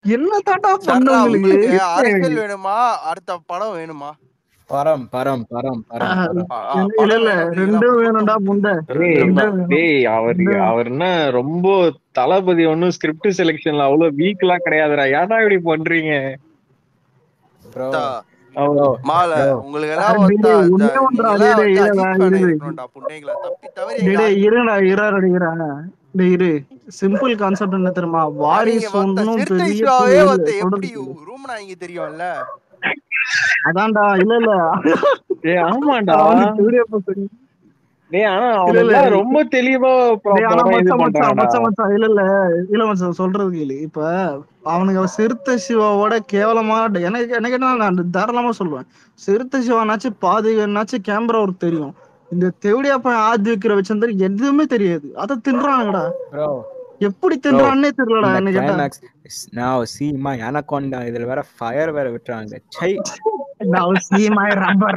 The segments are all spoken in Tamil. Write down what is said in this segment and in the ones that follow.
என்ன தாண்டா பண்ண சர்ரா உங்களுக்கு உங்களுக்கு அரசியல் வேணுமா அடுத்த படம் வேணுமா பரம் பரம் பரம் பரம் ஆஹ், பரம் ஆ, ஆ, இல்ல படம் இல்ல வேணும்ன்றீங்களா ரெண்டும் அப்ப வேணும்டா மொத்தம் முண்டை டேய் ரெண்டும் வேணும் டேய் அவர் ரெண்டும் அவர் என்ன ரொம்ப தளபதி ஒன்னும் ஸ்கிரிப்ட் செலெக்ஷன்ல அவ்வளவு வீக்லாம் கிடையாதுடா ஏன்டா இப்படி பண்றீங்க ப்ரோ தா, அவர் ப்ரோ மால ப்ரோ உங்களுக்கு ஆஹ், எல்லாம் டேய் ஒத்தா டேய் இந்த ஒண்ணே நீங்க ஒன்றா எல்லாம் டேய் டேய் வந்து இல்லடா அஜித் ஃபேன் இரு இருக்கணும்டா புண்டைங்களா தப்பி தவறி டேய் எங்க டேய் ஆள் இருடா இறாரு இறான டேய் இரு சிம்பிள் கான்செப்ட் என்ன தெரியுமா நீங்க வாரிஸ் மொத்த ஒன்னும் சிறுத்தை பெரிய சிவாவே தூள் ஒத்த இல்ல எப்படி சொல்றது ரூம்னா இங்க தெரியும்ல அதான்டா இல்ல இல்ல டேய் ஆமாண்டா அவனுக்கு வீடியோ பார்த்து டேய் ஆனா இல்ல இல்ல அவனுக்கு ரொம்ப தெளிவா ப- டேய் ஆனா படம் இது மச்சான் மச்சான் பண்றாங்கடா மச்சான் மச்சான் இல்ல இல்ல இல்ல மச்சான் சொல்றது கேளு இப்ப அவனுங்க சிறுத்தை சிவாவோட கேவலமா எனக்கு எனக்கு என்ன நான் தாராளமா சொல்லுவேன் சிறுத்தை சிவானாச்சும் பாதிகனாச்சும் கேமரா ஒர்க் தெரியும் இந்த தெவடியா பையன் ஆதி வைக்கிற வச்சிருந்தா எதுவுமே தெரியாது அதை தின்றானுங்கடா ப்ரோ எப்படி ப்ரோ தின்றான்னே தெரியலடா இந்த என்ன கேட்டா கிளைமேக்ஸ் நான் சீமா எனக்கொண்டா இதுல வேற ஃபயர் வேற விட்டுறாங்க சை Now see my rubber.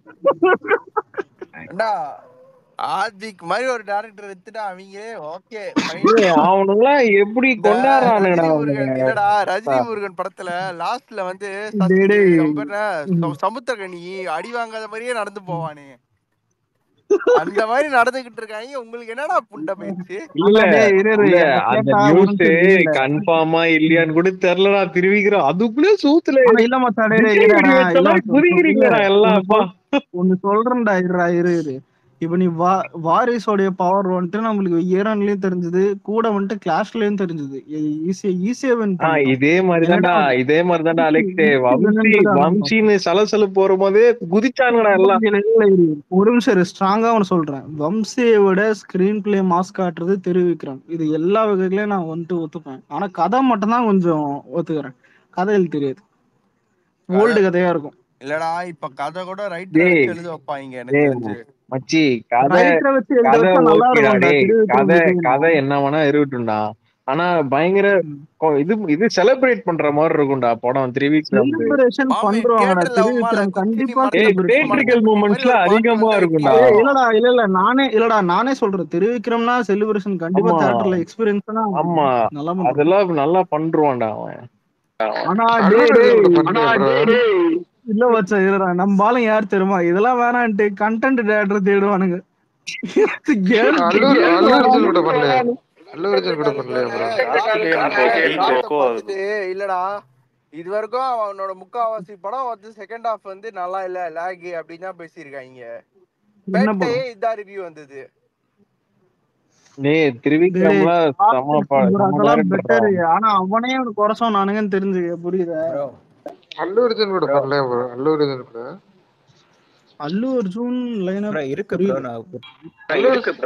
அண்ணா ஆதிக் மாதிரி ஒரு டேரக்டர் எடுத்துட்டா அவங்களே ஓகே டேய் அவனுங்களாம் எப்படி இந்த கொண்டாடுறானுங்கடா ரஜினி அவனுங்க முருகன் இல்லடா ரஜினி முருகன் படத்துல லாஸ்ட்ல வந்து டேய் சசி டேய். அவன் பேர் என்ன? ம். ச- சமுத்திரகனி அடி வாங்காத மாதிரியே நடந்து போவானே அந்த மாதிரி நடந்துகிட்டு இருக்காங்க உங்களுக்கு என்னடா புண்ட பயிற்சி இல்ல ஆனா டேய் இரு இரு இல்ல என்ன அந்த கேட்டா ஒரு நியூஸ் நிமிஷம் இரு இல்ல. கன்ஃபார்மா இல்லையான்னு கூட தெரியலடா திருவிக்கிறோம் அதுக்குள்ளே சூத்துல ஆனா இல்ல மச்சான் டேய் டேய் விஜய் இல்லடா வெடி வச்ச இல்ல மாதிரி மச்சான் இல்ல குதிக்கிறீங்கடா எல்லாம் ஒண்ணு அப்பா சொல் ஒண்ணு சொல்றேன்டா இருடா இரு இரு இப்ப நீ வா வாரிசோடைய பவர் வந்துட்டு நம்மளுக்கு ஈரான்லயும் தெரிஞ்சது கூட வந்துட்டு கிளாஷ்லயும் தெரிஞ்சது ஈஸியா ஈஸியா வின் ஆஹ் பண்ணிட்டோம் இதே மாதிரிதான்டா என்னடா இதே மாதிரிதான்டா அலெக்ஸ் வம்சி என்னன்றதை அனுப்பணும் வம்சின்னு சலசலப்பு போகும்போதே குதிச்சானுங்கடா எல்லாம் இல்ல, இல்ல, இரு. ஒரு நிமிஷம் ஸ்ட்ராங்கா ஒன்று சொல்றேன் வம்சியை விட ஸ்கிரீன் பிளே மாஸ் காட்டுறது திருவிக்ரம் இது எல்லா வகைகளையும் நான் வந்துட்டு ஒத்துப்பேன் ஆனா கதை மட்டும் தான் கொஞ்சம் ஒத்துக்கிறேன் கதைகள் தெரியாது கதை ஓல்டு கதையா இருக்கும் இல்லடா இப்ப கதை கூட ரைட்டரை டேய் வச்சு எழுத வைப்பாங்க எனக்கு டேய் தெரிஞ்சு மச்சி கதை ரைட்டரை வச்சு எழுத கதை வச்சா நல்லா ஓகேடா இருக்கும்டா டேய் திருவிக்ரம் கதை விஜய்னா கதை என்ன வேணா இருக்கட்டும்டா ஆனா பயங்கர கொ- இது இது செலிப்ரேட் பண்ற மாதிரி இருக்கும்டா படம் திரிவிக்ரம் செலிப்ரேஷன் மாமே பண்றவாங்கடா தியேட்டர்ல உமால திருவிக்ரம் குச்சி நீ கண்டிப்பா மரத்தை ஏய் குச்சி செலிப்ரேட் மரத்தை தேட்ரிக்கல் குச்சி மாதிரி மூமெண்ட்ஸ்ல ஒரு பாட்டு அதிகமா வந்தா இருக்கும்டா எப்படியோ ஏய் இல்லடா இல்ல இல்ல நானே இல்லடா நானே சொல்றேன் திருவிக்ரம்னா செலிப்ரேஷன் கண்டிப்பா ஆமா தியேட்டர்ல எக்ஸ்பீரியன்ஸ்னா ஆமா நல்லா பண்றான் அதெல்லாம் நல்லா பண்றான்டா அவன் ஆனா அல்லு டேய் அர்ஜுன் கூட டேய் பண்ணலையா ப்ரோ இல்ல வச்சா இதுடா நம்ம ஆளுங்க யார் தெரியுமா இதெல்லாம் வேணான்ட்டு கண்டென்ட் டேரக்டர் தேடுவானுங்க கேம் அல்லு கேம் அல்லு அர்ஜுன் கூட வராது பண்ணலையா அல்லு அர்ஜுன் கூட இல்ல பண்ணலையா இல்ல ப்ரோ கார்த்திகேயன் கார்த்திகேயன் படத்தை கொக்கோ பார்த்துட்டு இல்லடா இது வரைக்கும் அவனோட முக்காவாசி படம் வந்து செகண்ட் ஹாஃப் வந்து நல்லா இல்ல லேக் அப்படின்னு தான் பேசியிருக்காங்க என்ன பேட்டையே படம் இதான் ரிவ்யூ வந்தது டேய் டேய் திரிவிக்ரம்ல செம ப- bro, செம அதெல்லாம் டேரக்டர்டா பெட்டர் ஆனா அவனே ஒரு குறை சொன்னானுங்கன்னு தெரிஞ்சுக்க புரியுதா ப்ரோ அல்லு அர்ஜுன் கூட ப்ரோ பண்ணலையா ப்ரோ அல்லு அர்ஜுன் கூட அல்லு அர்ஜுன் லைன் ப்ரோ இருக்கு ப்ரோ புரியல நான் அல்லு அர்ஜுன்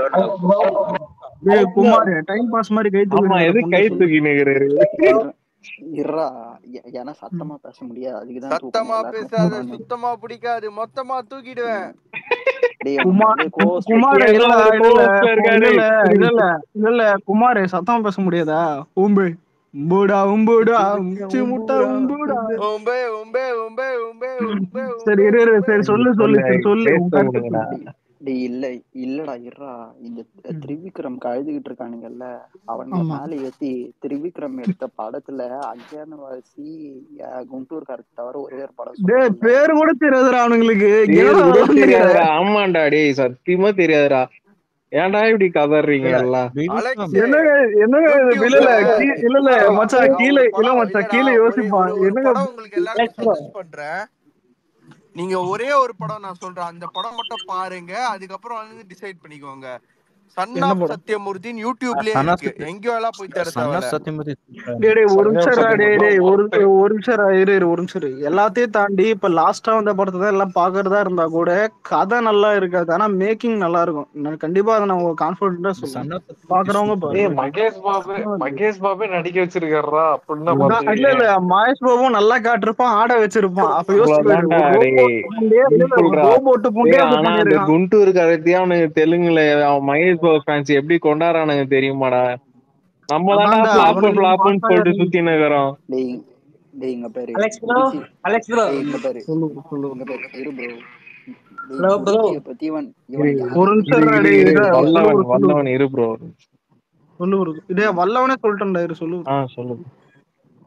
டேய் குமார் டைம் பாஸ் மாதிரி கை ஆமா தூக்கிட்டு எது பொண்ணை கை சொல்லு தூக்கி நிக்கிறாரு இருறா எ- ஏன்னா சத்தமா பேச முடியாது அதுக்குதான் தூக்கணும் சத்தமா எல்லாருக்கும் பேசாத குமார் சுத்தமா பிடிக்காது மொத்தமா தூக்கிடுவேன் டேய் குமார் அப்படியே கோவஸ்ட் குமார் ஏதோ இல்லடா ஒரு இல்ல இல்ல கோவத்துல இருக்காரு இல்ல இல்ல இல்ல இல்ல இல்ல குமார் சத்தமா பேச முடியாதா உம்பு உம்புடா உம்புடா உச்சி முட்டை உம்புடா உம்பே உம்பே உம்பே உம்பே உம்பே சரி உம்பே இரு இரு உம்பே சரி சொல்லு சொல்லு இல்ல சரி சொல்லு பேச உன் கருத்தை விடுங்கடா சொல்லு டேய் டேய் இல்ல இல்லடா இருடா இந்த ம். திரிவிக்ரம் கழுதுகிட்டு இருக்கானுங்கல்ல அவனுங்க ஆமா மேல ஏத்தி திரிவிக்ரம் எடுத்த படத்துல அஞ்சானவாசி குண்டூர் கருத்து தவிர ஒரே ஒரு படம் சொல்ல டேய் சொன்னேன் பேர் கூட தெரியாதுடா அவனுங்களுக்கு பேர் என்னடா கூட விளாண்டுக்கிற தெரியாதுடா ஆமாண்டா டேய் சத்தியமா தெரியாதுடா ஏன்டா இப்படி கதறீங்க இல்ல எல்லாம் விழுப்புரம் அலெக்ஸ் என்னங்க என்னங்க இது இல்ல யூடியூப்ல இல்ல கீ- இல்ல இல்ல ப்ரோ மச்சான் நான் கீழே ஒரு இல்ல படம் மச்சான் இல்லடா கீழே ஒரு யோசிப்பான் ஒரு ஒரு என்னங்க படம் உங்களுக்கு எல்லாருக்கும் சஜஸ்ட் பண்றேன் நீங்க ஒரே ஒரு படம் நான் சொல்றேன் அந்த படம் மட்டும் பாருங்க அதுக்கப்புறம் வந்து டிசைட் பண்ணிக்கோங்க சன் என்ன ஆஃப் படம் சத்யமூர்த்தின்னு யூடியூப்லயே சன்னா இருக்கு எங்கேயோ எல்லாம் போய் தேட சன்னா தேவையில்ல சத்தியமதி டேய் டேய் ஒரு சன்னியா நிமிஷம் இருடா, டேய் சத்தியமூர்த்தி டேய் ஒரு ஒரு நிமிஷம் இருடா, இரு இரு ஒரு நிமிஷம் இரு எல்லாத்தையும் தாண்டி இப்ப லாஸ்டா வந்த படத்தை தான் எல்லாம் பாக்குறதா இருந்தா கூட கதை நல்லா இருக்காது ஆனா மேக்கிங் நல்லா இருக்கும் நான் கண்டிப்பா அதை நான் கான்பிடண்டா சொல்லுவேன் சன்னா பாக்குறவங்க சத்தியமதி ஏய் பாருங்க மகேஷ் பாபு மகேஷ் பாபு நடிக்க வச்சிருக்காருடா அப்படின்னா நான் இல்ல பாத்துக்கங்க இல்ல மகேஷ் பாபுவும் நல்லா காட்டிருப்பான் ஆட வச்சிருப்பான் அப்ப யோசிச்சு பாரு அவ்வளவுதான்டா ஒரு டேய் ரோபோட் புண்டையே இல்ல இல்ல ஒரு சிம்பிள்டா ரோபோட் டேய் புண்டையே அப்படி ஆனா அந்த பண்ணிருக்கான் குண்டூர் கருத்தியா அவனுக்கு தெலுங்குல அவன் மகேஷ் பாபு ஃபேன்ஸ் எப்படி கொண்டாடுறானுங்க தெரியுமாடா நம்ம தான்டா அதான்டா ஃபிளாப் அவனுக்கு ஃபிளாப்னு பாத்தா சொல்லிட்டு சுத்தி நிக்கிறோம் டேய் டேய் இங்க பாரு அலெக்ஸ் ப்ரோ குடிச்சி அலெக்ஸ் ப்ரோ டேய் இங்க பாரு சொல்லு சொல்லு இங்க பாரு இரு ப்ரோ டேய் ஹலோ ப்ரோ குடிச்சிய பத்தி இவன் இரு இவன் ஒரு யாரு நிமிஷம் இரு இருடா, இரு டேய் இரு இருடா, சொல்லு வல்லவன் ஒரு சொல்லு வல்லவன் இரு ப்ரோ சொல்லு ஒரு இதே வல்லவனே சொல்லிட்டேன்டா இரு சொல்லு ஆ சொல்லு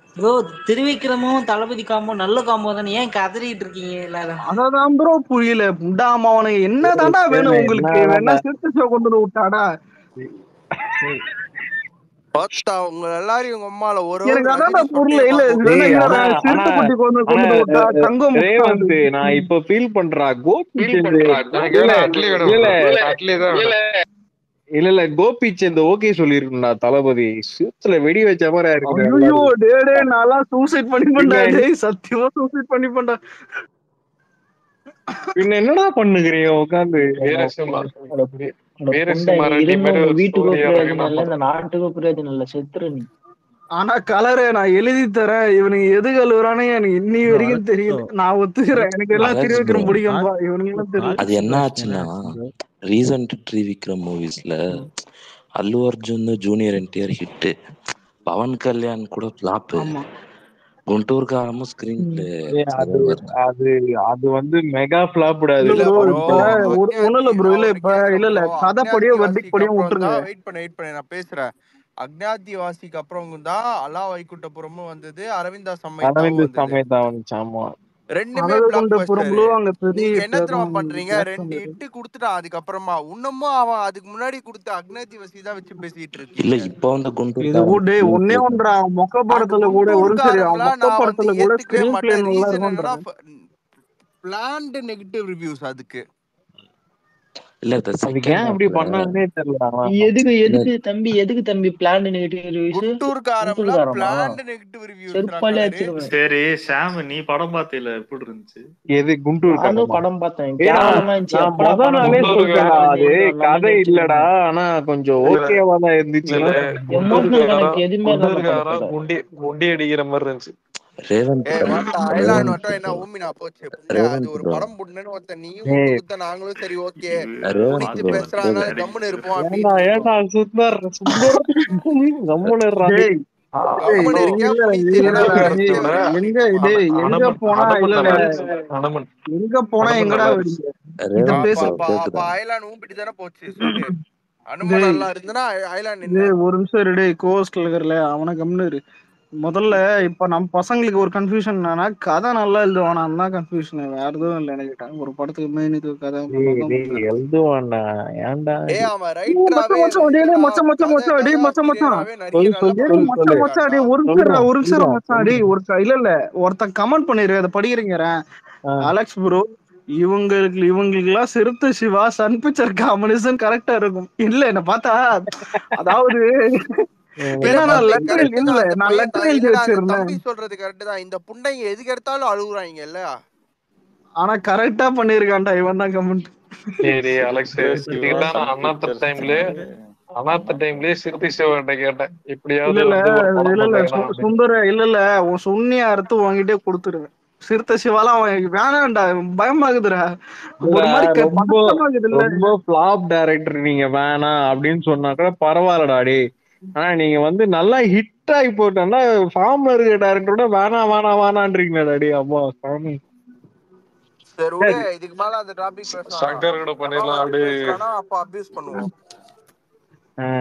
ப்ரோ திருவிக்ரமும் தளபதி காம்போ நல்ல காம்போ தானே ஏன் கதறிட்டு இருக்கீங்க எல்லாரும் அதான் ப்ரோ புரியல புண்டாம அவனுக்கு என்ன தாண்டா வேணும் உங்களுக்கு வேணா சிறுத்தை ஷோ கொண்டு வந்து விட்டாடா பார்த்தா உங்க எல்லாரையும் உங்க அம்மால ஒரு ஒரு எனக்கு அதான் ரஜினி புரியல சொட்டையை இல்ல பார்க்க இது டேய், என்ன ஆனா- சிறுத்தை ஆனா- குட்டி கொண்டு கொண்டு வந்து விட்டா தங்கம் ரேவந்த் நான் இப்ப ஃபீல் பண்றா கோபி சந்த் எனக்கு வேணா அட்லி வேணும் இல்ல, bro. அட்லி தான் வேணும். இல்ல இல்ல கோபி சந்த் ஓகே சொல்லிருக்கா தளபதி சிறுத்துல வெடி வச்ச மாதிரி இருக்கு ஐயோ டே டே நான்லாம் சூசைட் பண்ணி பண்ணா பின்ன- டேய் சத்தியமா சூசைட் பண்ணி பண்ணா பின்ன என்னடா பண்ணுகிறீங்க உட்காந்து வீரசிம்மா அட வீரசிம்மா புண்டை, ரெட்டி இருந்து மாதிரி உங்க ஒரு வீட்டுக்கோ story பிரயோஜனம் இறங்கினா இல்ல இந்த நாட்டுக்கோ பிரயோஜனம் இல்ல செத்துரு நீ ஆனா கலரை நான் எழுதி தரேன் இவனுக்கு எது கழுவுறானே எனக்கு இன்னி வரைக்கும் தெரியல நான் ஒத்துக்கிறேன் எனக்கு எல்லாம் அலெக்ஸ் திருவிக்ரம் bro. பிடிக்கும்பா இவனுக்கு எல்லாம் தெரியல அது என்ன ஆச்சுன்னா ரீசன்ட் த்ரிவிக்ரம் மூவிஸ்ல அல்லு அர்ஜுன் ஜூனியர் என்டிஆர் ஹிட் பவன் கல்யாண் கூட ஃபிளாப் ஆமா குண்டூர் காரமும் ஸ்கிரீன் பிளே அது அது அது வந்து மெகா ஃபிளாப்டா அது இல்ல இல்ல bro, bro, இப்ப ஒரு ஒண்ணும் இல்ல bro, இல்ல அக்ஞாத்தி- இப்ப நான் இல்ல இல்ல கேக்குறேன் bro. கதைப்படியோ அக்ஞாத்தி வெர்டிக் படியோ வாசிக்கு விட்டுருங்க அப்புறம் தான் வெயிட் பண்ண வெயிட் பண்ண நான் பேசுறேன் அக்ஞாத்தி வாசிக்கு அப்புறம் தான் அலா வைகுண்டபுரமும் வந்தது அரவிந்தா சம்மைதாவும் அரவிந்த் வந்தது சமேதா வந்துச்சு ஆமா ரெண்டுமே அழகு பிளாக் கொண்ட பஸ்டர் புறம்புலும் அங்க பெரிய நீங்க என்ன hit தெரியுமா அதுவும் பண்றீங்க black ரெண்டு thunder. இட்டு கொடுத்துட்டான் அதுக்கப்புறமா இன்னமும் அவன் அதுக்கு முன்னாடி கொடுத்த அக்ஞாத்தி வசி தான் வச்சு பேசிட்டு இல்ல இருக்கீங்க இப்ப வந்த குண்டூர் இது கூட டேய், ஒண்ணே ஒன்றா மொக்க படத்துல கூட ஒரு சரி அவன் மொக்க நான் வந்து படத்துல கூட ஏத்துக்கவே ஸ்கிரீன் பிளே மாட்டேன் நல்லா ரீசன் என்னன்னா இருக்கும்ன்றான் பிளான்டு நெகட்டிவ் ரிவ்யூஸ் அதுக்கு இல்ல the அதுக்கு second ஏன் அப்படி half ல பண்ணாங்கன்னே தெரியல அவன். எதுக்கு எதுக்கு தம்பி எதுக்கு தம்பி பிளான் நெகட்டிவ் ரிவ்யூஸ் குண்டூர் காரம்ல குண்டூர்காரமா? பிளான்டு நெகட்டிவ் ரிவ்யூஸ் செருப்பாலே அடிச்சிருவேன் சரி சாம் நீ படம் பார்த்தீல எப்படி இருந்துச்சு எது குண்டூர் நானும் கதமா? படம் பார்த்தேன் ஏய், நான் கேவலமா இருந்துச்சு நான் எப்படா முத படம் நாளே பார்ப்போம்? சொல்றேன் அது எல்லாமே கதை வச்சிருக்கேன். இல்லடா ஆனா கொஞ்சம் ஓகேவா தான் இருந்துச்சு இல்ல எமோஷனல் கனெக்ட் எதுவுமே இல்லாம குண்டூர்காரா படத்துல குண்டி குண்டி அடிக்கிற மாதிரி இருந்துச்சு ரேவந்த் ஏ bro, வாட்டா ஐலாண்ட் ரேவந்த் மட்டும் என்ன bro, ஊமினா போச்சு புண்ணே, அது ரேவந்த் ஒரு bro. படம் புண்ணுன்னு ஒருத்தன் நீயும் ஏய். முட்டு குத்த நாங்களும் சரி ஓகே ரேவந்த் புனித்து bro, பேசுறாங்க ரேவந்த். கம்முன்னு இருப்போம் ஏன்டா அப்படின்னு ஏன்டா சுந்தர் சுந்தர் கம்முன்னு இருடா. டேய், கம்முன்னு டேய், இருக்கியா இல்ல, புனித்து இல்ல, இல்லைன்னா டேய், வேலைக்கு விட வர எங்க அனுப்பி டேய் எங்க அனுமன் போனா அனுமன் இல்ல நல்லா இல்ல இருந்துச்சு அனுமன் எங்க போனா அனுமன் எங்கடா நல்லா வரீங்க இத ரேவந்த் பேச bro, அப்ப அப்ப கேக்குதா ஐலாண்ட் ஊம்பிட்டு தானே போச்சு சொல்லு அனுமன் டேய் நல்லா இருந்தனா ஐலாண்ட் என்ன டேய் ஒரு நிமிஷம் இரு டேய் கோஸ்ட்ல இருக்கிறல அவன கம்னு இரு முதல்ல இப்ப நம்ம பசங்களுக்கு ஒரு கன்ஃபியூஷன் என்னன்னா கதை நல்லா எழுதுவானா தான் கன்ஃபியூஷன் வேற எதுவும் இல்லை எனக்கு ஒரு படத்துக்கு மெயின் இது கதை டேய் பண்ணாதான் டேய் எழுதுவான்டா ஏன்டா ஏய் அவன் ஏய், ரைட்டராவே மச்சான் மச்சான் டேய் டேய் இல்லடா மச்சான் மச்சான் கதை மச்சான் டேய் கதை மச்சான் மச்சான் ஆசிரியராவே நிறைய சொல் நல்ல சொல் டேய் படம் சொல் சொல்லு மச்சான் மச்சான் டேய் கொடுத்துருக்கான்டா ஒரு நிமிஷம் இருடா, சொல்றா ஒரு நிமிஷம் இருடா சொல்றா மச்சான் டேய் ஒரு க- இல்ல இல்ல ஒருத்தன் கமெண்ட் பண்ணிரு அதை படிக்கிறீங்க ஆ. அலெக்ஸ் ப்ரோ இவங்களுக்கு இவங்களுக்கு எல்லாம் சிறுத்தை சிவா சன் பிக்சர் காம்பினேஷன் கரெக்டா இருக்கும் இல்ல என்ன பார்த்தா அதாவது ம். இல்ல ஏன்னா நான் தம்பி லெட்டர் கரெக்ட் இல்ல தான் அந்த நான் பையன் லெட்டர் தான் எழுதி இல்லடா அந்த வச்சிருந்தேன் தம்பி சொல்றது கரெக்ட் தான் இந்த புண்டைங்க எதுக்கு எடுத்தாலும் அழுகுறாங்க இல்ல ஆனா கரெக்டா பண்ணிருக்கான்டா இவன் தான் கமெண்ட் சரி அலெக்ஸ் இதுக்கு தான் நான் அண்ணாத்த டைம்லயே அண்ணாத்த டைம்லயே சிறுத்தை சிவன்ட்ட கேட்டேன் இல்ல இப்படியாவது இல்ல வந்து ஒரு படம் இல்ல இல்ல பண்ணாங்கண்ணா சு- அப்படின்னு சுந்தர இல்ல இல்ல உன் சுண்ணிய அறுத்து உன்கிட்டே கொடுத்துருவேன் சிறுத்தை சிவாலாம் அவன் வேணாம்டா பயமாகுதுடா ஒரு இல்லடா, மாதிரி க- ரொம்ப பதட்டமாகுது இல்ல ரொம்ப ஃபிளாப் டைரக்டர் நீங்க வேணாம் அப்படின்னு சொன்னா கூட பரவாயில்லடா டே ஆனா நீங்க வந்து நல்லா ஹிட் ஆகி போட்டோம்னா ஃபார்ம்ல இருக்க டைரக்டரோட வேணாம் வேணாம் வேணான்றீங்களா டே அம்மா சாமி சரி விடு இதுக்கு மேல அந்த டாபிக் பேசலாம் சங்கர் கூட பண்ணிடலாம் அப்படியே பேசுறானா அப்ப அபியூஸ் பண்ணுவோம் ஆ.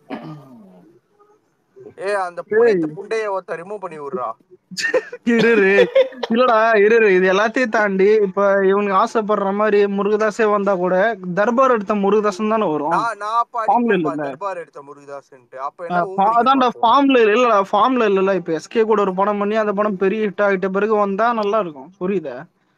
ஏ அந்த புனித்து புண்டைய ஒருத்த ரிமூவ் பண்ணி விடுறா இரு இரு. இல்லடா இரு இரு. இது எல்லாத்தையும் தாண்டி இப்ப இவனுக்கு ஆசைப்படுற மாதிரி முருகதாஸே வந்தா கூட தர்பார் எடுத்த முருகதாசன் தானே வரும் நான் நான் அப்ப ஃபார்ம்ல அடிப்பேன்பா இல்ல தர்பார் எடுத்த முருகதாஸ்ன்ட்டு அப்ப என்ன ஊம்படிக்க அதான்டா மாட்டோம் ஃபார்ம்ல இல்லடா ஃபார்ம்ல இல்லல இப்ப எஸ்கே கூட ஒரு படம் பண்ணி அந்த படம் பெரிய ஹிட் ஆகிட்ட பிறகு வந்தா நல்லா இருக்கும் புரியுதா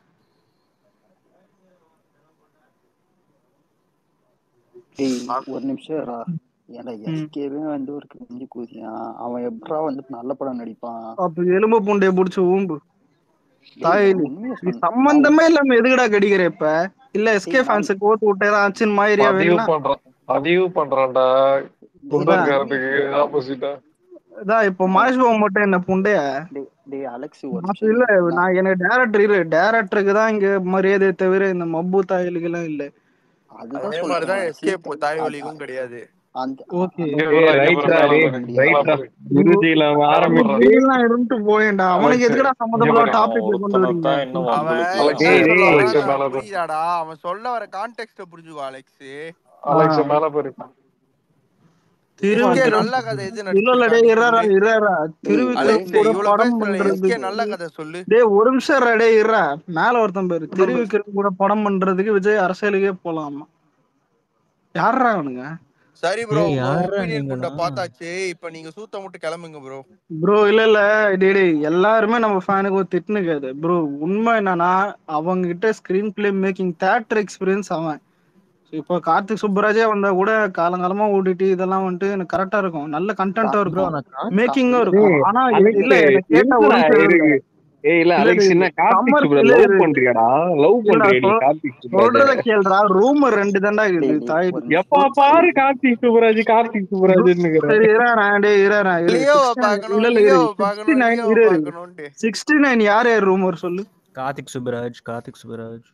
டேய் ஒரு நிமிஷம் இருடா. ஏன்டா எஸ்கேவே வந்து ஒரு கிழிஞ்சு கூதியான் அவன் எப்படா வந்து நல்ல படம் நடிப்பான் அப்ப எலும்பு பூண்டைய புடிச்சு ஊம்பு டேய் தாய் நான் உண்மையை நீ சொன்னேன் நான் சம்பந்தமே இல்லாம எதுக்குடா கடிக்கிற இப்ப இல்ல எஸ்கே டேய் நான் ஃபேன்ஸுக்கு ஓட்டு விட்டேன் ஆச்சுன்னு மாதிரியா பதிவு வேணும்னா பண்றான் பதிவு பண்றான்டா அதான் குண்டர்காரத்துக்கு ஆப்போசிட்டா அதான் இப்போ மகேஷ் பாபு மட்டும் என்ன புண்டைய டேய் டேய் அலெக்ஸ் ஒரு மாசு நிமிஷம் இல்ல இரு. நான் நான் எனக்கு டேரக்டர் இரு டேரக்டருக்கு தான் இங்க மரியாதை தவிர இந்த மப்பு தாயலுக்கு எல்லாம் இல்ல அதுதான் அதே மாதிரிதான் சொல்றேன் எஸ்கே சீத்த தாய் அ- வலிக்கும் அ- கிடையாது அந்த அ- ஓகே அந்த இங்க ஏய் வர்றா, இங்க ரைட்ரா வர்றா, டே மேல பாரு, மேல ரைட்ரா பாரு, குருஜில மேல ஆரம்பிச்சு பாரு. இப்படிலாம் இருந்துட்டு போயேன்டா அவனுக்கு அலெக்ஸ் எதுக்குடா இங்க சம்மந்தப்படாத பாரு டாபிக் கொண்டு வரீங்க ஒருத்தனைத்தான் இன்னும் அவன் வம்பிழுக்கலாம் என்ன அலெக்ஸ் டேய் சொல்ல டேய் அலெக்ஸ் வரான்னு மேல அவனுக்கு பாரு புரியுதாடா அவன் சொல்ல வர கான்டெக்ட புரிஞ்சுக்கோ அலெக்ஸ் ஆ அலெக்ஸ் மேல பாரு திருவிக்ரம் எஸ்கே நல்ல கதை எது இல்ல இல்ல டேய் இறாரா இறாரா திருவிக்ரம் அலெக்ஸ் கூட இவ்வளவு படம் பேசுறேன் எஸ்கே பண்றதுக்கு நல்ல கதை சொல்லு டேய் ஒரு நிமிஷம் இருடா, டேய் இருடா மேல ஒருத்தன் பேரு திருவிக்ரம் கூட படம் பண்றதுக்கு விஜய் அரசியலுக்கே போலாமா யாரா அவனுங்க சரி ப்ரோ ஏய், உங்க யார்ரா ஒப்பீனியன் நீங்களா? குண்ட பார்த்தாச்சு இப்ப நீங்க சூத்த மட்டும் கிளம்புங்க ப்ரோ ப்ரோ இல்ல இல்ல டேய் டேய் எல்லாருமே நம்ம ஃபேனுக்கு ஒரு திட்டுனுக்காது ப்ரோ உண்மை என்னன்னா அவங்க கிட்ட screenplay making theatre experience அவன் இப்போ கார்த்திக் சுப்பராஜே வந்தா கூட காலங்காலமா ஓடிட்டு இதெல்லாம் வந்துட்டு எனக்கு கரெக்டா இருக்கும் நல்ல கண்டென்ட்டும் ப்ரோ இருக்கும் நான் கார்த்திக் மேக்கிங்கும் இருக்கும் டேய், ஆனா அலெக்ஸ், இல்ல எனக்கு கேட்ட ஒரு எதுக்குடா நிமிஷம் இருக்கு? இருங்க. ஏய் இல்ல இல்ல, அலெக்ஸ் இல்ல, என்ன கார்த்திக் சம்மர் சுப்ரா இல்ல, லவ் இல்ல. பண்றியாடா லவ் இல்லடா, பண்றியா நீ சொல்- கார்த்திக் சொல்றத சுப்ராஜ் கேளுடா ரூம் ரெண்டு தாண்டா இருக்குது டேய், டேய், தாய் ஒரு நிமிஷம். எப்ப பாரு கார்த்திக் சுப்ராஜ் கார்த்திக் சுப்ராஜ்னு சரி இரா டேய் இரா இரு லியோவை 69 பார்க்கணும் இல்ல இல்ல இரு லியோவை பார்க்கணும் 69 லியோவை இரு இரு பார்க்கணும்ட்டு 69 யார் யார் ரூமர் சொல்லு கார்த்திக் சுப்பராஜ் கார்த்திக் சுப்பராஜ்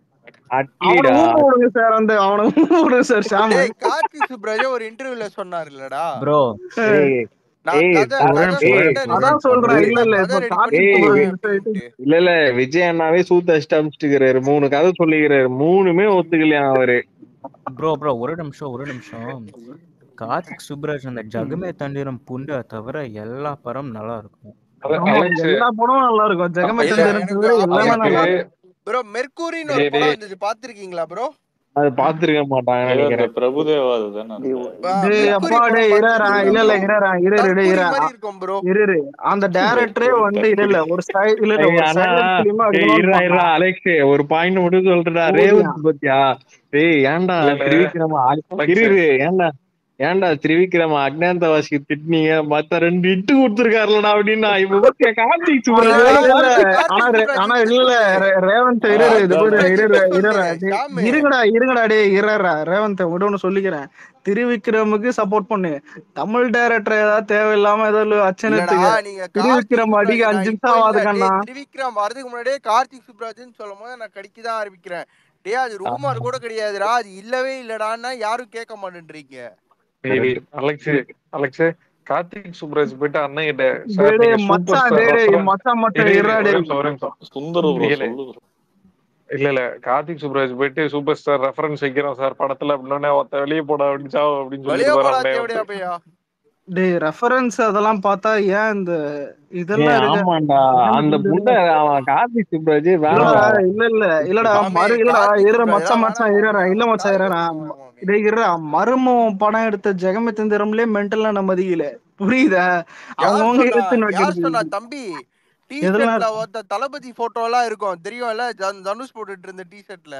அட்லிடா அவன ஊம்ப விடுங்க சார் அந்த அவன ஊம்ப விடுங்க சார் ஷாம் டேய் கார்த்திக் சுப்ராஜ் ஒரு இன்டர்வியூல சொன்னார் இல்லடா ப்ரோ ஏய் நான் ஏய், கதை ஒரே கதை நிமிஷம், ஒரே சொல்லிட்டு நிமிஷம். அதான் சொல்றேன் இல்ல இல்ல கதை இப்ப ரெடி கார்த்திக் பண்ணி ஏய், சுப்பராஜ் அப்படின்ட்டு இல்ல இல்ல விஜய் அண்ணாவே சூத்த அடிச்சுட்டு மூணு கதை சொல்லிக்கிறாரு மூணுமே ஒத்துக்கலையா அவரு ப்ரோ ப்ரோ ஒரு நிமிஷம் ஒரு நிமிஷம் கார்த்திக் சுப்ராஜ் அந்த ஜகமே தண்டிரம் புண்டை தவிர எல்லா படம் நல்லா இருக்கும் ஆமா அலெக்ஸ் எல்லா படமும் நல்லா இருக்கும் ஜெகமே இல்ல தந்திரம் எனக்கு தவிர எல்லாமே அப்படி நல்லா எனக்கு இருக்கும் ப்ரோ மெர்க்கூரின்னு ஒரு டேய், படம் டேய். இருந்துச்சு பாத்திருக்கீங்களா ப்ரோ அது பாத்துருக்க மாட்டாங்க ஏதோ இந்த நினைக்கிறேன் பிரபுதேவா அதுதானே டேய், அந்த ஒரு- டேய் அப்பா டேய் இரா இல்ல இல்ல இரா இரு இரு டேய் தற்கூரி இரா மாதிரி இருக்கும் ப்ரோ இரு இரு அந்த டைரக்டரே வந்து இல்ல இல்ல ஒரு ஸ்டைல் இல்ல இல்ல ஏய், ஒரு ஆனா சைலண்ட் பிலிமா ஏய், எடுக்கணும்னு இருடா, இருடா, பண்ணா அலெக்ஸ் ஒரு பாயிண்ட் மட்டும் சொல்றா ஓடியா ரேவந்த் பத்தியா டேய் ஏன்டா இல்ல, இல்ல. திரிவிக்ரம அலெக்ஸ். இரு இரு, ஏன்டா ஏன்டா திரிவிக்ரம அக்னாந்தவாசி திட்டினீங்க மத்த ரெண்டு இட்டு கொடுத்துருக்காருலடா அப்படின்னா இப்ப பத்தியா கார்த்திக் ஆனா சுப்ராஜ் இல்ல இல்ல கார்த்திக் ஆனா ரே- சுப்ராஜ் ஆனா கிட்ட இல்ல இல்ல சொல்லு. ரே- ரேவந்த் இரு இரு, இது கார்த்திக் பாரு சுப்ராஜ் இரு கிட்ட இரு, சொல்லு இருடா டேய், ஷாமு இருங்கடா இருங்கடா டேய் இருடா ரேவந்த் விட ஒண்ணு சொல்லிக்கிறேன் திருவிக்ரமுக்கு சப்போர்ட் பண்ணு தமிழ் டைரக்டர் ஏதாவது தேவையில்லாம ஏதோ இல்லடா அச்சனத்துக்கு நீங்க கார்த்திக் திருவிக்ரம் சுப்ராஜ் அடிக்க நான் அஞ்சு இப்போ நிமிஷம் இல்ல டேய் ஆகுதுக்கண்ணா திரிவிக்ரம் வரதுக்கு முன்னாடியே கார்த்திக் சுப்ராஜ்னு சொல்லும் போது நான் கடிக்க தான் ஆரம்பிக்கிறேன் டேய் அது ரூமர் கூட கிடையாதுடா அது இல்லவே இல்லடான்னா யாரும் கேட்க மாட்டேன்றீங்க டேய், அலெக்ஸ் அலெக்ஸ் கார்த்திக் சுப்ராஜ் போயிட்டு அண்ணன் கிட்ட டேய் சார் டேய் நீங்க சூப்பர் மச்சான் ஸ்டார் டேய் டேய் ரெஃபரன்ஸ் மச்சான் மச்சான் இரு இரு இருடா ஒரே டேய் நிமிஷம் ஒரே நிமிஷம் சுந்தர ப்ரோ இல்ல சொல்லு bro. இல்ல இல்ல கார்த்திக் சுப்ராஜ் போயிட்டு சூப்பர் ஸ்டார் ரெஃபரன்ஸ் வைக்கிறோம் சார் படத்துல அப்படின்னா ஒருத்த வெளியே போட அப்படின்னு சாவு அப்படின்னு வெளியே சொல்லிட்டு போடா அண்ணன் தேவடியா வந்து பையா டேய் ரெஃபரன்ஸ் அதெல்லாம் பார்த்தா ஏன் இந்த ஏய் இதெல்லாம் இருக்கு ஆமாண்டா அந்த புண்டை அவன் கார்த்திக் சுப்ராஜ் இல்லடா வேணாம் இல்ல இல்ல இல்லடா சாமி மறு இல்லடா கார்த்திக் இரு சுப்ராஜ் மச்சான் தான் மச்சான் வேணாம் இருடா மாமி இல்ல அவன் மச்சான் தாய் இருடா வசமா மாமி டேய் இருடா மருமம் படம் எடுத்த ஜெகமே தந்திரம்லயே மென்டலா நம்ம மதிக்கல புரியுதா யார் அவங்கவுங்க சொன்னா எடுத்து யார் வைக்கிறது சொன்னா தம்பி டி எதெல்லாம் ஷர்ட்ல ஒருத்த தளபதி போட்டோ எல்லாம் இருக்கும் தெரியும்ல ஜன்- தனுஷ் போட்டுட்டு இருந்த டி ஷர்ட்ல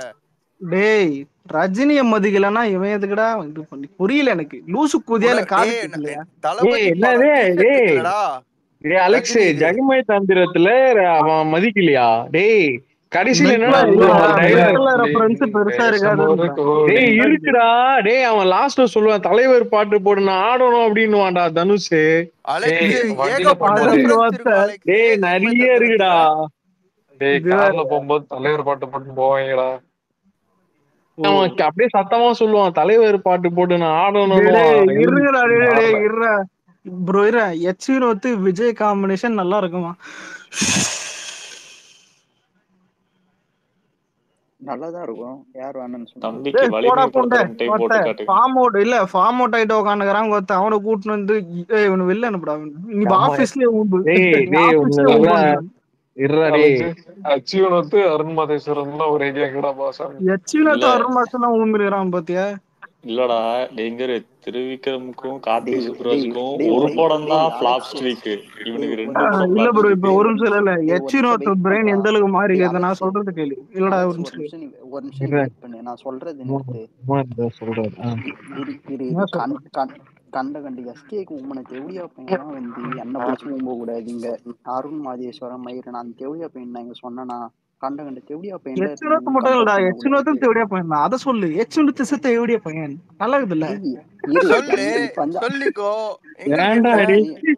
டேய் ரஜினிய மதிக்கலன்னா இவன் எதுக்குடா இது பண்ணி புரியல எனக்கு லூசு குதியா இல்ல காது டேய் கேட்கலையா தளபதி ஏய், படம் என்னது? டி ஷர்ட் டேய். இல்லடா டேய் அலெக்ஸ் ரஜினி இது. ஜெகமே தந்திரத்துல அவன் மதிக்கலையா டேய் கடைசியில என்னடா மென்டலா சொல்லுவான் இல்லடா dialogue? மென்டலா ரெஃபரன்ஸ் பெருசா இருக்காதுன்றேன் டேய் இருக்குடா டேய் அவன் லாஸ்ட்ல சொல்லுவான் தலைவர் பாட்டு போடு நான் ஆடணும் அப்படின்னுவான்டா தனுஷ் அலெக்ஸ் ஏய், வண்டியில ஏகப்பட்ட போகும்போது- ரெஃபரன்ஸ் இருக்கும் அலெக்ஸ் டேய் ஜெகமே நிறைய இருக்குடா தந்திரத்துல டேய் இது கார்ல போகும்போது தலைவர் பாட்டு போட்டு போவாங்கடா அவன் அப்படியே சத்தமா சொல்லுவான் தலைவர் பாட்டு போட்டு நான் டேய், டேய், ஆடணும் இருங்கடா டேய், டேய், டேய், மாறல. இருடா ப்ரோ இரு எச் வினோத் விஜய் காம்பினேஷன் நல்லா இருக்குமா நல்லாதான் இருக்கும் யார் வேணும்னு சொன்னா தம்பிக்கு டேய், போடா வலிமை புண்டை படுத்துறேன் டைம் போட்டு ஒருத்த காட்டுங்க ஃபார்ம் அவுட் இல்ல ஃபார்ம் அவுட் ஆயிட்டு உட்காந்துக்கிறான் ஒருத்த அவனை கூட்டிட்டு வந்து ஏய் இவனு வெளில அனுப்புடா நீ ஆமா. ஆபீஸ்லயே ஊம்பு டேய் டேய் ஆபீஸ்லயே உங்க ஊம்பு இருடா டேய் அச்சுவனத்து அருண் மாதேஸ்வரன் தான் ஒரு ஏரியா எங்கடா பாசம் எச் வினோத் இல்ல. அருண் மாசம் தான் ஊம்பிருக்கிறான் பாத்தியா இல்லடா டேங்கர் திருவிக்ரமுக்கும் டேய், கார்த்திக் டேய், சுப்ராஜுக்கும் டேய், ஒரு ஒரு படம் தான் டேய், ஃபிளாப் அலெக்ஸ். ஸ்ட்ரீக் இவனுக்கு டேய், ரெண்டு ஒரு ஆஹ் படம் இல்ல ஃபிளாப் ப்ரோ ஸ்ட்ரீக் இப்ப ஒரு நிமிஷம் இல்ல இல்ல டேய், எச் ஒரு நிமிஷம் வினோத் வெயிட் பிரெயின் பண்றா எந்த அளவுக்கு மாறி டேய் இருக்குதுன்னு நான் அலெக்ஸ் சொல்றது கேளு இல்லடா ஒரு அலெக்ஸ் ஒரு நிமிஷம் நிமிஷம் நீ ஒரு நிமிஷம் நீ இருடா. வெயிட் பண்ணு நான் சொல்றது நிறுத்து சும்மா இருந்தா சொல்றாரு ஆ. இ- இரு இரு என்ன இரு கண் சொல்றேன் கண் கண்ட கண்ட எஸ்கேக்கு உமனை தெவடியா பையனா வந்து என்ன பிடிச்சி ஊம்ப கூடாதுங்க அருண் மாதேஸ்வரன் மயிரன் அந்த தெவடியா பையன் நான் இங்க சொன்னனா கண்ட கண்ட தெவடியா பையன் எச் வினோத் மட்டும் இல்லடா எச் வினோத்தும் தேவடியா பையன் தான் அதை சொல்லு எச் வினோத் இசை தேவடியா பையன் நல்லா இருக்குதுல்ல இரு சொல்லு இப்ப வந்து சொல்லிக்கோ எங்க ஏன்டா கேட்ட டேய் நீ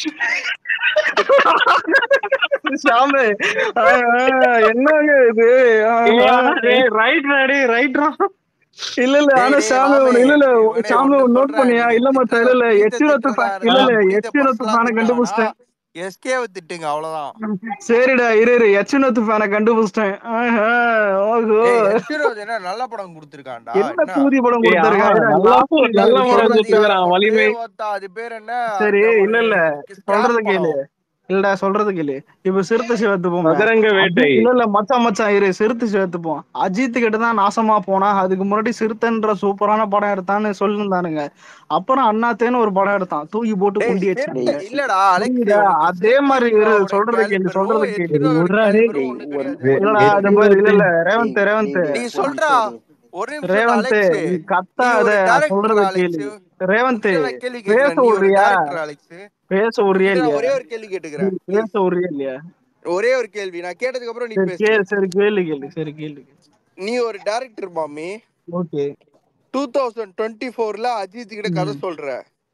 ஷாமு ஆஹ் ஆஹ் என்னங்க இது ஆஹ் ஏய், ஆஹ். ஆனா டேய் ரைட்ரா டேய் ரைட்ரா இல்ல இல்ல டேய், ஆனா டேய், சாமி மாமே, ஒண்ணு இல்ல இல்ல இவனே சாமி ஒண்ணு ஒண்ணு நோட் சொல்றேன், பண்ணியா நீங்க இல்ல மத்த இல்ல திட்டுறத இல்ல புனித எச் வினோத் திட்டுறதா இல்ல இருந்தா இல்ல புனித எச் வினோத் பர்சனலா நானே திட்ட கண்டுபிடிச்சிட்டேன் வேணாம் எஸ்கேவை திட்டுங்க அவ்வளவுதான் சரிடா இரு இரு எச்னத்து ஃபேனை கண்டுபிடிச்சிட்டேன் ஆஹா, ஓஹோ ஏய் எஸ்டிரோஸ் என்ன நல்ல படம் கொடுத்திருக்கான்டா என்ன என்ன தூதி படம் ஏய், ஆமா, கொடுத்திருக்கான் நல்லா லாஸ்ட் ஒரு நல்ல படம் விஷயம் கொடுத்திருக்கான், வீரபதிகாரம் வலிமை. ஒன்றே ஒத்தா அது பேர் என்ன சரி அந்த இல்ல ஒரு இல்ல ஸ்கேம் சொல்றது கேளு படம் இல்லடா சொல்றது கேளு இப்ப சிறுத்தை சிவத்து போமே சதுரங்க வேட்டை இல்ல இல்ல மச்சான் மச்சான் இரு சிறுத்தை சிவத்து போம் அஜித் கிட்ட தான் நாசமா போனா அதுக்கு முன்னாடி சிறுத்தைன்ற சூப்பரான படம் எடுத்தான்னு சொல்லியிருந்தானுங்க அப்புறம் அண்ணாத்தேன்னு ஒரு படம் எடுத்தான் தூக்கி போட்டு டேய் குண்டி சிறுத்தை வச்சானுங்க இல்லடா அலெக்ஸ் புரியுதா உனக்கு அதே மாதிரி இரு சிறுத்தை சொல்றது கேளு கேலிபரும் சொல்றது கேளு எஸ்டிரோட விட்றா டேய். கேலிபரும் டேய் ஒண்ணு ஒரு கிடையாது வே- இல்லடா அது மாதிரி இல்ல இல்ல ரேவந்த் டேய் ரேவந்த் டேய் நீ டேய் ஒரு சொல்றா நிமிஷம் இரு ஒரு நிமிஷம் ரேவந்த் அலெக்ஸ் நீ நீ கத்தாத ஒரு நான் டைரக்டர் சொல்றது அலெக்ஸ் கேளு ரேவந்த் உன்கிட்ட நான் கேள்வி பேச கேக்குறேன் நீ ஒரு விடுறியா டைரக்டர் அலெக்ஸ் பேச விடுறியா உன்கிட்ட நான் இல்லையா ஒரே ஒரு கேள்வி நீ கேட்டுக்கிறேன் பேச ப்ளீஸ் விடுறியா இல்லையா ஒரே ஒரு கேள்வி நான் கேட்டதுக்கு அப்புறம் நீ சரி பேசு கேளு சரி கேளு கேளு சரி கேளு நீ ஒரு டைரக்டர் மாமி ஓகே டூ தௌசண்ட் டுவெண்ட்டி ஃபோர்ல அஜித் கிட்ட கதை சொல்ற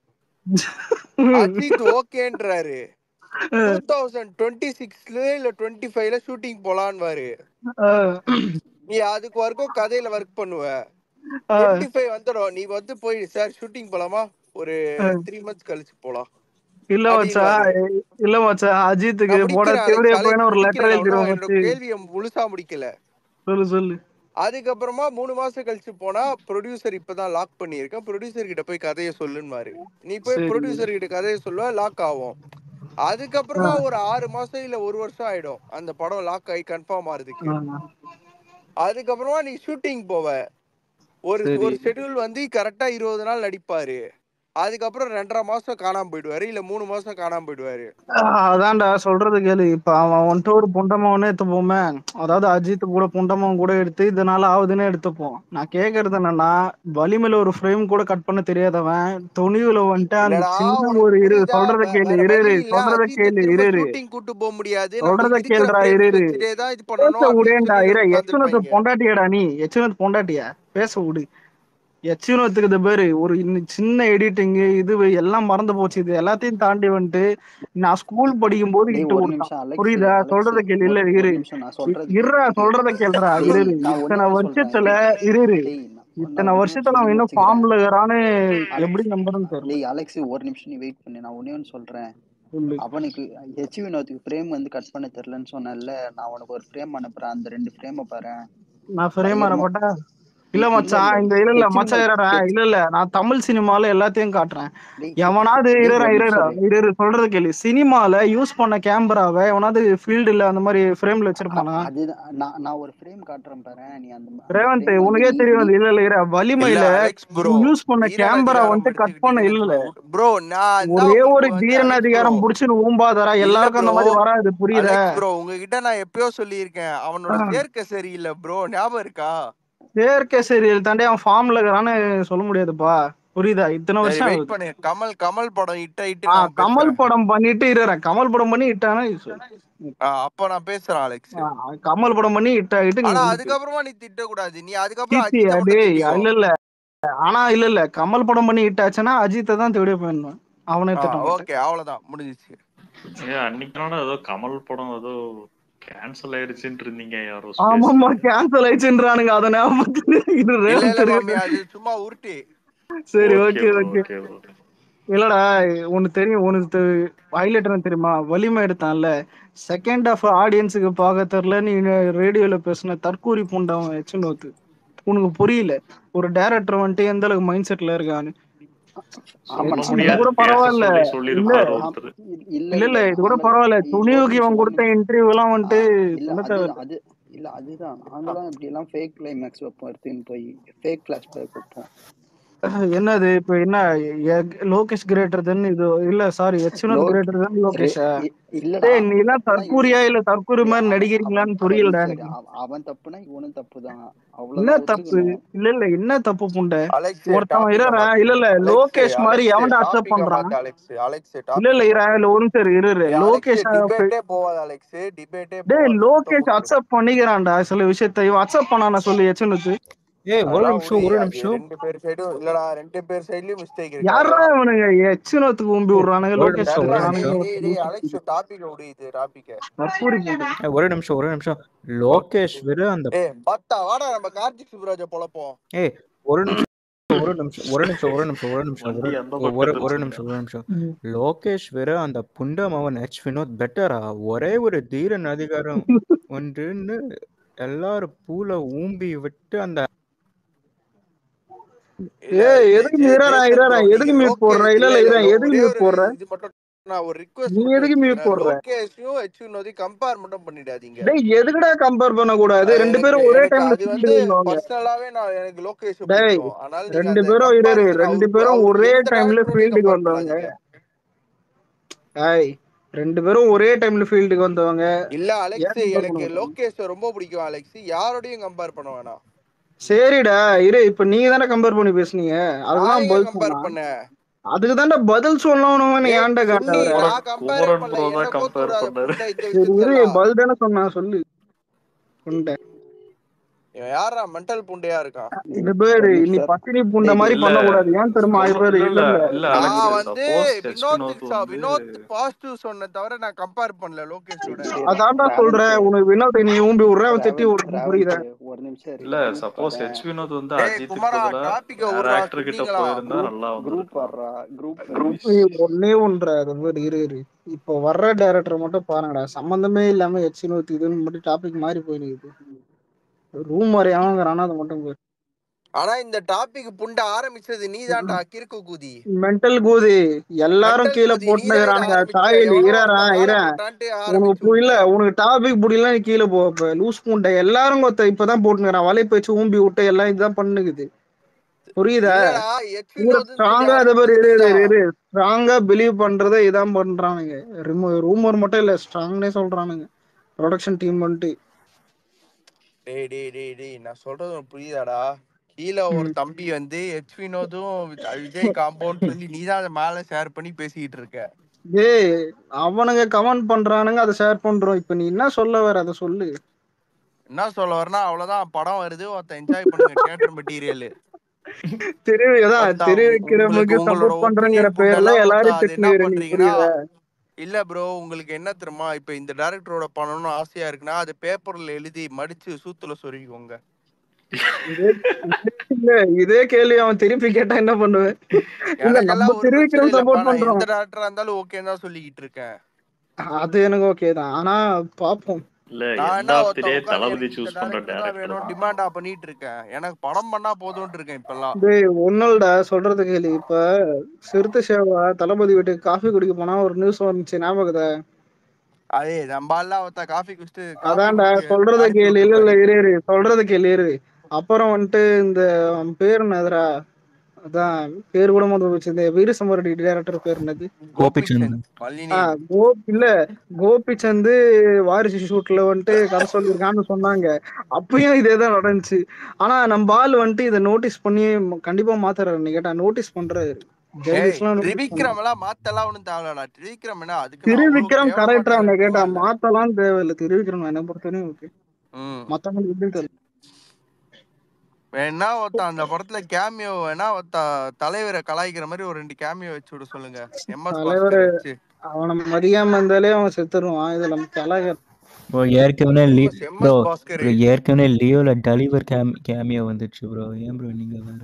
அஜித் ஓகேன்றாரு டூ தௌசண்ட் டுவெண்ட்டி சிக்ஸ்ல இல்ல டுவெண்ட்டி ஃபைவ்ல ஷூட்டிங் போலான்வாரு நீ அதுக்கு வரைக்கும் கதையில ஒர்க் பண்ணுவ டுவெண்ட்டி ஃபைவ் வந்துடும் நீ வந்து போய் சார் ஷூட்டிங் போலாமா ஒரு த்ரீ மந்த்ஸ் கழிச்சு போலாம் இல்ல மச்சா அப்படின்னுவாரு. இல்ல மச்சா அஜித்துக்கு நான் போட முடிக்கிறேன் தேவையா அலெக்ஸ், போயினா ஒரு அலெக்ஸ் லெட்டர் முடிக்கிறேன். நான் எழுதிடுவோம் இன்னும் என்னோட கேள்வியை முழுசா முடிக்கல சொல்லு சொல்லு அதுக்கப்புறமா மூணு மாசம் கழிச்சு போனா ப்ரொடியூசர் இப்பதான் லாக் பண்ணியிருக்கேன் ப்ரொடியூசர் கிட்ட போய் கதையை சொல்லுன்னுவாரு நீ போய் சரி. ப்ரொடியூசர் கிட்ட கதையை சொல்லுவ லாக் ஆகும் அதுக்கப்புறமா ஒரு ஆறு மாசம் இல்ல ஒரு வருஷம் ஆயிடும் அந்த படம் லாக் ஆகி கன்ஃபார்ம் ஆறதுக்கு அதுக்கப்புறமா நீ ஷூட்டிங் போவ ஒரு சரி. ஒரு ஷெட்யூல் வந்து கரெக்டா இருபது நாள் நடிப்பாரு அதுக்கப்புறம் ரெண்டரை மாசம் காணாம போயிடுவாரு இல்ல மூணு மாசம் காணாம போயிடுவாரு ஆஹ் அதான்டா சொல்றது கேளு இப்ப அவன் வந்துட்டு ஒரு புண்டமாவனே எடுத்துப்போமே அதாவது அஜித் கூட புண்டமாவன் கூட எடுத்து இதனால ஆகுதுன்னு எடுத்துப்போம் நான் கேக்குறது என்னன்னா வலிமையில ஒரு ஃப்ரேம் கூட கட் பண்ண தெரியாதவன் துணிவுல வந்துட்டு அந்த இல்லடா சின்ன உனக்கு ஒரு இரு புரியுதா சொல்றத வே- கேளு வேற இரு வழி இரு இல்ல சொல்றத அஜித்தை கேளு திரும்ப இரு இரு ஷூட்டிங் கூட்டு போக முடியாது சொல்றத நம்மளுக்கு இருக்கிற கேளுடா இரு ஃப்ரேம்ஸ் இரு வச்சுட்டே தான் இது பேச பண்ணணும் அப்படின்னு விடேன்டா சொல்லி இரு எச்சுனத்து உட்காந்துருப்பாங்க பொண்டாட்டியாடா நீ எச்சுனத்து பொண்டாட்டியா பேச விடு எச்சுனத்துக்கு இது பேரு ஒரு இன்னி- சின்ன எடிட்டிங் இது எல்லாம் மறந்து போச்சு இது எல்லாத்தையும் தாண்டி வந்துட்டு நான் ஸ்கூல் படிக்கும் போது டேய் இட்டு ஒரு கொடுத்தான் நிமிஷம் அலெக்ஸ் புரியுதா அலெக்ஸ் சொல்றத கேளு இல்ல ஒரு இரு நிமிஷம் நான் சொல்றது இருடா கேளு சொல்றத கேளுடா இரு டேய் இரு நான் ஒண்ணே இத்தனை ஒண்ணு சொல்றேன் வருஷத்துல இரு இரு இரு டேய் நான் நான் இத்தனை ஒண்ணே ஒண்ணு வருஷத்துல சொல்லி அவன் இன்னும் முடிச்சுக்கிறேன் ஃபார்ம்ல இருக்கிறான்னு எப்படி அலெக்ஸ் நம்புறதுன்னு தெரியல டேய் அலெக்ஸ் ஒரு நிமிஷம் நீ வெயிட் பண்ணு நான் ஒண்ணே ஒண்ணு சொல்றேன் சொல்லு அவனுக்கு ஹெச் வினோத்துக்கு ஃப்ரேம் வந்து கட் பண்ண தெரியலன்னு சொன்னேன்ல நான் உனக்கு ஒரு ஃப்ரேம் அனுப்புறேன் அந்த ரெண்டு ஃப்ரேமை பாரு நான் ஃப்ரேம் பயங்கரமா அனுப்பட்டா இல்ல இ- இல்ல மச்சான் இல்ல இந்த இல்ல இல்ல ஹெச் மச்சான் வினோத் இருடா ஹெச் இல்ல இல்ல நான் தமிழ் சினிமால எல்லாத்தையும் காட்டுறேன் டேய் எவனாவது டேய் இருடா ஒரு இருடா நிமிஷம் இரு இரு இரு சொல்றது கேளு சினிமால யூஸ் பண்ண கேமராவை எவனாவது ஃபீல்டுல அந்த மாதிரி ஃப்ரேம்ல அ- வச்சிருப்பானா அதுதான் நான் நான் ஒரு ஃப்ரேம் காட்டுறேன் பாரு நீ அந்த அந்த ரேவந்த் ஃப்ரேம் வந்து உனக்கே நீ தெரியும் நீ அது இல்ல இல்ல இரு இல்ல வலிமையில அலெக்ஸ் ப்ரோ யூஸ் பண்ண வீரன் கேமரா அதிகாரம் வந்துட்டு கட் பண்ண எடுத்துக்கிட்டீங்கன்னு இல்ல வச்சுக்கோ ப்ரோ நான் தான் ஒரே உங்களுக்கு ஒரு வந்து தீரன் அலெக்ஸ் ப்ரோ அதிகாரம் புடிச்சுன்னு ஊம்பாதரா இல்ல எல்லாருக்கும் அந்த ப்ரோ மாதிரி வராது புரியுதா அலெக்ஸ் ப்ரோ உங்ககிட்ட நான் எப்பயோ சொல்லியிருக்கேன் அவனோட சேர்க்கை சரியில்லை ப்ரோ ஞாபகம் இருக்கா செயற்கை சீரியல் தாண்டி அவன் ஃபார்ம்ல இருக்கிறான்னு சொல்ல முடியாதுப்பா புரியுதா இத்தனை சரி வருஷம் வெயிட் ஆகுது பண்ணு கமல் கமல் படம் இட்ட இட்டு ஆ நான் கமல் பேசுறேன் படம் பண்ணிட்டு இருறேன் கமல் படம் பண்ணி இட்டானா ஆ, அப்ப நான் பேசுறேன் அலெக்ஸ் கமல் படம் பண்ணி இட்ட இட்டு நீ ஆனா இருக்கு அதுக்கப்புறமா நீ திட்ட கூடாது நீ அதுக்கப்புறம் கீர்த்தி அஜித்தை மட்டும் டேய் திட்டிக்கோ இல்ல இல்ல ஆனா இல்ல இல்ல கமல் படம் பண்ணி இட்டாச்சுன்னா அஜித்தை தான் தேடிய போயிடணும் அவனை ஆ திட்ட மாட்டேன் ஓகே அவ்வளவுதான் முடிஞ்சிச்சு ஏன் அன்னைக்கு ஏதோ கமல் படம் ஏதோ கேன்சல் ஆயிடுச்சுன்னு இருந்தீங்க யாரோ ஆமாமா ஸ்பேஸ்ல கேன்சல் ஆயிடுச்சுன்றானுங்க அதை ஞாபகத்துல இது இல்ல ரேவந்த் இல்ல தெரியும் மாமி அது சும்மா உருட்டி சரி okay okay bro okay okay bro இல்லடா உனக்கு தெரியும் உனக்கு ஹைலைட் என்ன தெரியுமா வலிமை எடுத்தான்ல செகண்ட் ஆஃப் ஆடியன்ஸுக்கு பார்க்க தெரில நீ ரேடியோல பேசின தற்கூரி பூண்டவன் எச்சுனோத்து உனக்கு புரியல ஒரு டைரக்டர் வந்துட்டு எந்த அளவுக்கு மைண்ட் செட்ல இருக்கான்னு ஆமா சொல்ல இது முடியாது கூட பேச பரவாயில்ல சொல்லி இல்ல சொல்லியிருப்பாரு ஆம், ஒருத்தர் இ- இல்ல இல்ல இல்ல இல்ல இது கூட நாங்களாம் பரவாயில்ல இ- ஒரு துணிவுக்கு நிமிஷம் இவன் ஒரு கொடுத்த நிமிஷம் இன்டர்வியூ எல்லாம் ஆ, வந்துட்டு இல்ல சொல்ல அதுதான் தேவையில்ல அது இல்ல அதுதான் நாங்களாம் இப்படி எல்லாம் ஃபேக் கிளைமேக்ஸ் வைப்போம் எடுத்துன்னு போய் ஃபேக் கிளாஸ் பேக் வைப்போம் என்னது இப்ப என்ன எ- லோகேஷ் கிரேட்டர் தென் இது இல்ல சாரி லோ எச்சுனத் கிரேட்டர் தென் ரெ- லோகேஷா இ- இல்லடா டேய் நீ எல்லாம் தப்புனா இவன் தற்கூரியா இல்ல தற்கூரி டேய் மாதிரி அவன் அவன் நடிக்கிறீங்களான்னு ஒரு புரியலடா நிமிஷம் இரு. எனக்கு அவன் அவன் தப்புனா இவனும் தப்பு தான் என்ன அவ்வளவுதான் தப்பு ஒத்துக்கணும் இல்ல இல்ல என்ன தப்பு புண்டை அலெக்ஸ் ஒருத்தவன் டாபிக்க இருறா மாத்து இல்ல இல்ல அலெக்ஸ் லோகேஷ் மாதிரி அலெக்ஸ் எவன்டா அக்செப்ட் டாபிக்க பண்றான் மாத்து அலெக்ஸ் அலெக்ஸ் இல்ல டாபிக்க இல்ல இரா மாத்து இல்ல ஒரு நிமிஷம் இரு இரு ஏய் அலெக்ஸ் லோகேஷ் டிபேட்டே போவாது அலெக்ஸ் டிபேட்டே டேய் போவாது சுத்த லோகேஷ் முடிச்சிடும் அக்செப்ட் பண்ணிக்கிறான்டா சில விஷயத்த இவன் அக்செப்ட் பண்ணான சொல்லி எச்சனுக்கு ஏய் ஒரு அதெல்லாம் நிமிஷம் விடு ஒரு அது நிமிஷம் ரெண்டு பேர் சைடும் இல்லடா ரெண்டு பேர் சைடுலயும் மிஸ்டேக் இருக்கு யாரா அவ்வளவுதான் இவனுங்க எச்சனத்துக்கு உம்பி ஏய், விடுறானுங்க ஒரு லோகேஷ் நிமிஷம் ஒரு சரிடா விடுறானுங்க நிமிஷம் டேய் டேய் டேய் அலெக்ஸ் டாபிக் விடு இது டாபிக்க தற்கூரி புண்டை ஏய், ஒரு நிமிஷம் ஒரு நிமிஷம் லோகேஷ் வெறும் அந்த ஏய் பத்தா வாடா நம்ம கார்த்திக் சுப்ராஜ பொழப்போம் ஏய் ஒரு நிமிஷம் ஒரு ஒரு நிமிஷம் ஒரு நிமிஷம் ஒரு நிமிஷம் ஒரு நிமிஷம் வண்டி ஒரு எந்த ஒரு பக்கம் ஒரு திருச்சுங்க நிமிஷம் ஒரு நிமிஷம் லோகேஷ் வேற அந்த புண்டமவன் ஹெச் வினோத் பெட்டரா ஒரே ஒரு தீரன் அதிகாரம் ஒன்றுன்னு எல்லாரும் பூல ஊம்பி விட்டு அந்த இல்ல ஏய் ஜெ- எதுக்கு ஜெ- மீறா ஜெயசன் இரா ப்ரோ நீங்க எதுக்கு மியூட் போடுற லோகேஷ் இல்ல இல்ல இல்ல இல்ல இரா லோ- எதுக்கு ஒரே மியூட் ஒரு போடுற இது மட்டும் நான் ஒரு ரிக்வெஸ்ட் நீ மட்டும் எதுக்கு மியூட் வச்சுக்கிறேன் போடுற லோகேஷையும் ஹெச் வினோதையும் கம்பேர் மட்டும் பண்ணிடாதீங்க டேய் எதுக்குடா கம்பேர் பண்ண கூடாது அது ரெண்டு எனக்கு பேரும் ஒரே எனக்கு டைம்ல அது ஃபீல்டு வந்து வந்தவங்க பர்சனலாவே நான் எனக்கு லோகேஷ டேய் பிடிக்கும் அதனால நீங்க ரெண்டு அந்த பேரும் இரு இரு, கம்பாரிசன் ரெண்டு அவரு பேரும் அவரு ஒரே எந்த டைம்ல டேரக்டரோடையும் ஃபீல்டுக்கு கம்பேர் வந்தவங்க பண்ணாதீங்க டேய் ரெண்டு பேரும் ஒரே டைம்ல ஃபீல்டுக்கு வந்தவங்க இல்ல ஏன் அலெக்ஸ் கம்பேர் எனக்கு பண்ண லோகேஷ ரொம்ப பிடிக்கும் அலெக்ஸ் யாரோடையும் கம்பேர் பண்ண வேணாம் சரிடா இரு இப்ப நீங்க தானே கம்பேர் பண்ணி பேசுனீங்க நான் அதுதான் எங்க பதில் கம்பேர் சொன்னா பண்ணேன் அதுக்கு தானே பதில் சொல்லணும் நீ ஏ ஏன்டா கேட்ட சுன்னி அவரை குமரன் நான் கம்பேரே குமரன் பண்ணல ப்ரோ என்ன தான் கோத்து கம்பேர் விடாத பண்ணாரு புண்டை இந்த சரி இரு விஷயத்துக்கெல்லாம் பதில் தானே சொன்னா சொல்லு புண்டை இவன் யாரா மென்டல் புண்டையா இருக்கான் இது பேரு ஒரு நீ நிமிஷம் பத்தினி புண்டை டேய் மாதிரி டேய் இல்ல பண்ணக்கூடாது ஏன் தெரியுமா கும பேரு இல்ல இல்ல இல்ல இல்ல இல்ல நான் அலெக்ஸ் வந்து சப்போஸ் ஹெச் வினோத்துக்கு வினோத் ச- வந்து வினோத் பாசிட்டிவ் சொன்ன தவிர நான் கம்பேர் பண்ணல லோகேஷோட சரி அதான்டா டிராவல்ஸ் சொல்றேன் உனக்கு வினோத்தை நீ ஊம்பி விடுற அவன் திட்டி டிராவல் விடுறான் புரியுதா டிராவல்ஸ் ஒரு நிமிஷம் இரு இல்ல குரூப் சப்போஸ் வரேன் ஹெச் வினோத் வந்து டேய் அஜித்துக்கு குமாரா பதிலா டாபிக்க வேற விடுறா ஆக்டர் கிட்ட சொன்னீங்களா போயிருந்தா குரூப் நல்லா குரூப் வந்திருக்கும் வர்றா குரூப் நீ ஒன்னே ஒன்ற அது மாதிரி இரு இரு இப்போ வர்ற டேரக்டர் மட்டும் பாருங்கடா சம்பந்தமே இல்லாம எச்சி நூத்தி இதுன்னு மட்டும் டாபிக் மாறி போயிருக்குது ரூம் வரையாங்கிறானா அதை மட்டும் போய் ஆனா இந்த டாபிக் புண்ட ஆரம்பிச்சது நீதான்டா கிறுக்கு கூதி மென்டல் கூதி எல்லாரும் மென்டல் கீழே கூதி நீதான் இதை போட்டுக்கிறானுங்க ஆரம்பிச்ச சாயலி எவனோ இறாரா ஒருத்தன் இற மாலை போட்டான்ட்டு உனக்கு ஆரம்பிச்சு பு- இல்ல விட்ட உனக்கு டாபிக் பிடிக்கலாம் நீ கீழே போ இப்ப லூஸ் பூண்டை எல்லாரும் கொத்த இப்பதான் போட்டுக்கிறான் வலை பேச்சு ஊம்பி விட்டு எல்லாம் இதுதான் பண்ணுக்குது புரியுதா இல்லடா எச் இவரு வினோத்னு சொல்லி ஸ்ட்ராங்கா அதை பேர் ஆரம்பிச்சது இரு இரு நீதான் இரு ஸ்ட்ராங்கா பிலீவ் பண்றதை இதான் பண்றானுங்க ரூமர் மட்டும் இல்ல ஸ்ட்ராங்னே சொல்றானுங்க ப்ரொடக்ஷன் டீம் வந்துட்டு டேய் டேய் டேய் டேய் நான் சொல்றது உனக்கு புரியுதாடா கீழே ஒரு ம். தம்பி வந்து எச் வினோதும் வி- விஜய் காம்போன்னு சொல்லி நீதான் அதை மேல ஷேர் பண்ணி பேசிக்கிட்டு இருக்க டேய் அவனுங்க கமெண்ட் பண்றானுங்க அதை ஷேர் பண்றோம் இப்ப நீ என்ன சொல்ல வர அதை சொல்லு என்ன சொல்ல வரனா அவ்வளவுதான் படம் வருது ஒருத்தன் என்ஜாய் பண்ணுங்க தியேட்டர் மெட்டீரியல் தெரிய அதான் ஒருத்தன் தெரிய உ- வைக்கிறவங்களுக்கு உங்களுக்கு உங்களோட சப்போர்ட் பண்றேங்கிற ஒப்பீனியன் பேர்ல புண்டெல்லாம் ஒருத்தன் எல்லாரும் அது என்ன திட்டுனுகிற நீ பண்றீங்கன்னா புரியுதா இல்ல ப்ரோ உங்களுக்கு என்ன தெரியுமா இப்ப இந்த டைரக்டரோட பண்ணணும்னு ஆசையா இருக்குன்னா அது பேப்பர்ல எழுதி மடிச்சு சூத்துல சொருகிக்கோங்க இதே இதே இல்ல இதே கேள்வி அவன் திருப்பி கேட்டா என்ன பண்ணுவேன் இல்ல நம்ம எனக்கெல்லாம் ஒரு பிரச்சனை தெரிவிக்கிறோம் இல்லப்பா சப்போர்ட் நான் பண்றோம் எந்த டேரக்டரா இருந்தாலும் ஓகேன்னு தான் சொல்லிக்கிட்டு இருக்கேன் அது எனக்கு ஓகே தான் ஆனா பாப்போம் இல்ல நான் எந்த என்ன ஒருத்தன் ஆப்திலே உட்காந்து தளபதி எனக்கு இந்த சூஸ் பண்ற டேரக்டர் தான் டேரக்டர் வேணும் தான் டிமாண்டா பண்ணிட்டு இருக்கேன் எனக்கு படம் பண்ணா போதும்னு இருக்கேன் இப்பெல்லாம் டேய் ஒன்னும்டா சொல்றது கேளு இப்ப சிறுத்தை சேவா தளபதி வீட்டுக்கு காஃபி குடிக்க போனா ஒரு நியூஸ் வந்துச்சு ஞாபகத்தை அதே நம்ம எல்லாம் ஒருத்த காஃபி குடிச்சிட்டு காஃபி அதான்டா குடிக்க சொல்றத அனுப்பி கேளு இல்ல இல்ல விட்டுருப்பாரு இரு இரு சொல்றத கேளு இரு அப்புறம் வந்துட்டு இந்த அவன் பேர் என்னதுடா அதான் பேர் கூட மொதல் வச்சு இந்த வீரசமரடி டேரக்டர் பேர் என்னது கோபிச்சந்த் கோபிச்சந்த் ஆ மல்லினேன் கோ இல்ல கோபிச்சந்து வாரிசு ஷூட்ல வந்துட்டு கதை சொல்லியிருக்கான்னு சொன்னாங்க அப்பயும் இதேதான் நடந்துச்சு ஆனா நம்ம ஆள் வந்துட்டு இதை நோட்டீஸ் பண்ணி ம- கண்டிப்பா மாத்துறாரு நீ கேட்டா நோட்டீஸ் பண்றாரு ஏய் ஜெர்னலிஸ்ட்லாம் நோட்டீஸ் பண்ணாரு திரிவிக்ரம் எல்லாம் மாத்தெல்லாம் ஒண்ணும் தேவையில்லடா திரிவிக்ரம் என்ன அதுக்குன்னு திரு அவ்வளவு விக்ரம் கேவலமா கரெக்டா அவனை கேட்டா டைரக்டர்லாம் இல்ல மாத்தலாம் தேவையில்லை திரு விக்ரம் என்ன பொறுத்தவரையும் ஓகே ம் மத்தவங்களுக்கு எப்படி தெரியல வேணா ஒருத்தன் அந்த படத்துல கேமியோ வேணா ஒருத்த தலைவரை கலாய்க்கிற மாதிரி ஒரு ரெண்டு கேமியோ வச்சு விட சொல்லுங்க எம்எஸ் தலைவர் பாஸ்கர் வச்சு அவனை மதியாம இருந்தாலே அவன் செத்துருவான் இதுல நம்ம தலக ப்ரோ ஏற்கனவே லீ எம்எஸ் ப்ரோ எம்எஸ் பாஸ்கர் ப்ரோ ஏற்கனவே லியோல டலிவர் கேம் கேமியோ வந்துச்சு ப்ரோ ஏன் ப்ரோ நீங்க வேற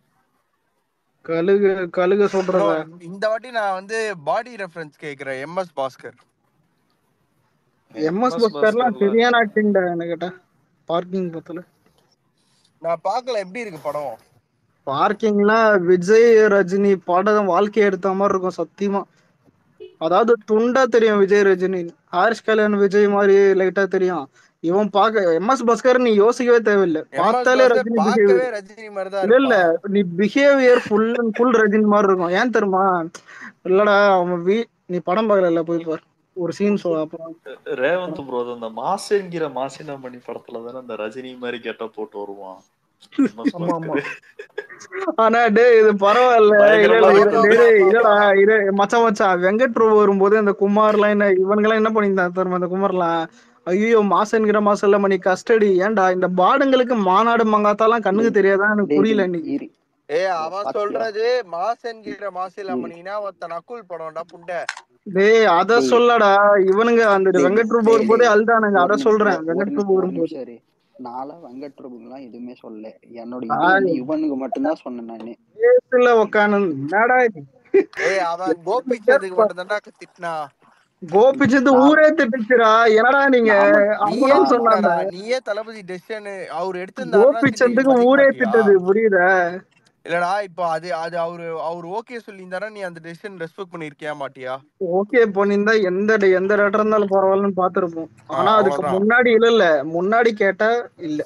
கழுகு கழுக ப்ரோ சொல்றத இந்த வாட்டி நான் வந்து பாடி ரெஃபரன்ஸ் கேக்குறேன் எம்எஸ் பாஸ்கர் எம்எஸ் எம்எஸ் பஸ்கர்லாம் பாஸ்கர்ல சரியான ஆக்டிங்டா என்ன கேட்டா பார்க்கிங் பத்துல நான் பார்க்கல எப்படி இருக்கு படம் பார்க்கிங்லாம் விஜய் ரஜினி படம் வாழ்க்கையை எடுத்த மாதிரி இருக்கும் சத்தியமா அதாவது துண்டா தெரியும் விஜய் ரஜினி ஹாரிஸ் கல்யாண் விஜய் மாதிரி லைட்டா தெரியும் இவன் பார்க்க எம்எஸ் பஸ்கர் நீ யோசிக்கவே தேவையில்லை எம்எஸ் பார்த்தாலே பாஸ்கர் ரஜினி பார்க்கவே பிஹேவியர் ரஜினி மாதிரி தான் இல்ல இல்ல இருப்பான் நீ behaviour full and full Rajini மாதிரி இருக்கும் ஏன் தெரியுமா இல்லடா அவன் வீ நீ படம் பார்க்கல போய் பார் ஒரு சீன் சொல் அப்புறம் ரேவந்த் ப்ரோ அந்த மாசுங்கிற மாசினாமணி படத்துல தானே அந்த ரஜினி மாதிரி கெட்ட போட்டு வருவான் எம்எஸ் ஆமா ஆமா பாஸ்கர் ஆனா டேய் இது பரவாயில்ல இல்ல பயங்கரமா இல்ல ஆமா இரு- இருக்கும் டேய் ஆமா டேய், ஆமா இல்லடா ஆமா இரு மச்சான் மச்சான் வெங்கட் பிரபு வரும்போது அந்த குமார்லாம் என்ன இவனுங்கெல்லாம் என்ன பண்ணியிருந்தான் தெரியுமா அந்த குமார்லாம் ஐயோ மாசன்கிற மாசம் இல்ல மணி கஸ்டடி ஏன்டா இந்த பாடுங்களுக்கு மாநாடு மங்காத்தாலாம் கண்ணுக்கு டேய் தெரியாதா எனக்கு டேய் புரியல டேய் இன்னைக்கு இரு ஏ ஓ, அவன் பாத்தியா சொல்றது மாசன்கிற மாசில டேய் மணினா ஒருத்த நக்குல் படம்டா புண்டை டேய் அத டேய் சொல்லடா இவனுங்க அந்த டேய் வெங்கட் பிரபு டேய் வரும்போதே டேய் அழுதானுங்க ஒரு அத நிமிஷம் சொல்றேன் ஒரு வெங்கட் நிமிஷம் பிரபு ஒரு வரும்போது நிமிஷம் இரு நான்லாம் வெங்கட் பிரபுலாம் எதுவுமே சொல்லல என்னோட இது வந்து யுவனுக்கு மட்டும்தான் சொன்னேன் நானு கேஸ்ல உக்காந்து என்னடா இது? ஏய் அவன் கோபிச்சதுக்கு மட்டும் தான்டா திட்டினா கோபிச்சந்து ஊரே திட்டுச்சுடா என்னடா நீங்க நீயே அவங்களும் சொன்னாங்க திட்டுடா, நீயே தளபதி டெசிஷன் அவர் எடுத்திருந்தாருன்னா சரி, கோபிச்சந்துக்கு மதிக்க ஊரே மாட்டியா? திட்டது புரியுதா இல்லடா இப்போ அது அது அவரு அவர் ஓகே சொல்லியிருந்தாரா நீ அந்த டெசிஷன் ரெஸ்பெக்ட் பண்ணிருக்கியா மாட்டியா ஓகே பண்ணியிருந்தா எந்த ட- எந்த இடத்துல இருந்தாலும் பரவாயில்லன்னு பாத்துருப்போம் ஆ, ஆனா அதுக்கு அவ்வளவுதான். முன்னாடி இல்ல இல்ல முன்னாடி கேட்டா இல்ல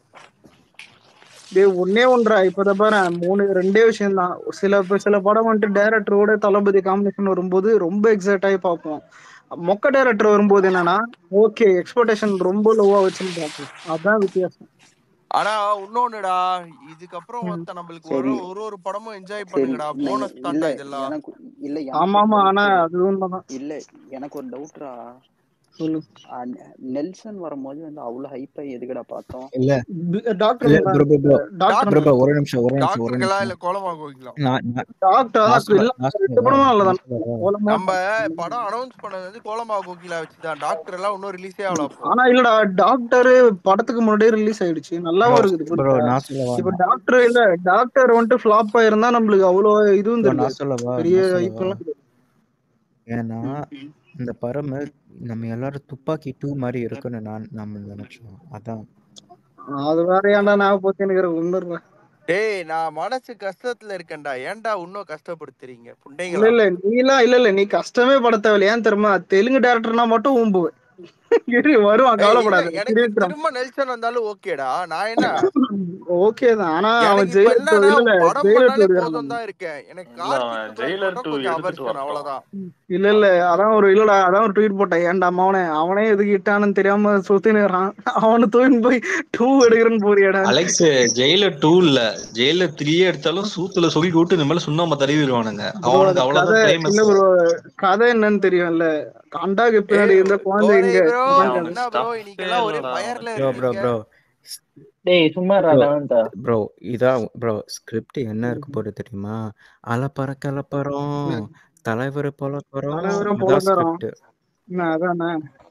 டேய் ஒன்னே ஒன்றா இப்பத பாரு மூணு ரெண்டே விஷயம் தான் சில இப்ப சில படம் வந்துட்டு டைரக்டரோட தளபதி காம்பினேஷன் வரும்போது ரொம்ப எக்ஸைட் ஆகி பார்ப்போம் மொக்க டைரக்டர் வரும்போது என்னன்னா ஓகே எக்ஸ்பெக்டேஷன் ரொம்ப லோவா வச்சுன்னு பார்ப்போம் அதான் வித்தியாசம் ஆனா இன்னொன்னுடா இதுக்கப்புறம் ஒருத்த நம்மளுக்கு ஒரு சரி. ஒரு ஒரு படமும் என்ஜாய் சரி பண்ணுங்கடா இல்ல போனஸ் இல்ல தான்டா இதெல்லாம் எனக்கு இல்ல எனக்கு ஆமா ஒரு ஆமா ஆனா டவுட் அது உண்மைதான் இல்ல எனக்கு ஒரு டவுட்ரா சொல்லு நெல்சன் வரும்போது வந்து அவ்வளவு ஹைப்பா எதுக்குடா பார்த்தோம் இல்ல டாக்டர் இல்ல bro bro bro doctor bro bro ஒரு நிமிஷம் ஒரு நிமிஷம் ஒரு டாக்டருக்கெல்லாம் நிமிஷம் இல்ல கோலமா கோவிக்கலாம் நான் நான் டாக்டர் நான் அதான் சொல்ல இல்ல நான் ரெண்டு சொல்லவா படமும் நான் நல்லதான் சொல்லவா கோலமா நம்ம படம் அனௌன்ஸ் பண்ணது வந்து கோலமா கோகிலா வச்சுதான் டாக்டர் எல்லாம் இன்னும் ரிலீஸே ஆகல அப்போ ஆனா இல்லடா டாக்டர் படத்துக்கு முன்னாடியே ரிலீஸ் ஆயிடுச்சு நல்லாவும் ப்ரோ இருக்குது ப்ரோ புரியுதா நான் சொல்லவா இப்ப டாக்டர் இல்ல டாக்டர் வந்துட்டு ஃபிளாப் ஆயிருந்தா நம்மளுக்கு அவ்வளவு இதுவும் ப்ரோ தெரியாது நான் சொல்லவா பெரிய நான் hype சொல்லவா எல்லாம் தெரியாது. ஏன்னா இந்த படம் நம்ம எல்லாரும் துப்பாக்கி டூ மாதிரி இருக்குன்னு நான் நம்ம நினைச்சோம் அதான் அது வேற ஏன்டா நான் போச்சு எனக்கு உண்மை டேய் நான் மனசு கஷ்டத்துல இருக்கேன்டா ஏன்டா இன்னும் கஷ்டப்படுத்துறீங்க இல்ல புண்டைங்களா இல்ல நீலாம் இல்ல இல்ல நீ கஷ்டமே பட தேவையில்ல ஏன் தெரியுமா தெலுங்கு டேரக்டர்னா மட்டும் ஊம்புவேன் இரு வருவான் ஏய் இல்ல கவலைப்படாத எனக்கு திரிவிக்ரம் திரும்ப நெல்சன் வந்தாலும் ஓகேடா நான் என்ன ஓகே தான் ஆனா அவன் எனக்கு இப்ப ஜெயிலர் என்னன்னா இல்ல படம் ஜெயிலர் பண்ணாலே இருக்கான் போதும் தான் இருக்கேன் எனக்கு இல்ல கார்த்திக் அவன் சுப்ராஜ் ஜெயிலர் மட்டும் டூ கொஞ்சம் எடுத்துட்டு அவர்ஷன் வரட்டும் அவ்வளவுதான் இல்ல இல்ல அதான் ஒரு இல்லடா அதான் ஒரு ட்வீட் போட்டேன் ஏன்டா அவனே அவனே எதுக்கு இட்டான்னு தெரியாம சுத்தினுறான் அவனு தூக்கின்னு போய் டூ எடுக்கிறேன்னு போறியாடா அலெக்ஸ் ஜெயிலர் டூ இல்ல ஜெயிலர் த்ரீயே எடுத்தாலும் சூத்துல சொல்லி விட்டு இந்த மேல சுண்ணாம தடவிடுவானுங்க ப்ரோ அவனுக்கு அது கதை அவ்வளவுதான் இல்ல ஃபேமஸ் ப்ரோ கதை என்னன்னு தெரியும்ல அண்டாக்கு பின்னாடி ஏய் இருந்த குழந்தை கோரை எங்க ப்ரோ அதான் கதை என்ன ப்ரோ இன்னைக்கெல்லாம் ஒரே ஃபயர்ல ப்ரோ ப்ரோ இருக்கீங்க ப்ரோ டேய் சும்மா ப்ரோ ரவன்டா ப்ரோ இதான் ப்ரோ ஸ்கிரிப்ட் என்ன இருக்க போகுது தெரியுமா அலப்பற கலப்பறம் தலைவர் பொலப்பறம் தலைவரும் இதான் பொழந்தரும் ஸ்கிரிப்ட் என்ன அதானே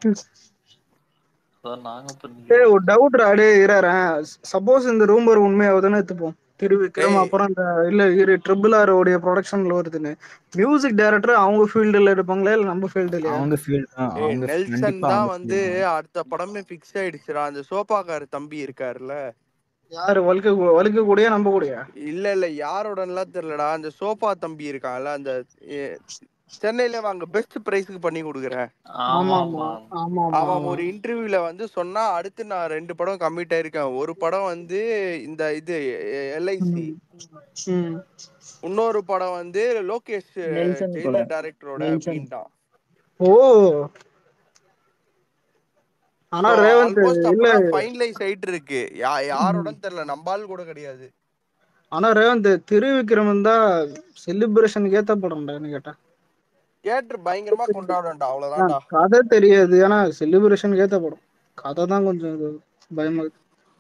அதான் நாங்க டேய் பண்ணிக்கிறோம் ஒரு டவுட் டே இறாரேன் சப்போஸ் இந்த ரூமர் உண்மையாவதுன்னு எடுத்துப்போம் திருவிக்ரம் டேய் அப்புறம் இந்த இல்ல இரு ட்ரிபிள் ஆர் உடைய ப்ரொடக்ஷன்ல வருதுன்னு மியூசிக் டைரக்டர் அவங்க ஃபீல்டுல இருப்பாங்களா இல்ல நம்ம ஃபீல்டு இல்லையா அவங்க ஃபீல்ட் தான் ஏய் அவங்க நெல்சன் கண்டிப்பா தான் அவங்க வந்து ஃபீல்ட் தான் அடுத்த படமே ஃபிக்ஸ் ஆயிடுச்சுடா அந்த சோபாக்கார தம்பி இருக்காருல்ல யாரு வழுக்க வழுக்க கூடயா நம்ப கூடயா இல்ல இல்ல யாரோடலாம் தெரியலடா அந்த சோபா தம்பி இருக்கான்ல அந்த எ- சென்னையில வாங்க பெஸ்ட் பிரைஸ்க்கு பண்ணி கொடுக்குறேன் ஆமா ஆமா ஆமா ஆமா ஆமா ஆமா அவன் ஆமா ஒரு இன்டர்வியூல வந்து சொன்னா அடுத்து நான் ரெண்டு படம் கம்மிட் ஆயிருக்கேன் ஒரு படம் வந்து இந்த இது எல்ஐசி ம். ம். இன்னொரு படம் வந்து லோகேஷ் நெல்சன் கூட ஜெயிலர் டைரக்டரோட நெல்சன் அப்படின்ட்டான் ஓ ஆனா ஸோ ரேவந்த் ஆல்மோஸ்ட் இல்ல அப்பதான் ஃபைனலைஸ் ஆயிட்டு இருக்கு யா யாரோடன்னு தெரியல நம்பால் கூட கிடையாது ஆனா ரேவந்த் திருவிக்ரமன் தான் செலிப்ரேஷனுக்கு ஏத்த படம்டான்னு கேட்டா தியேட்டர் பயங்கரமா கொண்டாடும்டா ஆ, அவ்வளவுதான்டா கதை தெரியாது ஆனா செலிப்ரேஷனுக்கு ஏத்த படம் கதை தான் கொஞ்சம் இது பயமா இருக்கு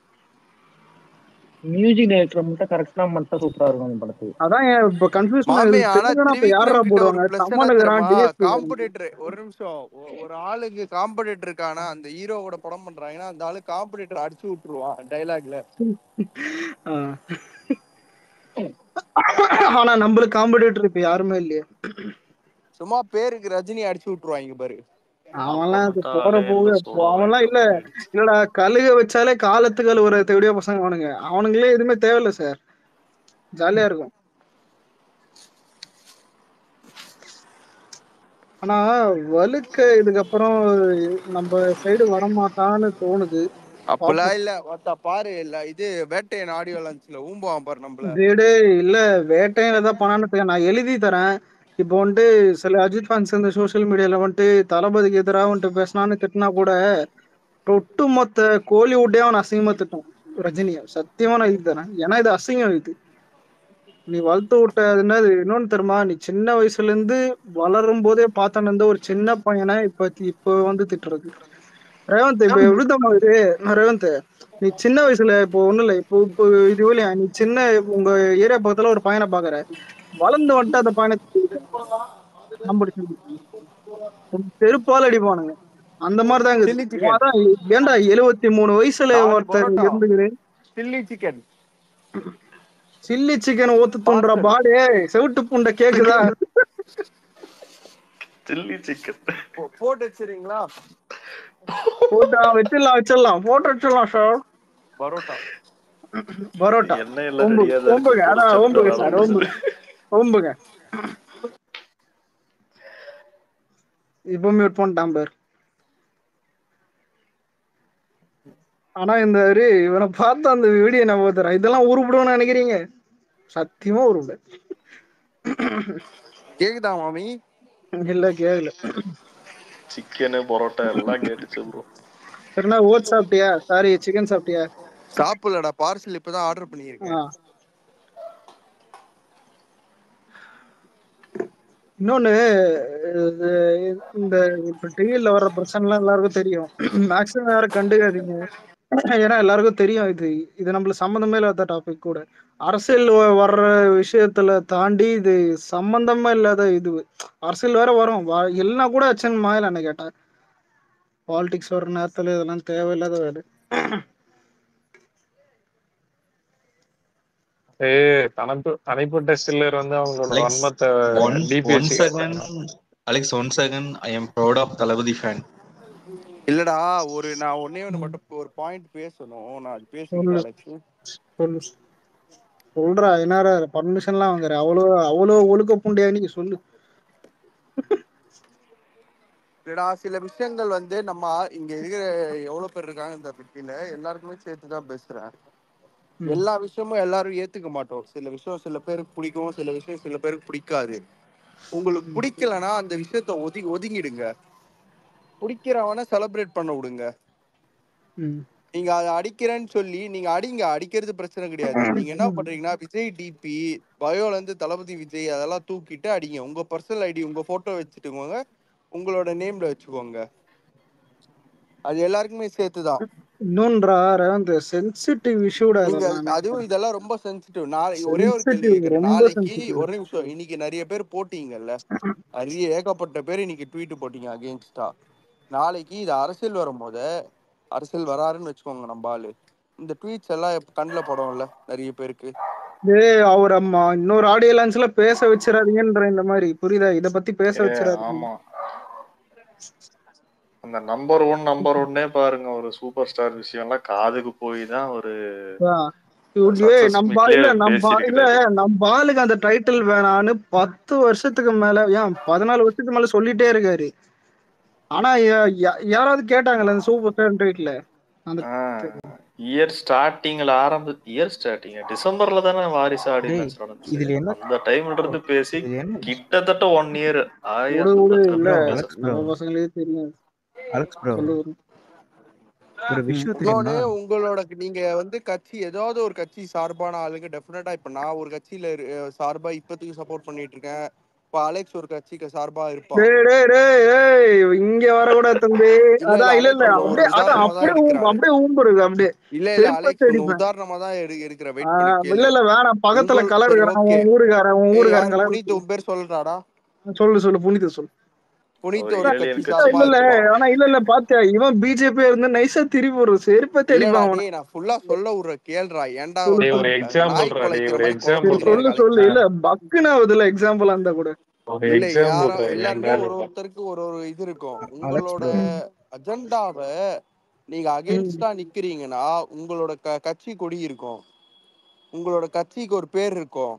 மியூசிக் டைரக்டர் மட்டும் கரெக்டா மட்டும் சூப்பரா இருக்கும் அந்த படத்துக்கு அதான் ஏன் இப்ப கன்ஃபியூஷன் மாமே ஆகுது ஆனா தெலுங்குனா இப்ப யாரா திரிவிக்ரம் கிட்ட ஒரு போடுவாங்க பிளஸ் என்ன தமனுக்குறான் தெரியுமா டிஎஸ்பி காம்படிட்டர் ஒரு நிமிஷம் ஒ- ஒரு ஆளுக்கு காம்படிட்டர் இருக்கானா அந்த ஹீரோவோட படம் பண்றாங்கன்னா அந்த ஆளு காம்படிட்டர் அடிச்சு விட்டுருவான் டைலாக்ல ஆனா நம்மளுக்கு காம்படிட்டர் இப்ப யாருமே இல்லையே சும்மா பேருக்கு ரஜினி அடிச்சு விட்டுருவாங்க பாரு அவன்லாம் அது போற அப்பமட்டாலே போக இந்த சோலோ அவன்லாம் இல்ல ரைட்டர் போயிடுச்சு இல்லடா கழுக வச்சாலே காலத்துக்கு ஒரு தேவையா பசங்க அவனுங்க அவனுங்களே எதுவுமே தேவையில்ல சார் ஜாலியா இருக்கும் ஆனா வலுக்க இதுக்கப்புறம் நம்ம சைடு வரமாட்டான்னு தோணுது அப்பெல்லாம் பாப்போம் இல்ல ஒருத்தா பாரு இல்ல இது வேட்டையன் ஆடியோ லான்ச்ல ஊம்புவான் பாரு நம்மள டேடே இல்ல வேட்டையும் ஏதாவது பண்ணான்னு நான் எழுதி தரேன் இப்போ வந்துட்டு சில அஜித் ஃபேன்ஸ் இந்த சோஷியல் மீடியால வந்துட்டு தளபதிக்கு எதிராக வந்துட்டு பேசினான்னு திட்டினா கூட ஒட்டு மொத்த கோலிவுட்டே அவன் அசிங்கமா திட்டும் ரஜினிய சத்தியமா நான் எழுதி தரேன் ஏன்னா இது அசிங்கம் இது நீ வளர்த்து விட்ட அது என்னது இன்னொன்னு தெரியுமா நீ சின்ன வயசுல இருந்து வளரும் போதே பார்த்தான இருந்த ஒரு சின்ன பையனை இப்ப இப்ப வந்து திட்டுறது ரேவந்த் இப்ப எப்படி தெரியுமா இது நான் ரேவந்த் நீ சின்ன வயசுல இப்போ ஒண்ணும் இல்ல இப்போ இப்போ இது இல்லையா நீ சின்ன உங்க ஏரியா பக்கத்துல ஒரு பையனை பாக்குற வளர்ந்து வந்துட்டு அந்த பையனை திட்டுற. நம்படி சொல்லி. உன் செருப்பால் அடிப்பானுங்க அந்த மாதிரி தான் சில்லி இருக்குது சிக்கன் அதான் ஏன்டா எழுபத்தி மூணு வயசுல நாலு ஒருத்தர் பரோட்டா இருந்துக்கிறேன் சில்லி சிக்கன் சில்லி சிக்கன் ஊத்து தூண்டுற பார்சல் பாடு செவிட்டு புண்டை கேக்குதா சில்லி சிக்கன் போட்டு வச்சிருங்களா போட்டோ வச்சிடலாம் வச்சிடலாம் போட்டோ வச்சிடலாம் சார் பரோட்டா பரோட்டா எண்ணெய் எல்லாம் ஓம்பு ரெடியா தான் ஓம்புங்க இருக்கு அதான் ஓம்புங்க பொரிச்சா சார் ஓம்புங்க ஓம்புங்க இப்போ மியூட் பண்ணிட்டான் பேர் ஆனா இந்த ஒரு இவனை பார்த்து அந்த வீடியோ நான் பார்த்துறேன் இதெல்லாம் உருப்பிடுவோம்னு நினைக்கிறீங்க சத்தியமா உருப்பிடு கேக்குதா மாமி இல்ல கேக்கல சிக்கனு பரோட்டா எல்லாம் கேட்டுச்சு ப்ரோ சரிண்ணா ஓட் சாப்பிட்டியா சாரி சிக்கன் சாப்பிட்டியா சாப்பிடலடா பார்சல் இப்பதான் ஆர்டர் ஆ பண்ணியிருக்கேன் இன்னொன்னு இது இந்த இப்ப டிவில வர்ற பிரச்சனைலாம் எல்லாருக்கும் தெரியும் மேக்ஸிமம் யாரும் கண்டுக்காதீங்க ஏன்னா எல்லாருக்கும் தெரியும் இது இது நம்மளுக்கு சம்மந்தமே இல்லாத டாபிக் கூட அரசியல் வ- வர்ற விஷயத்துல தாண்டி இது சம்பந்தமே இல்லாத இது அரசியல் வேற வரும் வா- எல்லாம் கூட அச்சன் மாயல என்ன கேட்டா பாலிடிக்ஸ் வர நேரத்துல இதெல்லாம் தேவையில்லாத வேலை ஏய் தனப்பு தனிப்பட்ட சில்லர் வந்து அவங்களோட அலெக்ஸ் வன்மத்தை one DP one second Alex one second I am proud of Thalapathy fan இல்லடா ஒரு நான் ஒன்னே ஒண்ணு மட்டும் ஒரு பாயிண்ட் பேசணும் நான் அது பேசிக்கிட்டேன் சொல்லு அலெக்ஸ் சொல்லு சொல்றா என்ன பர்மிஷன்லாம் வாங்குற அவ்வளோ அவ்வளோ ஒழுக்க புண்டையா நீ சொல்லு இல்லடா சில விஷயங்கள் வந்து நம்ம இங்க இருக்கிற எவ்வளவு பேர் இருக்காங்க இந்த பெட்டியில எல்லாருக்குமே சேர்த்து தான் பேசுறேன் ம். எல்லா விஷயமும் எல்லாரும் ஏத்துக்க மாட்டோம் சில விஷயம் சில பேருக்கு பிடிக்கும் சில விஷயம் சில பேருக்கு பிடிக்காது உங்களுக்கு பிடிக்கலன்னா அந்த விஷயத்த ஒதி ஒதுங்கிடுங்க பிடிக்கிறவன செலிப்ரேட் பண்ண விடுங்க ம். நீங்க அதை அடிக்கிறேன்னு சொல்லி நீங்க அடிங்க அடிக்கிறது பிரச்சனை கிடையாது நீங்க என்ன பண்றீங்கன்னா விஜய் டிபி பயோல இருந்து தளபதி விஜய் அதெல்லாம் தூக்கிட்டு அடிங்க உங்க பர்சனல் ஐடி உங்க போட்டோ வச்சுட்டுக்கோங்க உங்களோட நேம்ல வச்சுக்கோங்க அது எல்லாருக்குமே சேர்த்துதான் இன்னொன்றா ரேவந்த் சென்சிட்டிவ் இஷ்யூடா நீங்க இதெல்லாம் அதுவும் இதெல்லாம் ரொம்ப சென்சிட்டிவ் நாளை ஒரே ஒரு கேள்வி சென்சிட்டிவ் கேட்கிறேன் ரொம்ப நாளைக்கு சென்சிட்டிவ் ஒரு நிமிஷம் இன்னைக்கு நிறைய பேர் போட்டீங்கல்ல நிறைய ஏகப்பட்ட பேர் இன்னைக்கு ட்வீட் போட்டீங்க அகேன்ஸ்டா நாளைக்கு இது அரசியல் வரும்போது அரசியல் வராருன்னு வச்சுக்கோங்க நம்ம ஆளு இந்த ட்வீட்ஸ் எல்லாம் இப்ப கண்ணுல படும்ல நிறைய பேருக்கு டேய் அவர் அம்மா இன்னொரு ஆடியோ லான்ச்ல பேச வச்சிடாதீங்கன்ற இந்த மாதிரி புரியுதா இத பத்தி பேச ஏ வச்சிடாதீங்க ஆமா அந்த நம்பர் ஒன் நம்பர் ஒன்னே பாருங்க ஒரு சூப்பர் ஸ்டார் விஷயம் எல்லாம் காதுக்கு போய் தான் ஒரு அதான். இவரு ஏய், சக்சஸ் நம்ம மீட்லயே இல்ல நம்ம இல்ல பேசியிருக்கிறாரு நம்ம ஆளுக்கு அந்த டைட்டில் வேணான்னு பத்து வருஷத்துக்கு மேல ஏன் பதினாலு வருஷத்துக்கு மேல சொல்லிட்டே இருக்காரு ஆனா யா- யா- யாராவது கேட்டாங்கல்ல அந்த சூப்பர் ஸ்டார் டைட்டில் அந்த இயர் ஸ்டார்டிங்ல ஆரம்பி இயர் ஸ்டார்டிங் டிசம்பர்ல தானே வாரிசு டேய் ஆடியன்ஸ் நடந்துச்சு இதுல என்ன அந்த டைம்ல இருந்து பேசி இது என்ன கிட்டத்தட்ட ஒன் இயர் விடு ஆயிரம் விடு லட்சம் இல்ல பேர் அலெக்ஸ் ப்ரோ நம்ம பசங்களே தெரியும் அலெக்ஸ் ப்ரோ சொல்லு ஒரு ஒரு ம். விஷயம் தெரியுமா இன்னொன்னு உங்களோட நீங்க வந்து கட்சி ஏதாவது ஒரு கட்சி சார்பான ஆளுங்க டெஃபினட்டா இப்ப நான் ஒரு கட்சியில இரு- அஹ் சார்பா இப்போதைக்கு சப்போர்ட் பண்ணிட்டு இருக்கேன் இப்ப அலெக்ஸ் ஒரு கட்சிக்கு சார்பா இருப்பான் டேய் டேய் டேய் ஏய் இங்க வரக்கூடாது தம்பி இல்ல இல்ல அதான் இல்ல இல்ல அலெக்ஸ் ஒரு அப்படியே அதான் உதாரணமா தான் அப்படியே ஊம்பு எடுக்கிறாரு அப்படியே ஊம்புறது அப்படியே இல்ல இல்ல செருப்பை அலெக்ஸ் ஒன்னு அடிப்பேன் உதாரணமா தான் எடு இருக்கிற வெயிட் ஆஹ் பண்ணி இல்ல கேளு இல்ல வேணாம் பக்கத்துல உங்கள் கலர் சரி இருக்கிறான் ஓகே உன் ஊருக்காரன் உன் ஏ ஊருக்காரன் யாரு கலர் புனித் உன் பேர் சொல்றாடா சொல்லு சொல்லு புனித சொல்லு புனித் ஒரு ஒரு ஏலியன் கட்சி கட்சி சார்பா இல்ல இல்ல இருப்பான் ஆனா இல்ல இல்ல பாத்தியா இவன் பிஜேபி இருந்து நைஸா திருப்பி ஒரு செருப்பை இல்லடா அடிப்பான் அவனை டேய் நான் ஃபுல்லா சொல்ல விடுற கேள்றா ஏன்டா சொல்லு டேய் வந்து ஒரு சொல்லு எக்ஸாம்பிள் நாய் டா டேய் குலைக்கிற ஒரு மாதிரி எக்ஸாம்பிள் சரி குலைச்சிட்டு சொல்லு டா இருக்க சொல்லு அலெக்ஸா இல்ல பக்குன்னு ஆகுதுல எக்ஸாம்பிள் அந்த கூட ஒரு இல்ல எக்ஸாம்பிள் யாரோ டா எல்லாருமே ஏன்டா ஒரு நீ ஒருத்தருக்கு ஒரு ஒரு இது இருக்கும் அலெக்ஸ் உங்களோட ப்ரோ அஜெண்டாவை நீங்க ம். அகேன்ஸ்டா நிக்கிறீங்கன்னா உங்களோட க கட்சி கொடி இருக்கும் உங்களோட கட்சிக்கு ஒரு பேர் இருக்கும்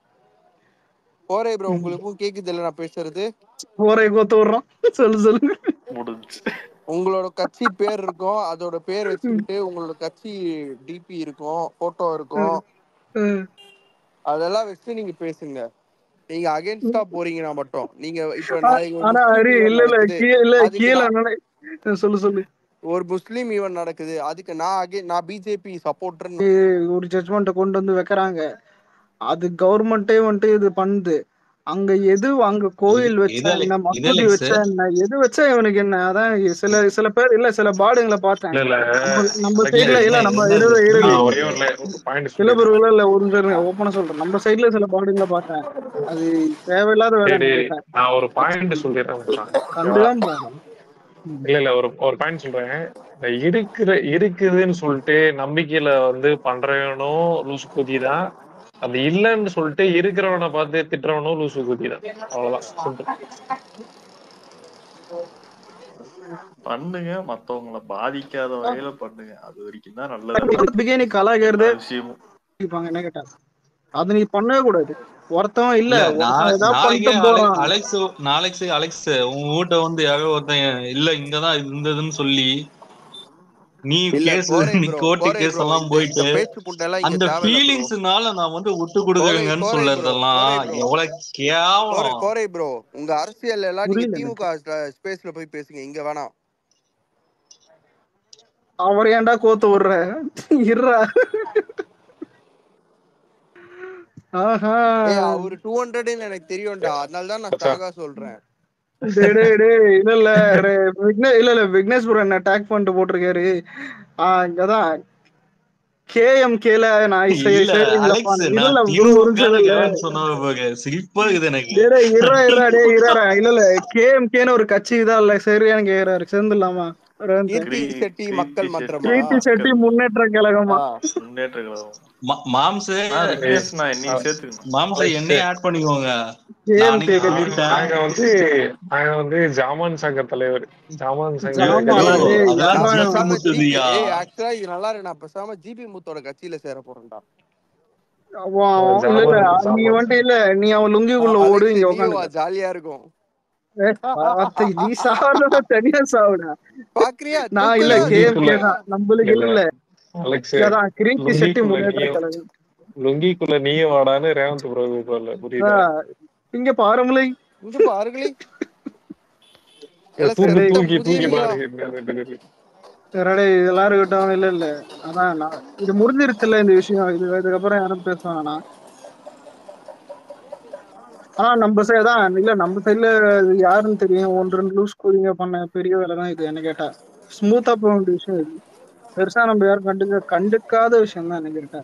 போரே ப்ரோ ம். உங்களுக்கும் கேக்குது இல்ல நான் பேசுறது ஊரை கோத்து விடுறான் சொல்லு சொல்லு முடிஞ்சு உங்களோட கட்சி பேர் இருக்கும் அதோட பேர் ம். வச்சுக்கிட்டு உங்களோட கட்சி டிபி இருக்கும் போட்டோ இருக்கும் ம். ம். அதெல்லாம் வச்சு நீங்க பேசுங்க நீங்க அகேன்ஸ்டா போறீங்கன்னா மட்டும் நீங்க இப்ப ஆ- நாளைக்கு ஒரு ஆனா முஸ்லீம் ஹரி ஈவென்ட் இல்ல இல்ல நடக்குது கீழே இல்ல அதுக்கு கீழே நான் நினை- சொல்லு சொல்லு ஒரு முஸ்லீம் ஈவென்ட் நடக்குது அதுக்கு நான் அகே நான் பிஜேபி சப்போர்டர் ஒரு ஜட்மெண்ட்டை கொண்டு வந்து வைக்கிறாங்க அது கவர்மெண்ட்டே வந்துட்டு இது பண்ணுது அங்க எது அங்க கோயில் வச்சா இது என்ன இது மசூதி அலெக்ஸ் வச்சா என்ன எது வச்சா இவனுக்கு என்ன அதான் சில சில பேர் இல்ல சில பாடுங்களை பார்த்தேன் இல்ல இல்ல நம்ம நம்ம அலெக்ஸ் சைடுல என்ன இல்ல நம்ம என்ன இருது இது இருது நான் புரியுது ஒரே ஒரு பாயிண்ட் சில சொல்லிடுறேன் பேர் இல்ல ஒரு நிமிஷம் ஓப்பனா சொல்றேன் நம்ம சைடுல சில பாடுங்களை பார்த்தேன் அது தேவையில்லாத வேலை டேய் டேய் நினைக்கிறேன் நான் ஒரு பாயிண்ட் சொல்லிடுறேன் மச்சான் ஓகேவா கண்டுதான் போகணும் இல்ல இல்ல ஒரு ஒரு பாயிண்ட் சொல்றேன் இந்த இருக்கிற இருக்குதுன்னு சொல்லிட்டு நம்பிக்கையில வந்து பண்றவனும் லூசு குதி தான் அது இல்லைன்னு சொல்லிட்டு இருக்கிறவனை பார்த்து திட்டுறவனும் லூசு குதி தான் அவ்வளவுதான் simple. பண்ணுங்க மத்தவங்கள பாதிக்காத வகையில பண்ணுங்க அது வரைக்கும் தான் நல்லது நம்பிக்கையை நீ கலாகிறது எல்லா விஷயமும் இருப்பாங்க என்ன கேட்டா அது நீ பண்ணவே கூடாது ஒருத்தவன் இல்ல இல்ல நா- ஒருத்தன் ஏதாவது நாளைக்கே பண்ணிட்டு அலெக்- போறான் அலெக்ஸ் நாளைக்கு அலெக்ஸ் உன் வீட்டை வந்து யாரோ ஒருத்தன் இல்ல இங்கதான் இருந்ததுன்னு சொல்லி நீ இல்ல கேஸ் கோரை நீ ப்ரோ கோர்ட்டு கோரை கேஸ் ப்ரோ எல்லாம் இந்த இந்த போயிட்டு பேச்சு புண்டெல்லாம் இங்க அந்த தேவையில்ல ப்ரோ ஃபீலிங்ஸ்னால நான் வந்து விட்டு கோரை கொடுக்குறேங்கன்னு கோரை ப்ரோ சொல்லறதெல்லாம் கோரை ப்ரோ எவ்வளவு கோரை கேவலம் கோரை ப்ரோ உங்க அரசியல் எல்லாம் நீங்க புரியல எனக்கு திமுக ஸ்பேஸ்ல போய் பேசுங்க இங்க வேணாம் அவர் ஏன்டா கோத்து விடுற இருறா ஆஹா ஏய் அவரு டூ ஹண்ட்ரட்னு எனக்கு தெரியும்டா அதனால தான் நான் ஸ்ட்ராங்கா சொல்றேன் டேய் டேய் டேய் இல்ல இல்ல ரே- விக்னே இல்ல இல்ல விக்னேஷ் ப்ரோ என்ன அட்டாக் பண்ணிட்டு போட்டிருக்காரு ஆஹ் இங்கதான் கேஎம்கேல நான் இல்ல சரிங்களாப்பா அலெக்ஸ் இல்ல நான் இல்ல ஒரு ஒரு திமுக நிமிஷம் இல்ல சொன்ன பாரு சிரிப்பா இருக்குது எனக்கு டேய் டேய், இருடா இருடா டேய் இருடா இல்ல இல்ல கேஎம்கேன்னு ஒரு கட்சி தான் இல்ல சரியான்னு கேக்குறாரு சேர்ந்துடலாமா ரேவந்த் கீர்த்தி செட்டி மக்கள் மன்றமா கிருத்தி செட்டி முன்னேற்ற கழகமா ஆ முன்னேற்ற கழகம் மா- மாம்சு நான் விக்னேஷ் நான் என்னையும் சேர்த்துக்கணும் மாம்ச அலெக்ஸ் என்னையும் ஆட் பண்ணிக்கோங்க கேஎம்கே நாளைக்கு கட்சி நாங்க கூப்பிட்டேன் வந்து நாங்க வந்து ஜாமான் சங்க தலைவர் ஜாமான் சங்க ஜாமானா ஐயோ கட்சி டேய் அதெல்லாம் நான் யாரா ஜிபி பேசாம ஜிபி முத்துதியா ஏய் ஆக்சுவலா இது நல்லா இருக்கு நான் பேசாம ஜிபி முத்தோட கட்சியில சேர போறேன்டா அவன் அவன் இல்ல இல்ல ஜாமான் நீ ஜாமான் வந்துட்டு இல்ல நீ அவன் லுங்கிக்குள்ள ஓடு அலெக்ஸ் இங்க நீயும் வா உட்காந்துக்க ஜாலியா இருக்கும் ஏ, வார்த்தை நீ சாவறத தனியா சாவுடா பாக்குறியா நான் இல்ல தூக்கலாம் கேஎம்கே லுங்கிக்குள்ள தான் நம்மளுக்கு இல்ல இல்ல அலெக்ஸ் அதான் கிருத்தி செட்டி லுங்கிக்குள்ள முன்னேற்ற நீயும் கழகம் லுங்கிக்குள்ள நீயும் வாடான்னு ரேவந்த் ப்ரோ கூப்பிடல புரியுதா ஆஹ் இங்க பாருங்களே இங்க பாருங்களே இத எல்லாம் தூக்கி சிறந்த தூக்கி புதிய தூக்கி நிலம் பாரு ரெடே இதெல்லாம் இருக்கட்டும் இல்ல இல்ல அதான் நான் இது முடிஞ்சிருச்சுல்ல இந்த விஷயம் இது இதுக்கப்புறம் யாரும் பேச வேணாம் ஆனா நம்ம சைடு தான் இல்ல நம்ம சைடுல யாருன்னு தெரியும் ஒன்று ரெண்டு லூஸ் கூலிங்க பண்ண பெரிய வேலை தான் இது என்ன கேட்டா ஸ்மூத்தா போக வேண்டிய விஷயம் இது பெருசா நம்ம யாரும் கண்டுக்க கண்டுக்காத விஷயம் தான் என்ன கேட்டா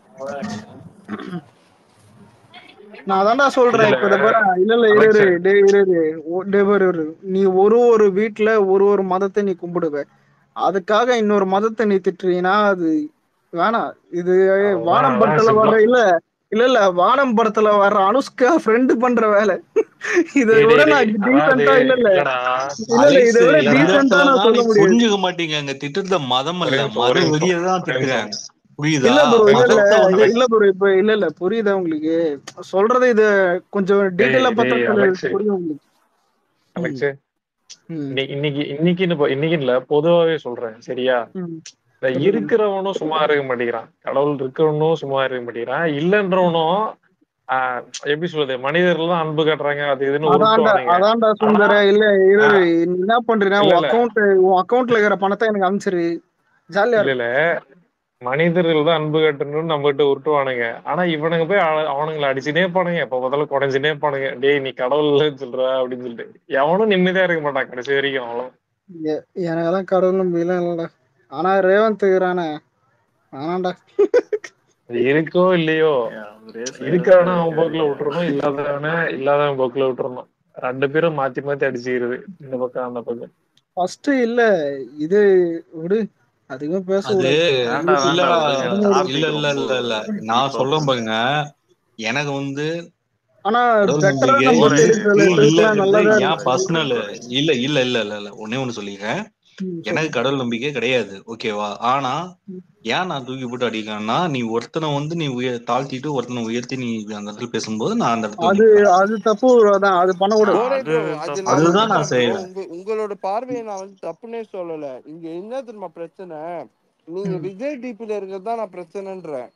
நான் அதான்டா சொல்றேன் இதுல இப்ப இத பாரு இல்ல இல்ல இரு அலெக்ஸ் இரு டேய் இரு இரு ஓ, டேய் பாரு இரு நீ ஒரு ஒரு வீட்ல ஒரு ஒரு மதத்தை நீ கும்பிடுவ அதுக்காக இன்னொரு மதத்தை நீ திட்டுறீன்னா அது வேணாம் இது வானம் அவ்வளவுதான் படத்துல சிம்பிளா வர்ற இல்ல இல்ல இல்ல வானம் படத்துல வர்ற அனுஷ்கா ஃப்ரெண்டு பண்ற வேலை இதை டேய் விட டேய் நான் டேய் அதாவது டீசெண்டா இல்ல இல்ல இல்லடா இல்ல இல்ல அலெக்ஸ் இதை விட இந்த இல்லடா டீசெண்டா இடத்துல நான் தான் சொல்ல நீ முடியாது புரிஞ்சுக்க மாட்டீங்க அங்க திட்டத்துல மதம் ஒரே அல்ல நிமிஷம் மத ஒரே நிமிஷம் வெறியை தான் ஒரே நிமிஷம் திட்டுறேன் புரியுதா இல்ல ப்ரோ இல்ல இல்ல மதத்தை இது வந்து இல்ல ப்ரோ இப்ப இல்ல இல்ல புரியுதா உங்களுக்கு சொல்றது இது கொஞ்சம் டேய் டீட்டெயிலா பார்த்தா டேய் தெரி- அலெக்ஸ் புரியும் உங்களுக்கு ம் அலெக்ஸ் ம் இன்னைக்கு இன்னைக்கு இன்னைக்குன்னு ப- இன்னைக்குன்னு இல்ல பொதுவாவே சொல்றேன் சரியா ம் இந்த சொல்லுங்க இருக்கிறவனும் சும்மா இருக்க மாட்டேங்கிறான் கடவுள் இருக்கிறவனும் சும்மா இருக்க மாட்டேங்கிறான் இல்லைன்றவனும் ஆஹ் எப்படி சொல்றது மனிதர்கள் தான் அன்பு காட்டுறாங்க அது இதுன்னு அதான்டா உருட்டுவானுங்க அதான்டா ஆனா சுந்தர இல்ல இரு ஆஹ் நீ என்ன பண்றீன்னா இல்ல உன் இல்ல அக்கௌண்ட் உன் அக்கௌண்ட்ல இருக்கிற பணத்தை எனக்கு அனுப்பிச்சிரு ஜாலியா இல்ல இருக்கும் இல்ல மனிதர்கள் தான் அன்பு காட்டணும்னு நம்ம கிட்ட உருட்டுவானுங்க ஆனா இவனுங்க போய் அவ- அவனுங்களை அடிச்சுனே பானுங்க எப்ப பார்த்தாலும் குறைஞ்சுனே பானுங்க டேய் நீ கடவுள் இல்லைன்னு சொல்ற அப்படின்னு சொல்லிட்டு எவனும் நிம்மதியா இருக்க மாட்டான் கடைசி வரைக்கும் அவ்வளவு எ- எனக்கெல்லாம் கடவுள் நம்பிக்கைலாம் இல்லடா ஆனா ரேவந்த் இருக்கிறானே ஆனாண்டா அது இருக்கோ இல்லையோ அவரே இருக்கிறவன செய்யறாரு அவன் போக்குல விட்டுறணும் இல்லாதவன இல்லாதவன் போக்குல விட்டுறணும் ரெண்டு பேரும் மாத்தி மாத்தி அடிச்சுக்கிறது இந்த பக்கம் அந்த பக்கம் ஃபர்ஸ்ட் இல்ல இது விடு அதிகமா அது பேசக்கூடாது வேண்டாம் இல்லடா வேண்டாம் விடுங்க அது இல்ல டாபிக் இல்ல ரொம்ப இல்ல இல்ல நான் டீப்பா சொல்றேன் போகுது பாருங்க எனக்கு வந்து ஆனா கடவுள் பெட்டரா நம்பிக்கை நம்ம போரே சைடு சில இல்ல இல்ல இதுக்கெல்லாம் நல்லதா ஏன் இருக்கு பர்சனல் போரே இல்ல இல்ல இல்ல இல்ல இல்ல ஒன்னே ஒண்ணு சொல்லிக்கிறேன் ம், எனக்கு சொல்லு கடவுள் நம்பிக்கை கிடையாது ஓகேவா ஆனா ம். ஏன் நான் தூக்கி போட்டு அடிக்கிறேன்னா நீ ஒருத்தனை வந்து நீ உயர் தாழ்த்திட்டு ஒருத்தனை உயர்த்தி நீ அந்த இடத்துல பேசும்போது நான் அந்த இடத்துல அது நிப்பேன் அது தப்பு அதான் அது பண்ணக்கூடாது கோரை அது ப்ரோ அது தப்பு நான் அதுதான் தான் நான் ஒத்துக்கிறேன் ப்ரோ செய்யறேன் உங்க உங்களோட பார்வையை நான் வந்து தப்புன்னே சொல்லல இங்க என்ன தெரியுமா பிரச்சனை நீங்க ம். விஜய் டிபில இருக்கிறது தான் நான் பிரச்சனைன்றேன்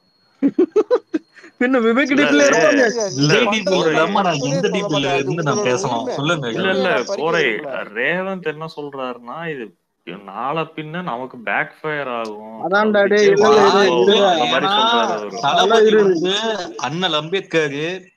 பின்ன விவேக் இல்ல டிப்ல அது இருப்பாங்க இல்ல விஜய் டிபில போரே இல்லாம நான் தப்புன்னே எந்த சொல்ல டிபில மாட்டேன் அது இருந்து நான் உங்களோட பேசலாம் உரிமை சொல்லுங்க இல்ல உரிமையை இல்ல நான் பறிக்க போரே விரும்பல ரேவந்த் என்ன சொல்றாருன்னா இது நாளை பின்ன நமக்கு பேக் ஃபயர் ஆகும் அதான்டா தளபதிக்கே டேய் இல்ல இல்ல ஆ இரு பாதிக்கும் இல்ல இருடா அந்த மாதிரி ஏன்னா சொல்றாரு அவரு அதெல்லாம் தளபதி இரு இரு. வந்து அண்ணல் அம்பேத்கர்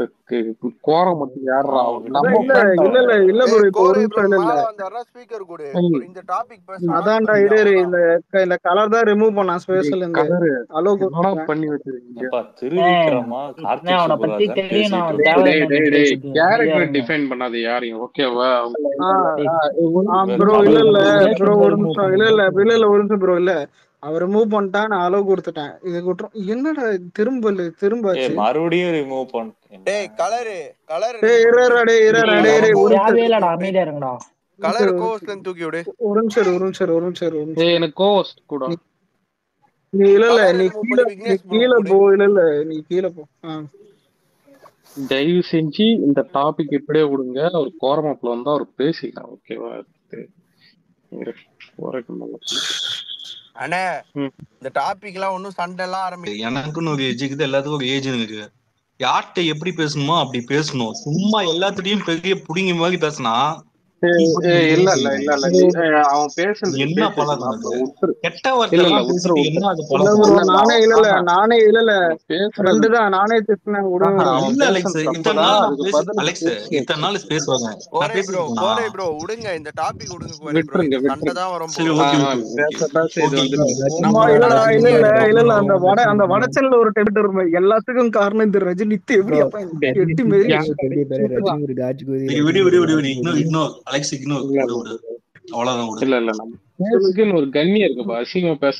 கோரம் மட்டும் யாரா அவன் நம்ம விட இல்ல இல்ல இல்ல இல்ல ப்ரோ ஏய் இப்போ ஒரு கோரை நிமிஷம் இல்ல இல்ல மேல வந்தாருன்னா ஸ்பீக்கர் கொடு ஒரு இந்த டாபிக் பேச announce அதான்டா பண்ணிடு இரு இரு, அவ்வளவுதான் இந்த இந்த கலர் தான் ரிமூவ் பண்ணான் ஸ்பேஸ்ல இருந்து கலரு அலோ என்னடா பண்ணி வச்சிருக்கீங்க அப்பா திருவிக்ரமா அண்ணே கார்த்திக் அவனை பத்தி சுப்புராஜா தெரியும் நான் பேசிட்டு அவன் இருக்கான் டேய் தேவையில்லை டேய் டேய் பேசிட்டு அமைதியா கேரக்டர் இருங்க டிஃபைன் பண்ணாத யாரையும் ஓகேவா ஆ இவர் ப்ரோ இல்ல இல்ல ரிலேஷன் ப்ரோ தான் ஒரு ரிமூவ் நிமிஷம் இல்ல இல்ல பண்ணுங்க இல்ல இல்ல ஒரு நிமிஷம் ப்ரோ இல்ல அவர் ரிமூவ் பண்ணிட்டான் நான் அலோ கொடுத்துட்டேன் இது குற்றம் என்னடா இது திரும்ப இல்ல திரும்ப ஏ ஆச்சு மறுபடியும் ரிமூவ் பண்ண டேய் கலரு கலர் டேய் இருடா டேய் இருடா டேய் டேய் டேய் ஒரு அவனுக்கு நிமிஷம் தேவையே இரு. இல்லடா அமைதியா இருங்கடா ஒரு கலர் நிமிஷம் கோவஸ்ல இருந்து தூக்கி விடு ஒரு நிமிஷம் இரு, ஒரு நிமிஷம் இரு, ஒரு நிமிஷம் இரு, ஒரு நிமிஷம் இரு. ஏய் எனக்கு கோவஸ்ட் கூட நீ நீ இல்ல இல்ல கலர் நீ ரிமூவ் கீழே பண்ணி நீ விக்னேஷ் ப்ரோ கீழே கொடு போ இல்ல இல்ல நீ கீழே போ ஆ தயவு செஞ்சு இந்த டாபிக் இப்படியே விடுங்க ஒரு கோரமாப்புல வந்தா அவர் பேசிக்கலாம் ஓகேவா இரு, போறதுக்கு நல்லா அண்ணே ம். இந்த டாபிக் எல்லாம் ஒன்னும் சண்டை எல்லாம் ஆரம்பி எனக்குன்னு ஒரு ஏஜ் இருக்குது எல்லாத்துக்கும் ஒரு ஏஜ் இருக்கு யார்கிட்ட எப்படி பேசணுமோ அப்படி பேசணும் சும்மா எல்லாத்துலயும் பெரிய புடிங்க மாதிரி பேசினா ஏய், ஏய், இல்ல இல்ல இல்ல இல்ல நீ- ஏய், அவன் பேசுறதுக்கு என்ன பேசிட்டு பழக்கம் இருந்தா அது விட்டுரு கெட்ட இல்ல வார்த்தை இல்ல எல்லாம் விட்டுரு பேசிட்டு விட்டுரு என்ன அது இல்ல பழக்கம் ப்ரோ இல்ல இல்ல நானே அவன் இல்ல இல்ல ஆஹா நானே இல்ல இல்ல அவன் பேசுறது ஃப்ரெண்டு தான் நானே திட்டினேன் விடுங்க ஆஹா விடுங்க அவன் இல்ல அலெக்ஸ் பேசுறது இத்தனை தப்புதான் நாள் நான் அதுக்கு பேச பதிலுக்கு அலெக்ஸ் பேசு இத்தனை நாள் பேசுவாங்க நான் கோரை ப்ரோ பேசிருக்கேனா கோரை ப்ரோ விடுங்க இந்த டாபிக் விடுங்க கோரை ப்ரோ விட்டுருங்க இது சண்டை விட்டுருங்க தான் வரும் சரி போல ஓகே ஆஹா ஓகே ஓகே பேச பேச இது ஓகே வந்துட்டு சும்மா நம்ம இல்லடா நல்லா இல்ல இல்ல தனியா இல்ல இல்ல எடுப்போம் அந்த வட அந்த வடச்சல்ல ஒரு டெபிட்டர் எல்லாத்துக்கும் காரணம் இந்த ரஜினி எப்படி ப்ரோ அப்பா டேய், எட்டி மாரி யா- சொல்லி பாரு விட்டுறான் ரஜினி ஒரு காஜ் கோதி சரி ரஜினி விடு ஒரு விடு விடு காஜ் விடு இக்னோர் கோதி இக்னோர் அலெக்ஸ் இக்னோர் இல்ல விடு இல்ல விடு அவ்வளவுதான் விடு இல்ல இல்ல நம்ம பேசுக்குன்னு ஒரு கண்ணியம் இருக்குப்பா அசிங்கமா பேச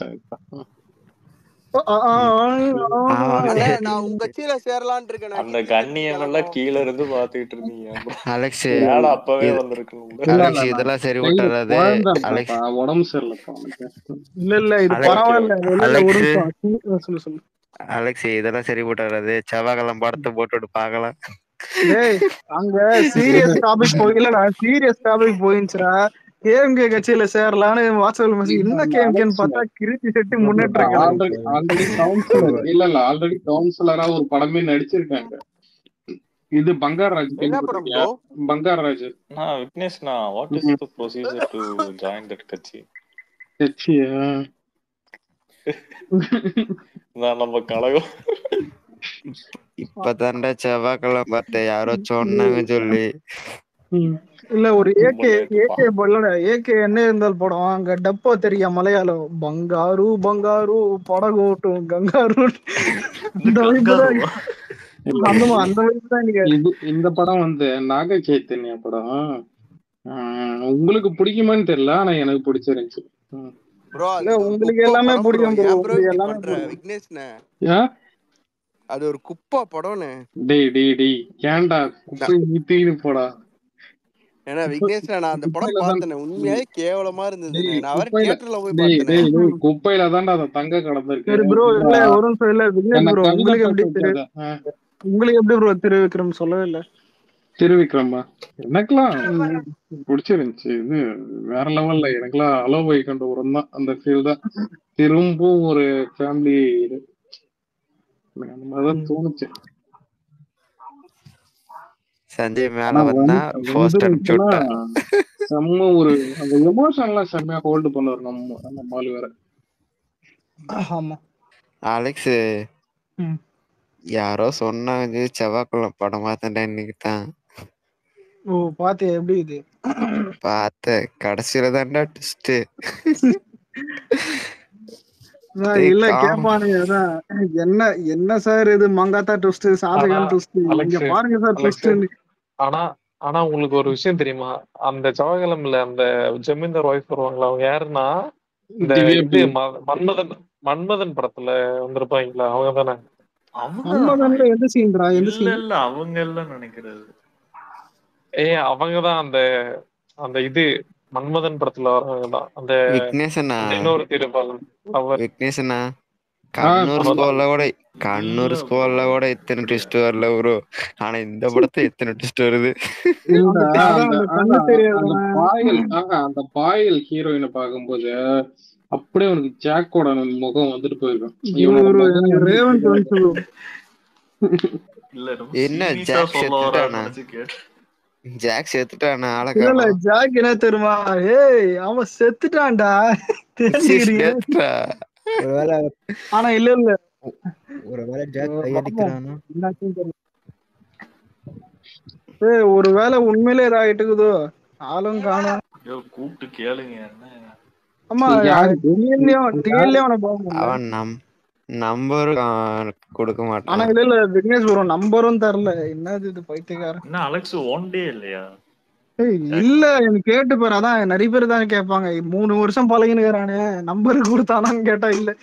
ஆ, ஆ, ஆ, ஆ. அண்ணே நான் உங்க கட்சியில சேரலாம்னு இருக்கேன் அந்த ஹிந்தி கட்சி கண்ணியம் எல்லாம் கழகம் கீழ இருந்து பாத்துக்கிட்டு இருந்தீங்க bro. அலெக்ஸ் மேல அப்பவே இது வந்திருக்கணும்ல இல்ல இல்ல அலெக்ஸ் நான் இதெல்லாம் சரி கையில விட்டுறாது குழந்தை அலெக்ஸ் இருக்காப்பா உடம்பு சரியில்லைப்பா அவனுக்கு இல்ல இல்ல இது அலெக்ஸ் ஓகே பரவாயில்ல ஓகே இல்ல இல்ல ஒரு அலெக்ஸ் நிமிஷம் சொல்லு சொல்லு அலெக்ஸ் இதெல்லாம் சரி விட்டுறாது செவ்வாய்க்கிழமை படத்தை போட்டுவிட்டு பார்க்கலாம் டேய் அங்க சீரியஸ் டாபிக் போய் இல்லடா சீரியஸ் டாபிக் போயிருந்துச்சுடா கேஎம்கே கட்சியில சேரலான்னு வாட்ஸ்அப்ல மெசேஜ் என்ன கேஎம்கேன்னு பார்த்தா Krithi Shetty Munnetra Kazhagam already already councillor இல்ல இல்ல ஆல்ரெடி கவுன்சிலரா ஒரு படமே நடிச்சிருக்காங்க இது பங்காராஜ் என்ன படம் கேள்விப்பட்டிருக்கியா ப்ரோ பங்காராஜ் நான் விக்னேஷ்ண்ணா what is the procedure to join that கட்சி கட்சியா நான் நம்ம கழகம் இப்பதான்டா செவ்வாய்க்கிழமை பார்த்தேன் யாரோ சொன்னாங்க சொல்லி இல்ல ஒரு ஏகே முன்னேற்றுப்பா ஏகே இல்லடா ஏகே என்ன இருந்தால் படம் அங்க டப்போ தெரியா மலையாளம் பங்காரு பங்காரு படகோட்டும் கங்காரு இந்த அந்த வைப்பு தான் கங்காருவா இல்ல அந்த இல்ல மா- அந்த வைப்பு தான் நீங்க இது இந்த படம் வந்து நாக சைத்தன்யா படம் ஆஹ் உங்களுக்கு பிடிக்குமான்னு தெரியல ஆனா எனக்கு பிடிச்சிருந்துச்சு ம். ப்ரோ இல்ல அது ஒரு உங்களுக்கு குப்பை எல்லாமே படம் ப்ரோ பிடிக்கும் ப்ரோ ஏன் ப்ரோ உங்களுக்கு இப்படி எல்லாமே பண்ற பிடிக்கும் விக்னேஷ்ண்ணே ஏன் அது ஒரு குப்பை படம்னு டேய் டேய் டேய் ஏன்டா குப்பை ஊத்தின்னு போடா ஏன்னா குப்பை விக்னேஷ்ண்ணே நான் அந்த படம் குப்பையில தான் பார்த்தேனே உண்மையாவே கேவலமா இருந்ததுண்ணே டேய் நான் வேற குப்பையில தியேட்டர்ல போய் டேய் பார்த்தேனே டேய் டேய் குப்பையில தான்டா அந்த தங்க கடந்திருக்கு சரி ப்ரோ இல்ல விட்றா ஒரு நிமிஷம் இல்ல விக்னேஷ் என்ன ப்ரோ உங்களுக்கு தங்கத்தை எப்படி திரு தூக்காத ஆஹ். உங்களுக்கு எப்படி ப்ரோ திருவிக்ரம் சொல்லவே இல்ல திருவிக்ரமா எனக்கெல்லாம் ம். பிடிச்சிருந்துச்சு இது வேற லெவல்ல எனக்கெல்லாம் அலோ வைக்கண்ட உரம் தான் அந்த ஃபீல் தான் திரும்பவும் ஒரு ஃபேமிலி அந்த மாதிரிதான் ம். தோணுச்சு சஞ்சய் மேல ஆனா வந்தா வந்து போஸ்ட் அனுப்பிச்சு வந்துருந்துச்சுன்னா விட்டா செம்ம ஒரு அந்த எமோஷன் எல்லாம் செம்மையா ஹோல்டு பண்ணுவார் நம்ம நம்ம ஆளு வேற ஆமா அலெக்ஸ் ம். யாரோ சொன்னாங்க செவ்வாய்க்கிழமை படம் பார்த்தேன்டா இன்னைக்கு தான் ஓ பாத்தியா எப்படி இது பார்த்தேன் கடைசியில தான்டா ட்விஸ்ட் அதான் டேய் இல்ல காம் கேப்பானுங்க அதான் என்ன என்ன சார் இது மங்காத்தா ட்விஸ்ட் ஆனா ஷாஜகான் ட்விஸ்ட் இங்க அலெக்ஸ் பாருங்க சார் அலெக்ஸ் ட்விஸ்ட் ஆனா ஆனா உங்களுக்கு ஒரு விஷயம் தெரியுமா அந்த செவ்வாய்க்கிழமைல அந்த ஜமீன்தார் ஒய்ஃப் வருவாங்களா அவங்க யாருன்னா இந்த திவ்யா இது பி ம- மன்மதன் மன்மதன் படத்துல வந்திருப்பாங்களா அவங்க தானே அவங்க தானா மன்மதன்ல எந்த சீன்டா எந்த இல்ல சீன் இல்ல அவங்க எல்லாம் நினைக்கிறது ஏ அவங்க தான் அந்த அந்த இது மன்மதன் படத்துல வரவங்க தான் அந்த விக்னேஷனா அந்த இன்னொரு இருப்பாங்க அவர் விக்னேஷனா ஆ கண்ணூர் அவர்தான் ஸ்கோர்ல கூட கண்ணூர் இல்ல ப்ரோ ஸ்கோர்ல கூட இத்தனை அப்படியா ட்விஸ்ட் வரல ப்ரோ ஆனா இந்த படத்தை எத்தனை ட்விஸ்ட் வருது இந்த அந்த தி- அதான் அந்த அந்த கண்ணு ஆஹா அந்த தெரியாதவன் பாயல் ஆஹா அந்த பாயல் ஹீரோயினை பார்க்கும்போது அப்படியே உனக்கு ஜாக்கோட முகம் வந்துட்டு போயிருக்கும் இவனோட ஒரு முகம் எனக்கு வந்து ரேவன் தோணுச்சு bro. இல்ல ரொம்ப என்ன சீரியஸா ஜாக் சொல்ல வரான்னு செத்துட்டானா நினைச்சு கேட்டேன் ஜாக் செத்துட்டானா ஆளை இல்ல இல்ல காணோம் ஜாக் என்ன தெரியுமா ஏய் அவன் செத்துட்டான்டா தெரிஞ்சுக்கிறீங்க டெத்ரா ஒருவேளை ஆனா இல்ல இல்ல ஒருவேளை ஜாக் அஹ் பாப்போம் கையடிக்கிறானா என்னாச்சுன்னு தெரியல ஏய் ஒருவேளை உண்மையிலே இதாகிட்டு இருக்குதோ ஆளும் காணும் ஐயோ கூப்பிட்டு கேளுங்க என்ன ஆமா யாரு டிஎன்லயும் டிஎன்லயும் அவனை போக முடியல அவன் நம் நம்பரும் கொடுக்க ஆனா மாட்டான் இல்ல இல்ல விக்னேஷ் ப்ரோ நம்பரும் தரல என்னது இது பைத்தியக்காரன் என்ன அலெக்ஸ் ஒன் டே இல்லையா ஏய், இல்ல எனக்கு கேட்டு பாரு அதான் நிறைய பேர் தான் கேட்பாங்க மூணு வருஷம் பழகினுக்கிறானே நம்பர் கொடுத்தானான்னு கேட்டா இல்ல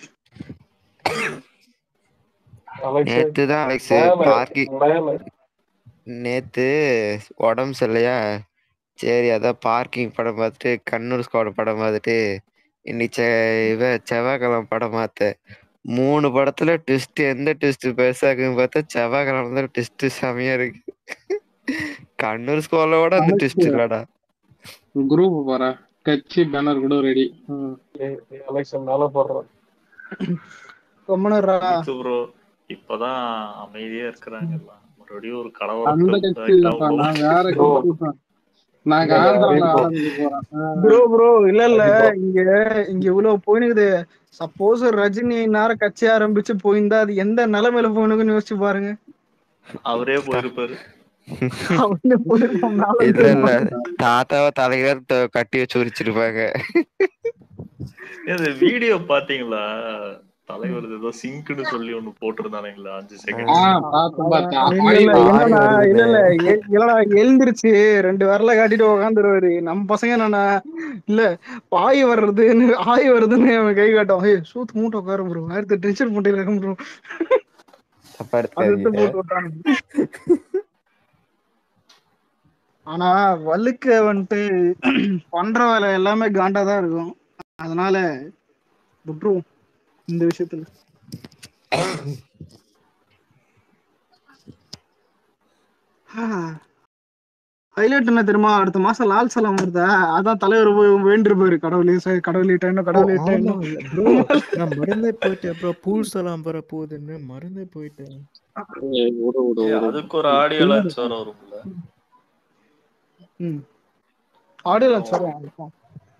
அலெக்ஸ் நேத்து தான் அலெக்ஸ் மேல பார்க்கிங் மேல நேத்து உடம்பு சரியில்லையா சரி அதான் பார்க்கிங் படம் பார்த்துட்டு கண்ணூர் ஸ்குவாட் படம் பார்த்துட்டு இன்னைக்கு செ- இவ செவ்வாய்க்கிழமை படம் பார்த்தேன் மூணு படத்துல ட்விஸ்ட் எந்த ட்விஸ்ட் பெருசாக்குன்னு பார்த்தா செவ்வாய்க்கிழமை தான் ட்விஸ்ட் செமையா இருக்கு கண்ணூர் ஸ்குவாலோட அந்த ட்விஸ்ட் இல்லடா குரூப் பாரு கட்சி பேனர் கூட ரெடி அலெக்ஸ் மேல போடுறான் கம்மனரா ப்ரோ இப்பதான் அமைதியா இருக்கிறாங்க எல்லாம் மறுபடியும் ஒரு அந்த கலவரத்தை கட்சி இல்லப்பா நான் வேற கட்சி தான். நாங்க ஆந்திரால ஆரம்பிக்க போறோம் ஆ. ப்ரோ ப்ரோ இல்ல இல்ல இங்க இங்க இவ்வளவு போயினுக்குது சப்போஸ் ரஜினி நேரம் கட்சி ஆரம்பிச்சு போயிருந்தா அது எந்த நிலைமையில போயினுக்குன்னு யோசிச்சு பாருங்க அவரே போயிருப்பாரு அவனே போயிருப்பான் மேல இல்ல இல்ல இருந்து. தாத்தாவை தலையில த- கட்டி வச்சு உரிச்சிருப்பாங்க இந்த வீடியோ பாத்தீங்களா தலைவர் ஏதோ சிங்க்னு சொல்லி ஒண்ணு போட்டிருந்தானுங்களா அஞ்சு ஆ, செகண்ட் பார்த்தேன், பார்த்தேன். இல்ல இல்ல ஆய் என்னன்னா வருதுன்னு. இல்ல இல்ல எ- இல்லடா எழுந்திருச்சு ரெண்டு விரல காட்டிட்டு உக்காந்துருவாரு நம்ம பசங்க என்னன்னா இல்ல பாய் வர்றதுன்னு ஆய் வருதுன்னு அவன் கை காட்டும் ஏய் சூத்து மூட்டை உட்காரு ப்ரோ ஆயிரத்தி டென்ஷன் பண்ணிட்டு இருக்கேன் ப்ரோ தப்பா அது எடுத்து எடுத்துக்காதீங்க போட்டு விட்டானுங்க ஆனா வழுக்க வந்துட்டு பண்ற வேலை எல்லாமே காண்டா தான் இருக்கும் அதனால விட்டுருவோம் இந்த விஷயத்துல ஹைலைட் என்ன தெரியுமா அடுத்த மாசம் லால் சலாம் வருதா அதான் தலைவர் போய் வேண்டிருப்பாரு கடவுளே சார் கடவுளிட்ட என்ன ஓ கடவுளிட்ட ஆமா என்ன இல்ல ப்ரோ நான் மறந்தே போயிட்டேன் ப்ரோ பூல் சலாம் வர போகுதுன்னு மறந்தே போயிட்டேன் ஏய், விடு, விடு, ஏய், விடு. அதுக்கு ஒரு ஆடியோ லான்ச் வர வரும்ல ம் ஆடியோ லான்ச் வரும்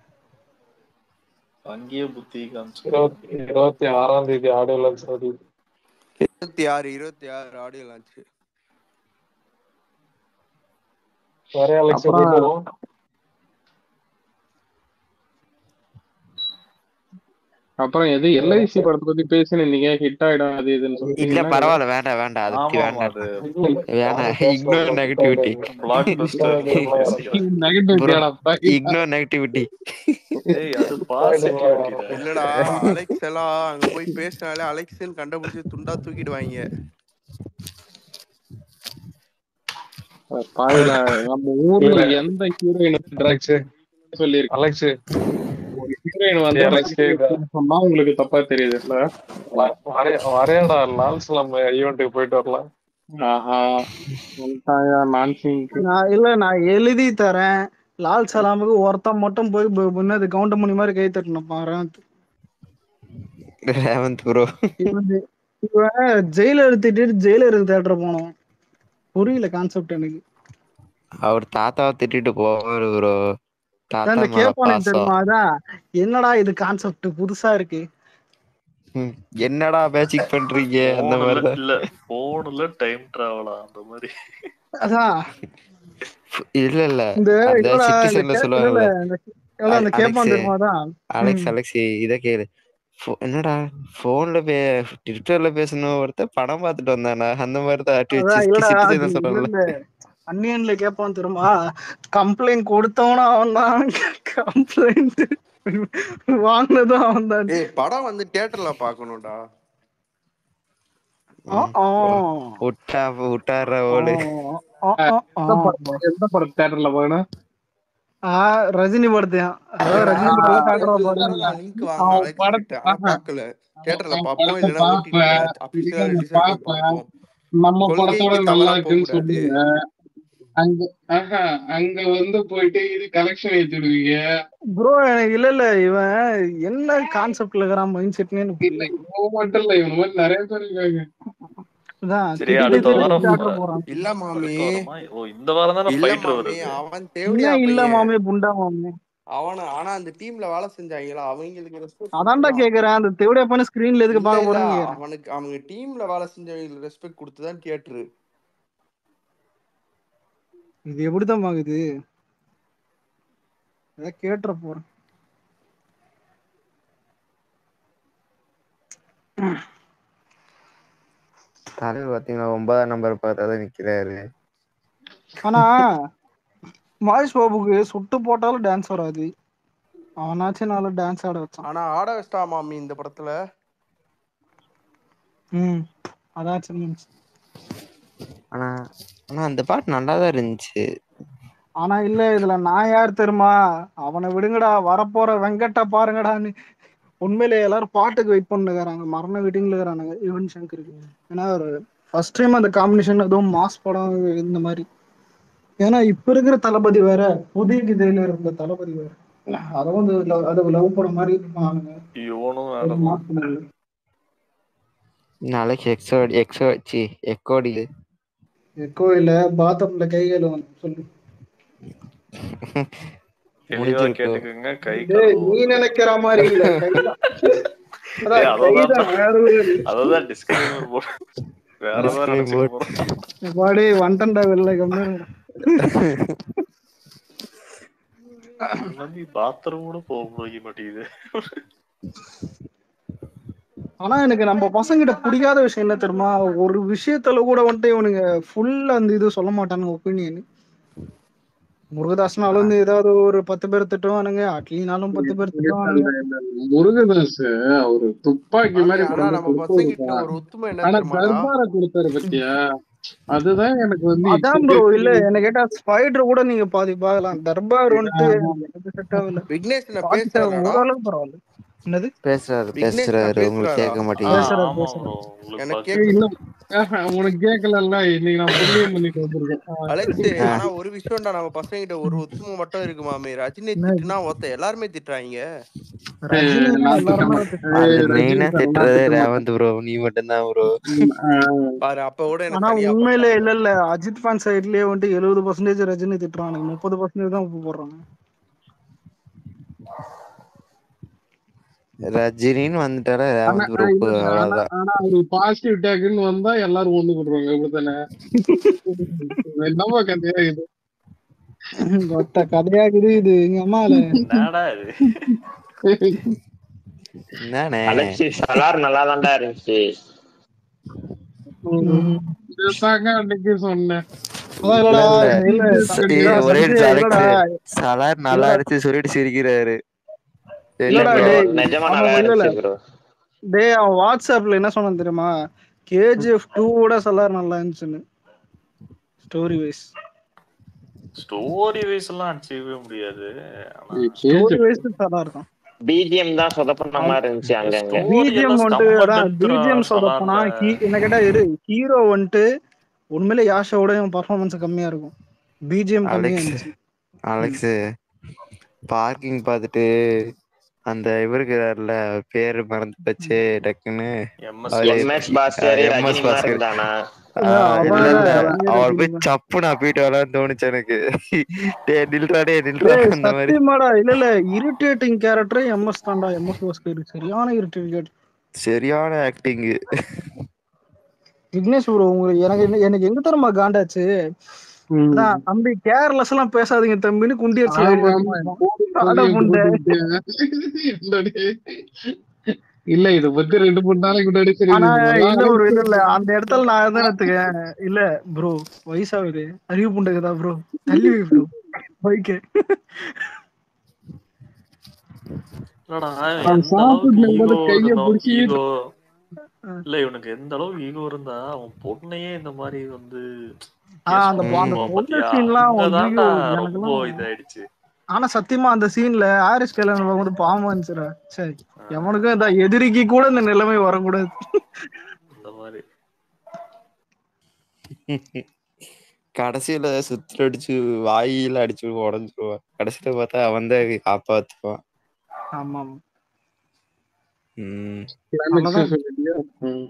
அங்கேயே புத்தி காமிச்சு இருபத்தி இருபத்தி ஆறாம் தேதி ஆடியோ லான்ச் வருது இருபத்தி ஆறு இருபத்தி ஆறு ஆடியோ லான்ச் வர அலெக்ஸ் அப்புறம் எப்படி போவோம் அப்புறம் எது எல்ஐசி படத்தை பத்தி பேசினீங்க ஹிட் ஆயிடும் அது இதுன்னு சொல்லிட்டு இல்ல என்ன பரவாயில்ல வேண்டாம் வேண்டாம் அதை பத்தி ஆமா ஆமா வேண்டாம் அது வேணாம் இக்னோர் நெகட்டிவிட்டி பிளாக் பஸ்டர் பேசிக்கலாம் நெகட்டிவிட்டியாடா இக்னோர் நெகட்டிவிட்டி ஏய் அது பாசிட்டிவிட்டி இல்லடா அலெக்ஸ் எல்லாம் அங்க போய் பேசினாலே அலெக்ஸ்ன்னு கண்டுபிடிச்சு துண்டா தூக்கிடுவாங்க பாயில நம்ம ஊர்ல எந்த ஹீரோயின் அலெக்ஸ் சொல்லியிருக்கு அலெக்ஸ் ஒரு ஹீரோயின் வந்து ஏய், அலெக்ஸ் கேக்குதா? சொன்னா உங்களுக்கு தப்பா தெரியுது இல்ல வரையடா லால் சலாம் ஈவெண்ட்டுக்கு போயிட்டு வரலாம் ஆஹா வந்துட்டாயா நான்சிங் நான் இல்ல நான் எழுதி தரேன் லால் சலாமுக்கு ஒருத்தன் மட்டும் போய் பு- முன்னது கவுண்டமணி மாதிரி கை தட்டணும் பாரு ரேவந்த் ப்ரோ இவன் இவன் ஜெயிலர் திட்டிட்டு ஜெயிலருக்கு தேட்டர் போனோம் புரியல கான்செப்ட் எனக்கு அவர் தாத்தாவை திட்டிட்டு போவாரு ப்ரோ தாத்தா அந்த மேல கேப்பானு பாசம் தெரியுமா அதான் என்னடா இது கான்செப்ட் புதுசா இருக்கு ம், என்னடா மேஜிக் பண்றீங்க அந்த போன்ல மாதிரிதான் இல்ல போன்ல டைம் டிராவலா அந்த மாதிரி அதான் இல்ல இல்ல இந்த அந்த இல்லடா இந்த சிட்டிசன்ல கே- இல்ல சொல்லுவாங்கல்ல இல்ல இந்த இல்ல அந்த அ- கேப்பான் அலெக்ஸ் தெரியுமா அதான் அலெக்ஸ் ம். அலெக்ஸ் இத கேளு ஃபோ- என்னடா போன்ல பே ட்விட்டர்ல பேசணும் ஒருத்தர் படம் பார்த்துட்டு வந்தானா அந்த மாதிரி தான் அதான் இல்லடா அது சிட்டிசன் இல்ல சொல்றேன்ல இல்ல அன்னியன்ல கேப்பான் தெரியுமா கம்ப்ளைண்ட் கொடுத்தவனும் அவன் தான் கம்ப்ளைண்ட் வாங்கினதும் அவன் தான் ஏய் படம் வந்து தியேட்டர்ல பாக்கணும்டா விட்டா விட்டாடுற ஓடு எந்த படம் தேட்டர்ல போகணும் ரஜினி படத்தையும் அதாவது ரஜினி படம் காட்டுற படம் லிங்க் வாங்க அலெக்ஸ் கிட்ட ஆனா பாக்கல தியேட்டர்ல பாப்போம் இல்லனா ஓடிடில அபிஷியலா ரிலீஸ் ஆகி பாப்போம் நம்ம படத்தோட கொள்கைக்கு நல்லா தவறா போக இருக்குன்னு கூடாது சொல்லுங்க அங்க ஆஹா அங்க வந்து போயிட்டு இது கலெக்ஷன் ஏத்திடுவீங்க ப்ரோ எனக்கு இல்ல இல்ல இவன் என்ன கான்செப்ட்ல இருக்கிறான் மைண்ட் செட்னே எனக்கு இல்ல புரியல இவன் மட்டும் இல்ல இவன் மாதிரி நிறைய பேர் இருக்காங்க அதான் சரி திட்டிட்டு அடுத்த திட்டிட்டு வாரம் தேட்டர் போறான் இல்ல மாமி அடுத்த வாரமா ஓ இந்த வாரம் தானே இல்ல ஃபைட் மாமி வருது அவன் தேவடியா என்ன இல்ல பையன் மாமே புண்டா மாமே அவன ஆனா அந்த டீம்ல வேலை செஞ்சாங்களா அவங்களுக்கு ரெஸ்பெக்ட் அதான்டா கொடுத்துதான் கேக்குறேன் அந்த தேவடியா பண்ண ஸ்கிரீன்ல எதுக்கு இல்ல பார்க்க இல்ல போறேன்னு கேக்குறேன் அவனுக்கு அவங்க டீம்ல வேலை செஞ்சவங்களுக்கு ரெஸ்பெக்ட் கொடுத்துதான் தியேட்டர் இது எப்படிதான் பாக்குது ஏதாவது கேட்டுற போறேன் தலைவர் பாத்தீங்கன்னா ஒன்பதாம் நம்பர் பார்த்தா தான் நிக்கிறாரு ஆனா மகேஷ் பாபுக்கு சுட்டு போட்டாலும் டான்ஸ் வராது அவனாச்சும் நல்லா டான்ஸ் ஆட வச்சான் ஆனா ஆட வச்சிட்டா மாமி இந்த படத்துல ம் அதாச்சும் ஆனா ஆனா அந்த பாட்டு நல்லா தான் இருந்துச்சு ஆனா இல்ல இதுல நான் யார் தெரியுமா அவனை விடுங்கடா வரப்போற வெங்கட்ட பாருங்கடான்னு உண்மையிலே எல்லாரும் பாட்டுக்கு வெயிட் பண்ணுகிறாங்க மரண வெயிட்டிங்ல இருக்கிறானுங்க யுவன் சங்கருக்கு ஏன்னா ஒரு ஃபர்ஸ்ட் டைம் அந்த காம்பினேஷன் எதுவும் மாஸ் படம் இந்த மாதிரி ஏன்னா இப்ப இருக்கிற தளபதி வேற புதிய கிதையில இருந்த தளபதி வேற அதை வந்து love- அது லவ் படம் மாதிரி இருப்பாங்க இவனும் ஒரு வேறதான் மாஸ் பண்ணல நாளைக்கு எக்ஸோ எக்ஸோ சி எக்கோடி எக்கோ இல்ல பாத்ரூம்ல கைகள் வந்து சொல்லு தெளிவா முடிஞ்சிருக்கும் கேட்டுக்கோங்க கை டேய் கழுவும் நீ நினைக்கிற மாதிரி இல்ல கைதான் அதான் ஏய், அததான் கைதான் வேற ஒரு அததான் டிஸ்கிளைமர் போட வேற ஏதாவது டிஸ்கிளைம் நினைச்சுக்க போட் போறோம் பாடி வந்துட்டா வெளில கம்மி நம்பி பாத்ரூம் கூட போக முடிய மாட்டேங்குது ஆனா எனக்கு நம்ம பசங்கிட்ட பிடிக்காத விஷயம் என்ன தெரியுமா ஒரு விஷயத்துல கூட வந்துட்டு இவனுங்க ஃபுல் அந்த இது சொல்ல மாட்டானுங்க ஒப்பீனியன் முருகதாஸ்னாலும் வந்து ஏதாவது ஒரு பத்து பேர் திட்டுவானுங்க அட்லினாலும் பத்து பேர் திட்டுவானுங்க முருகதாஸ் அவரு துப்பாக்கி மாமி மாதிரி ஆனா கொண்டு நம்ம கொடுத்தாருப்பா பசங்கிட்ட ஒரு ஒத்துமை என்ன ஆனா தெரியுமாடா தர்பார கொடுத்தாரு பத்தியா அதுதான் எனக்கு வந்து அதான் இப்ப ப்ரோ இல்ல என்ன கேட்டா ஸ்பைடர் கூட நீங்க பாதி பார்க்கலாம் தர்பார் வந்துட்டு எனக்கு செட் ஆகல விக்னேஷ் நான் பாட்டு பேசுறானாடா ஓரளவுக்கு பரவாயில்ல என்னது பேசுறாரு விக்னேஷ் நான் பேசுறாரு உங்களுக்கு பேசுறாரா கேட்க ஆ மாட்டேங்குது பேசுறாரு ஆமா பேசுறாரு ப்ரோ உங்களுக்கு எனக்கு ஏய், கேக்குது இல்ல ஆஹா, உனக்கு கேட்கல இன்னைக்கு நான் புண்ணியம் பண்ணிட்டு வந்திருக்கேன் ஆ, அலெக்ஸ் ஆ, ஆனா ஒரு விஷயம்டா நம்ம பசங்கிட்ட ஒரு ஒத்துமை மட்டும் இருக்கு மாமி ரஜினி என்ன திட்டுனா ஒருத்த எல்லாருமே திட்டுறாங்க ரஜினினா நான் எல்லாருமே திட்டமா திட்டுறாங்க அது ஏய், ரஜினி மெயினா சார் நான் திட்டுறதே திட்ட மாட்டேன் ரேவந்த் ப்ரோ நீ மட்டும்தான் ப்ரோ ம், ஆ, பாரு அப்ப கூட ஆனா எனக்கு தனியா உண்மையிலே பண்ணிட்டானுங்க இல்ல இல்ல அஜித் ஃபேன் சைட்லயே வந்துட்டு எழுபது பர்சன்டேஜ் ரஜினி திட்டுறானுங்க முப்பது பர்சன்டேஜ் தான் உப்பு போடுறாங்க ரஜினின்னு வந்துட்டாலே ஆனா ரேவந்த் ப்ரோ ஆ, உப்பு இல்ல இல்ல ஆனா அவ்வளவுதான் ஆனா ஒரு பாசிட்டிவ் டேக்னு வந்தா எல்லாரும் ஒண்ணு கொடுறாங்க இப்படித்தானே என்னமா கதையா இது ஒத்த கதையாகுது இது எங்க அம்மால என்னடா இது என்னண்ணே அலெக்சி சலார் நல்லா தான்டா இருந்துச்சு ம். இதுதாங்க அன்னைக்கு சொன்னேன் அதான் இல்லடா இல்ல இல்ல இல்ல ச- ச- ஏய், இதான் ஒரே சஞ்சய் நிமிஷம் இல்லடா அலெக்ஸ் சலார் நல்லா இல்லடா இருந்துச்சு சொல்லிட்டு சிரிக்கிறாரு இல்ல இல்லடா ப்ரோ டேய் நிஜமா அவன் நல்லா இல்ல இல்ல இருந்துச்சு ப்ரோ டேய் அவன் வாட்ஸ்அப்ல என்ன சொன்னான் தெரியுமா கேஜிஎஃப் டூ கூட சொல்லார் நல்லா இருந்துச்சுன்னு ஸ்டோரி வைஸ் ஸ்டோரி வைஸ் எல்லாம் அடிச்சுக்கவே முடியாது ஆனா ஸ்டோரி வைஸ் நல்லா இருக்கும் பிஜிஎம் தான் சொதப்பன மாதிரி இருந்துச்சு அங்கங்க ஸ்டோரி பிஜிஎம் எல்லாம் வந்துட்டு செம்ம அதான் டெப்த்ரா பிஜிஎம் சொதப்பனா சலார்ல ஹீ என்ன கேட்டா இரு ஹீரோ வந்துட்டு உண்மையிலே யாஷாவோட இவன் பர்ஃபார்மன்ஸ் கம்மியா இருக்கும் பிஜிஎம் கம்மியா அலெக்ஸ் இருந்துச்சு ம். அலெக்ஸ் பார்க்கிங் பார்த்துட்டு அந்த இவருக்குறாருல பேரு மறந்து போச்சு டக்குன்னு எம்எஸ் அவரு எம்எஸ் பாஸ்கர் எம்எஸ் ரஜினி மாதிரி பாஸ்கர் இருந்தானா ஆஹ் அவன் இல்ல இல்ல பயங்கர அவர் போய் ஹீரோ சப்பு நான் போயிட்டு வரலான்னு தோணுச்சு எனக்கு டே நில்றா டே நில்றா டேய் அந்த மாதிரி சத்தியமாடா இல்ல இல்ல இரிட்டேட்டிங் கேரக்டர் எம்எஸ் தான்டா எம்எஸ் பாஸ்கர் சரியான இரிட்டேட்டிங் கேரக்டர் சரியான ஆக்டிங் விக்னேஷ் ப்ரோ உங்களுக்கு எனக்கு என்ன- எனக்கு எங்க தரமா காண்டாச்சு ம். அதான் தம்பி கேர்லெஸ் எல்லாம் பேசாதீங்க தம்பின்னு குண்டி அடிச்சு ஆமா வெளியே ஆமா வச்சிருப்பான் போடு அட புள்ளிய புண்டை போட்டுக்கிட்டு என்னடி இல்ல இத பத்தி ரெண்டு மூணு நாளைக்கு முன்னாடி சரி ஆனா இது நல்லா இல்ல ப்ரோ இல்ல இல்ல ஆரம்பிச்சிருச்சு அந்த இடத்துல நான் இருந்தா எடுத்துக்கேன் இல்ல ப்ரோ வயசாகுது அறிவு புண்டைக்குதா ப்ரோ தள்ளி வை ப்ரோ பைக்கு இல்லடா அவன் எந்த அளவுக்கு சாப்பிட்டு ஈகோ போது கைய இருந்தா பிடிச்சி ஈகோ இல்ல இவனுக்கு எந்த அளவுக்கு ஈகோ இருந்தா அவன் பொண்ணையே இந்த மாதிரி வந்து ஆஹ் கேஸ் அந்த கொடுத்து அந்த போவான் பொண்ணு பாத்தியா சீன்லாம் அங்கதான்டா ஐயோ ரொம்ப எனக்கெல்லாம் இதாயிடுச்சு ஆனா சத்தியமா அந்த சீன்ல ஹாரிஸ் கல்யாணம் வந்து பாவம் இருந்துச்சுடா சரி எவனுக்கும் இந்த எதிரிக்கு கூட இந்த நிலைமை வரக்கூடாது இந்த மாதிரி கடைசியில சுத்துல அடிச்சு வாயில அடிச்சு உடஞ்சிருவான் கடைசியில பார்த்தா அவன் தான் காப்பாத்துவான் ஆமா உம் கிளைமேக்ஸ் அவ்வளவுதான் சொல்லிட்டியா ம்.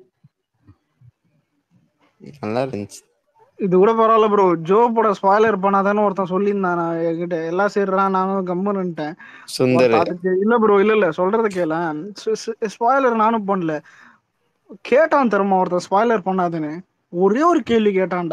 நல்லா இருந்துச்சு இது கூட பரவாயில்ல ப்ரோ ஜோ பட ஸ்பாய்லர் பண்ணாதானே ஒருத்தன் சொல்லியிருந்தான் நான் என்கிட்ட எல்லாம் சரிறான் நானும் கம்முன்னுட்டேன் சுந்தர் ஒருத்தன் அதுக்கு இல்ல ப்ரோ இல்ல இல்ல சொல்றத கேள ஸ்பாய்லர் நானும் பண்ணல கேட்டான் தெரியுமா ஒருத்தன் ஸ்பாய்லர் பண்ணாதுன்னு ஒரே ஒரு கேள்வி கேட்டான்டா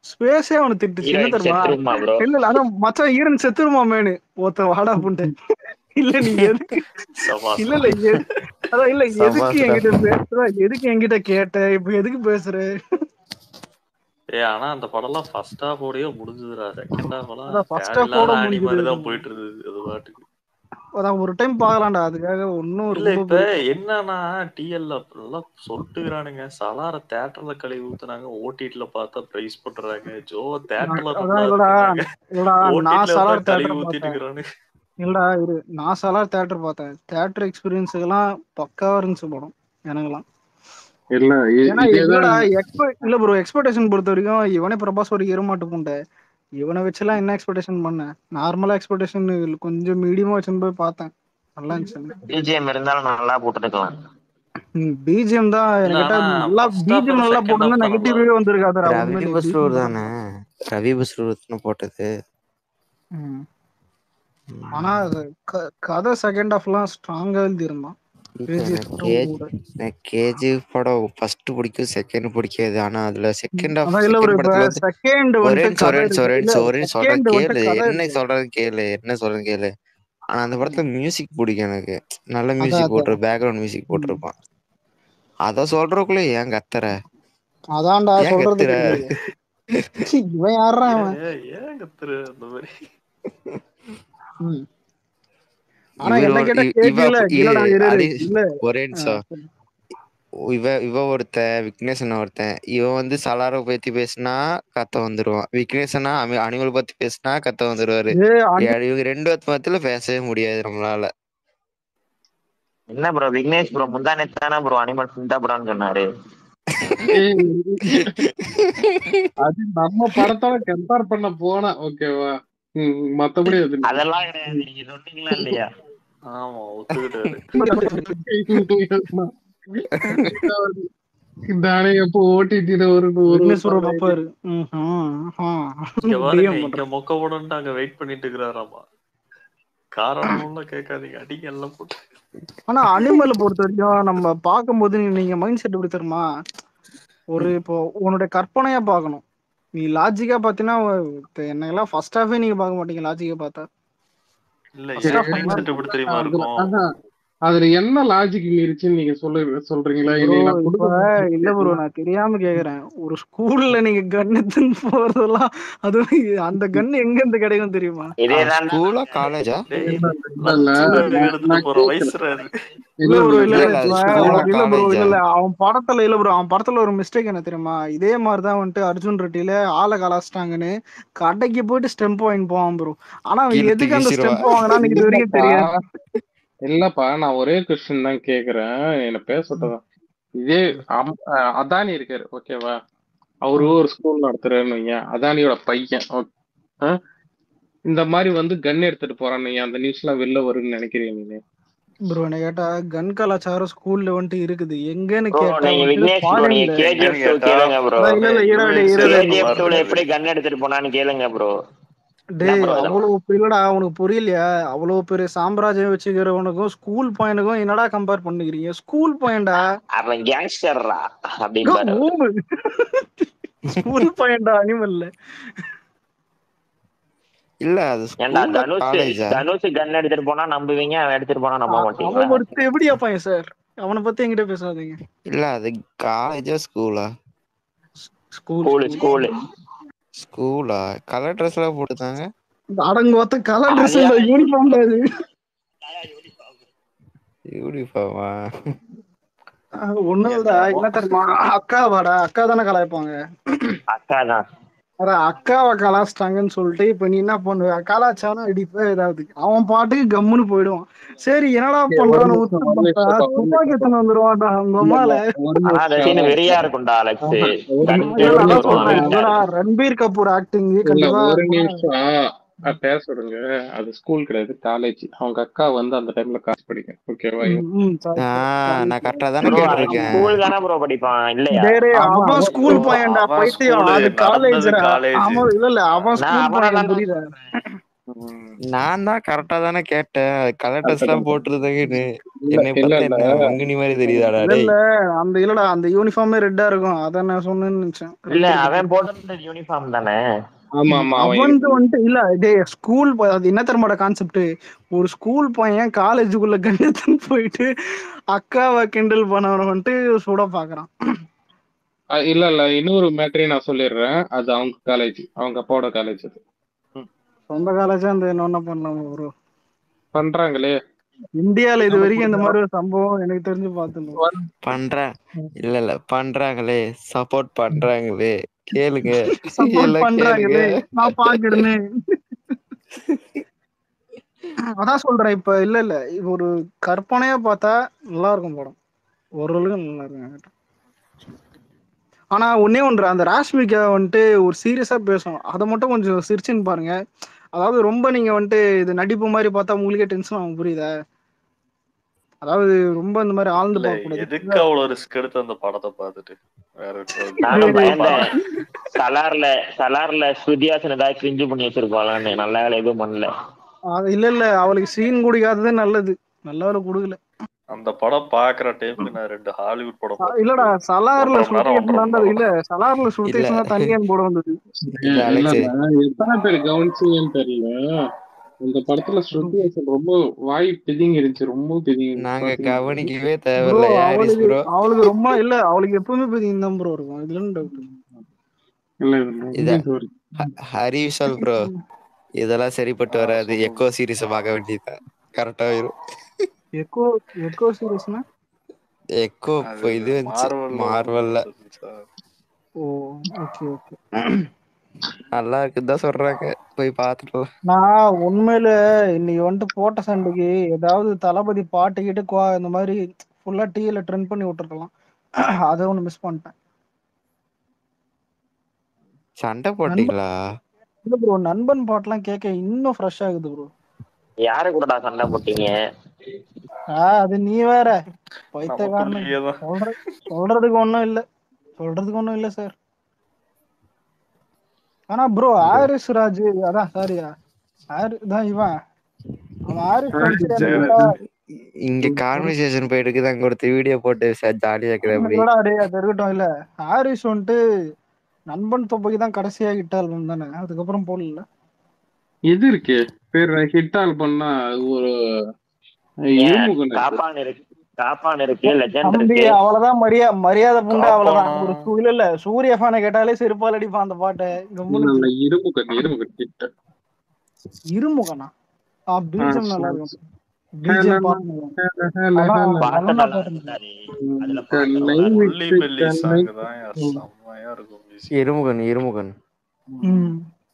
ஸ்பேஸே அவனை திட்டுச்சு என்ன ஹீரோயின் தெரியுமா செத்துருமா ப்ரோ இல்ல இல்ல அதான் மச்சான் ஈரன் செத்துருமா மேனு ஒருத்தன் வாடா புண்டு இல்ல நீ எதுக்கு இல்ல இல்ல எ- அதான் இல்ல எதுக்கு சபாஸ்டா. என்கிட்ட பேசுற எதுக்கு என்கிட்ட கேட்ட இப்ப எதுக்கு பேசுற ஏ ஆனா அந்த படம்லாம் ஃபர்ஸ்ட் ஹாஃப் ஓடயே முடிஞ்சதுடா செகண்ட் ஹாஃப் எல்லாம் அதான் first half தேவையில்லாத ஓட ஆணி மாதிரி முடிஞ்சது. தான் போயிட்டு இருந்தது அது பாட்டுக்கு அதான் ஒரு டைம் பாக்கலாம்டா அதுக்காக ஒன்னும் இல்ல ரொம்ப இப்ப பெரிய- என்னன்னா டிஎல்ல எல்லாம் சொல்லிட்டுக்கிறானுங்க சலார தேட்டர்ல கழுவி ஊத்துனாங்க ஓடிடில பார்த்தா பிரைஸ் பண்றாங்க ஜோ தேட்டர்ல அதான் இல்லடா இல்லடா நான் சலார் கழுவி தேட்டர் ஊத்திட்டு பார்த்தேன் இருக்கிறானு இல்லடா இரு நான் சலார் தேட்டர் பார்த்தேன் தேட்டர் எக்ஸ்பீரியன்ஸுக்கெல்லாம் பக்காவா இருந்துச்சு படம் எனக்கெல்லாம் இல்ல இ- ஏன்னா இதேதான் இல்லடா எக்ஸ்பெக்ட் இல்ல ப்ரோ எக்ஸ்பெக்டேஷன் பொறுத்த வரைக்கும் இவனே பிரபாஸ் ஒரு எருமாட்டு புண்டை இவனை வச்சுலாம் என்ன எக்ஸ்பெக்டேஷன் பண்ணேன் நார்மலா எக்ஸ்பெக்டேஷன் கொஞ்சம் மீடியமா வச்சுன்னு போய் பார்த்தேன் நல்லா இருந்துச்சு பிஜிஎம் இருந்தாலும் நல்லா போட்டுருக்கலாம் பிஜிஎம் தான் இல்ல, என்கிட்ட ஆனா நல்லா first half பிஜிஎம் ஓட நல்லா second போட்டுருந்தா half தான் நெகட்டிவே வந்திருக்காதடா ரவி உண்மையிலே பஸ்ரூர் BGM தானே ரவி பஸ்ரூர் தானே போட்டது ம். ஆனா அது க- கதை செகண்ட் ஹாஃப்லாம் ஸ்ட்ராங்கா எழுதியிருந்தான் இல்ல, பேஜ் எனக்கு கே- எனக்கு கேஜிஎஃப் படம் ஃபர்ஸ்ட் பிடிக்கும் செகண்ட் பிடிக்காது ஆனா அதுல செகண்ட் ஹாஃப் அதான் இல்ல ப்ரோ செகண்ட் இப்ப படத்துல வந்து செகண்ட் ஒரே வந்துட்டு நிமிஷம், கதை ஒரே நிமிஷம், ஒரே இருக்கு இல்ல நிமிஷம், ஒரே நிமிஷம் சொல்றேன் செகண்ட் வந்துட்டு கேளு கதை என்ன இருக்கு சொல்றது கேளு என்ன சொல்றது கேளு ஆனா அந்த படத்துல மியூசிக் பிடிக்கும் எனக்கு நல்ல அதான் மியூசிக் அதான் போட்டு பேக்ரவுண்ட் மியூசிக் போட்டிருப்பான் அத சொல்றதுக்குள்ள ஏன் கத்துற அதான்டா ஏன் சொல்றதுக்கு கத்துற இல்லையே ச்சீ, இவன் யாரா அவன் ஏன் ஏன் கத்துற அந்த மாதிரி ம். ஆனா இவர் என்ன ஒரு- கேட்டா இ- இவ கேஜில இ- இல்லடா இரு இரு, அது இல்ல ஒரே ஆ, நிமிஷம் சொல்லு. இவ இவ ஒருத்தன் விக்னேஷன் ஒருத்தன் இவன் வந்து சலாரை பத்தி பேசினா கத்த வந்துருவான் விக்னேஷனா அனிமல் பத்தி பேசினா கத்த வந்துருவாரு ஏய், அனி- ஏ- இவங்க ரெண்டு பேத்து மத்தியில பேசவே முடியாது நம்மளால என்ன ப்ரோ விக்னேஷ் ப்ரோ முந்தா நேத்து தானே ப்ரோ அனிமல் சிந்தா படம்னு சொன்னாரு ஏய், அது நம்ம படத்தோட கம்பேர் பண்ண போனா ஓகேவா ம், மத்தபடி அது அதெல்லாம் கிடையாது நீங்க சொன்னீங்களா இல்லையா ஆமா ஒத்துக்கிட்டாரு இந்த ஆணை எப்போ ஓட்டிட்டு ஒரு ஒரு விக்னேஷ் ப்ரோ பாப்பாரு ம், ஆ, ஆ. இங்க பாருங்க DM இங்க பண்றான். மொக்க போடன்ட்டு அங்க வெயிட் பண்ணிட்டு இருக்கிறாராமா காரணம்லாம் கேட்காதீங்க அடிங்க எல்லாம் போட்டு ஆனா அனிமல் பொறுத்த வரைக்கும் நம்ம பார்க்கும்போது நீ- நீங்க மைண்ட் செட் எப்படி தெரியுமா ஒரு இப்போ உன்னுடைய கற்பனையா பார்க்கணும் நீ லாஜிக்கா பாத்தீங்கன்னா என்னெல்லாம் ஃபர்ஸ்ட் ஹாஃபே நீங்க பார்க்க மாட்டீங்க லாஜிக்கா பார்த்தா இல்ல First ஏன் half மைண்ட் செட் எப்படி தெரியுமா அதுல இருக்கும் அதான் அதுல என்ன லாஜிக் மீறிச்சுன்னு நீங்க சொல்ல சொல்றீங்களா ப்ரோ இல்லை நான் இப்ப கொடுக்க இல்ல ப்ரோ நான் தெரியாம கேக்குறேன் ஒரு ஸ்கூல்ல நீங்க கன் எடுத்துன்னு போறதெல்லாம் அது அந்த கன் எங்க இருந்து கிடைக்கும் தெரியுமா இதேதான் ஸ்கூலா காலேஜா டேய் இல்ல லட்சம் நான் எடுத்துட்டு நான் போற கேட்கல வயசுல அது இல்ல இல்ல ப்ரோ இல்ல இல்ல இல்ல இல்ல இல்ல இப்ப அது ஸ்கூலா இல்ல ப்ரோ இல்ல காலேஜா இல்ல அவன் படத்துல இல்ல ப்ரோ அவன் படத்துல ஒரு மிஸ்டேக் என்ன தெரியுமா இதே மாதிரிதான் வந்துட்டு அர்ஜுன் ரெட்டியில ஆளை கலாச்சிட்டாங்கன்னு கடைக்கு போயிட்டு ஸ்டெம்ப் வாங்கி போவான் ப்ரோ ஆனா அவன் கீழே எதுக்கு அந்த வீசிடுவா ஸ்டெம்ப் வாங்கினான்னு இது வரைக்கும் இல்லப்பா தெரியாது இல்லப்பா நான் ஒரே கொஸ்டின் தான் கேக்குறேன் என்ன பேசட்டதான் இதே அம்- அஹ் அதானி இருக்காரு ஓகேவா அவரு ஒரு ஸ்கூல் நடத்துறாருன்னு வைங்க அதானியோட பையன் ஓ- ஆ? இந்த மாதிரி வந்து கன் எடுத்துட்டு போறான்னு வைங்க, அந்த நியூஸ் எல்லாம் வெளில வரும்னு நினைக்கிறீங்க நீங்க ப்ரோ என்ன கேட்டா கன் கலாச்சாரம் ஸ்கூல்ல வந்துட்டு இருக்குது எங்கன்னு ப்ரோ கேட்டா நீங்க வந்துட்டு விக்னேஷ் ப்ரோ நீங்க ஃபாரின்ல கேஜிஎஃப் எங்கன்னு டூ கேட்டா கேளுங்க ப்ரோ அதான் இல்ல இல்ல ஈராடி யுஎஸ்ல ஈராடி அந்த கேஜிஎஃப் மாதிரி டூல இருக்குது எப்படி கன் எடுத்துட்டு போனான்னு கேளுங்க ப்ரோ என்ன டேய் ப்ரோ இதெல்லாம் அவ்வளவு பெ- இல்லடா உனக்கு புரியலையா அவ்வளவு பெரிய சாம்ராஜ்யம் வச்சுக்கிறவனுக்கும் ஸ்கூல் பையனுக்கும் என்னடா கம்பேர் பண்ணுகிறீங்க ஸ்கூல் பையன்டா அவன் கேங்ஸ்டர்ரா யோ, அப்படிம்பாரு அவரு ஊமு ஸ்கூல் பையன்டா அனிமல்ல இல்ல அது ஏன்டா ஸ்கூலா தனுஷ் காலேஜா தனுஷ் கன் எடுத்துட்டு போனா நம்புவீங்க அவன் எடுத்துட்டு போனா நம்ப அ- மாட்டீங்களா அவன் ஒருத்தன் எப்படியா பையன் சார் அவனை பத்தி என்கிட்ட பேசாதீங்க இல்ல அது காலேஜா ஸ்கூலா ஸ்கூல் ஸ்கூலு ஸ்கூல் ஸ்கூலு ஸ்கூலா கலர் ட்ரெஸ் எல்லாம் போட்டுதாங்க அடங்கு ஒத்த கலர் ட்ரெஸ் அது இல்ல யூனிஃபார்ம்டா இது யூனிஃபார்மா ஒண்ணும் இல்லடா என்னமோ என்ன தெரியுமா அக்காவாடா அக்கா தானே கலாய்ப்பாங்க அக்கா தான் அதான் அக்காவை கலாச்சிட்டாங்கன்னு சொல்லிட்டு இப்ப நீ என்ன பண்ணுவ கலாச்சாரம் அடிப்ப ஏதாவது அவன் பாட்டுக்கு கம்முன்னு போயிடுவான் சரி என்னடா ஒரு பண்றான்னு நிமிஷம் உத்து ஒரு பார்த்தா நிமிஷம் ஒரு துப்பாக்கி நிமிஷம் எடுத்துன்னு வந்துருவான்டா அவங்க இல்ல இல்ல அம்மால ஒரு ஆனா அந்த சீன் நிமிஷம் வெறியா இருக்கும்டா அலெக்ஸ் ஆஹா, ஒரு கன் நி- இல்ல ஒரு இல்ல எடுத்துட்டு அதான் நிமிஷம் வருவான் சொல்றேன் வெறியா அதோட இருக்கும் ரன்பீர் கபூர் ஆக்டிங் இல்ல கண்டிப்பா ஒரு இருக்கும் நிமிஷம் அஹ் பேச விடுங்க அது ஸ்கூல் கிடையாது காலேஜ் அவங்க அக்கா வந்து அந்த டைம்ல காசு படிக்கும் ஓகேவா ம், ம், sorry, ஆ sorry. நான் கரெக்டா தானே ப்ரோ அவன் கேட்டிருக்கேன் ஸ்கூல் தானே ப்ரோ படிப்பான் இல்லையா டேய் டேய், அவன் அவன் அவன் ஸ்கூல் ப்ரோ பையன்டா அவன் பைத்தியம் ஸ்கூலு அது நடந்தது காலேஜ்டா காலேஜ் அவன் இல்ல இல்ல அவன் நான் ஸ்கூல் அவனை பையன் தான் புரியுதா ம். நான் தான் கரெக்டா தானே கேட்டேன் கலர் அது ட்ரெஸ் எல்லாம் கரெக்ட் போட்டுருந்தீங்கன்னு இல்ல என்னை இல்ல பார்த்தா இல்ல என்ன மங்குனி மாதிரி தெரியுதாடா இல்ல டேய் இல்ல அந்த இல்லடா அந்த யூனிஃபார்மே ரெட்டா இருக்கும் அத நான் சொன்னேன்னு நினைச்சேன் இல்ல ரெட் அவன் இருக்கு போட்டிருந்த யூனிஃபார்ம் தானே ஆமா ஆமா அவன் அவன் யூனிஃபார்ம் வந்துட்டு இல்ல டேய் ஸ்கூல் அது என்ன தரமாட கான்செப்ட் ஒரு ஸ்கூல் பையன் காலேஜுக்குள்ள கண்டத்துன்னு போயிட்டு அக்காவை கிண்டல் பண்ணவன வந்துட்டு சுட பாக்குறான் இல்ல இல்ல இன்னொரு மேட்டரையும் நான் சொல்லிடுறேன் அது அவங்க காலேஜ் அவங்க அப்பாவோட காலேஜ் அது ம். சொந்த காலேஜா அந்த என்ன பண்ணலாம் ப்ரோ பண்றாங்களே இந்தியால இது வரைக்கும் இந்த மாதிரி ஒரு சம்பவம் எனக்கு தெரிஞ்சு பார்த்துருந்தோம் பண்றேன் இல்ல இல்ல பண்றாங்களே சப்போர்ட் பண்றாங்களே கேளுங்க சப்போர்ட் எல்லாம் கேளுங்க பண்றாங்களே நான் பாக்குறேனே அதான் சொல்றேன் இப்ப இல்ல இல்ல இது ஒரு கற்பனையா பார்த்தா நல்லா இருக்கும் படம் ஓரளவுக்கு நல்லா இருக்கும் ஆனா ஒன்னே ஒன்று அந்த ராஷ்மிகா வந்துட்டு ஒரு சீரியஸா பேசும் அதை மட்டும் கொஞ்சம் சிரிச்சுன்னு பாருங்க அதாவது ரொம்ப நீங்க வந்துட்டு இது நடிப்பு மாதிரி பார்த்தா உங்களுக்கே டென்ஷன் ஆகும் புரியுதா அதாவது ரொம்ப இந்த மாதிரி ஆழ்ந்து இல்ல பார்க்க கூடாது எதுக்கு அவ்வளவு ரிஸ்க் எடுத்து அந்த படத்தை பார்த்துட்டு வேற ஒரு- நானும் பயந்தேன் சலார்ல சலார்ல ஸ்ருதிஹாசன் ஏதாவது கிரிஞ்சு பண்ணி வச்சிருப்பாளான்னு நல்ல வேலை எதுவும் பண்ணல அது இல்ல இல்ல அவளுக்கு சீன் குடிக்காதது நல்லது நல்ல வேலை கொடுக்கல அந்த படம் பாக்குற டைமுக்கு நான் ரெண்டு ஹாலிவுட் படம் அ- இல்லடா சலார்ல ஒன்றரை மணி நேரம், சுருட்டேஷன் ஒன்றரை வந்தது இல்ல சலார்ல சுருட்டேஷன் தான் தனியான் போட வந்தது இல்ல இல்ல அலெக்ஸ் இல்ல எத்தனை பேர் கவனிச்சீங்கன்னு தெரியல இந்த படத்துல ஸ்ருதி ஹாசன் ரொம்ப வாய் பிதிங்கி இருந்துச்சு ரொம்ப பிதிங்கி நாங்க பாத்தீங்களா? கவனிக்கவே ப்ரோ தேவையில்ல யாரிஸ் அவளுக்கு ப்ரோ அவளுக்கு ரொம்ப இல்ல அவளுக்கு எப்பவுமே போய் தான் ப்ரோ இருக்கும் இதுல டவுட் இல்ல இல்ல இத ரொம்ப sorry. ஹ- ஹரி விஷால் ப்ரோ இதெல்லாம் சரிப்பட்டு வராது எக்கோ சீரிஸ் பார்க்க வேண்டியதுதான் கரெக்டா வரும் எக்கோ எக்கோ சீரியஸ்னா எக்கோ இப்போ இது வந்துச்சு மார்வல்ல ஓ ஓகே ஓகே நல்லா இருக்குன்னு தான் சொல்றாங்க போய் பார்த்துக்கலாம் நான் உண்மையில இன்னைக்கு வந்துட்டு போட்ட சண்டைக்கு ஏதாவது தளபதி பாட்டு கிட்டு குவா இந்த மாதிரி ஃபுல்லா டிவில ட்ரெண்ட் பண்ணி விட்டுருக்கலாம் அதை ஒண்ணு மிஸ் பண்ணிட்டேன் சண்டை போட்டீங்களா இல்ல ப்ரோ நண்பன் பாட்டுலாம் கேட்க இன்னும் ஃப்ரெஷ் ஆகுது ப்ரோ யாரு கூடடா சண்டை போட்டீங்க ஆ அது நீ வேற பைத்தியக்காரனு நமக்குள்ளேயேதான். சொல்ற சொல்றதுக்கு ஒண்ணும் இல்ல சொல்றதுக்கு ஒண்ணும் இல்ல சார் ஆனா ப்ரோ ஆரிஸ் ராஜ் அதான் சாரியா ஆரி தான் இவன் அவன் ஆரிஸ் வந்து எனக்கு கேட்டா இங்க கான்வர்சேஷன் போயிட்டு இருக்குது அங்க ஒருத்தர் வீடியோ போட்டு ஜாலியா இருக்குது அப்படி இல்லடா டேய் அது இருக்கட்டும் இல்ல ஹாரிஸ் வந்துட்டு நண்பன் தொப்பைக்கு தான் கடைசியா ஹிட் ஆல்பம் தானே அதுக்கப்புறம் போடல இது இருக்கு பேர் ஹிட் ஆல்பம்னா அது ஒரு ஏன் இருமுகன் இருக்கு. காப்பான் இருக்கு காப்பான் இருக்கு லெஜண்ட் தம்பி இருக்கு அவ்வளவுதான் மரியா மரியாதை புண்டை அவ்வளவுதான் காப்பானா? ஒரு சு- இல்ல இல்ல சூரிய ஃபேனை கேட்டாலே செருப்பால் அடிப்பான் அந்த பாட்டை இல்ல கம்முனு இல்ல இருமுகன் இருமுகன் ஹிட் இருமுகனா ஆ பீஜம் நல்லா ஆ, இருக்கும் பீஜம் பாட்டு நல்லா இருக்கும். அதான் பாட்டு நல்லா நல்லா பாட்டு இருந்தாரு அதுல பாட்டு நல்லா சென்னை இருக்கும் ஒல்லி விட்டு பெல்லி சென்னை சாங் தான் யா, செம்மையா இருக்கும் music. இருமுகன் இருமுகன் ம்.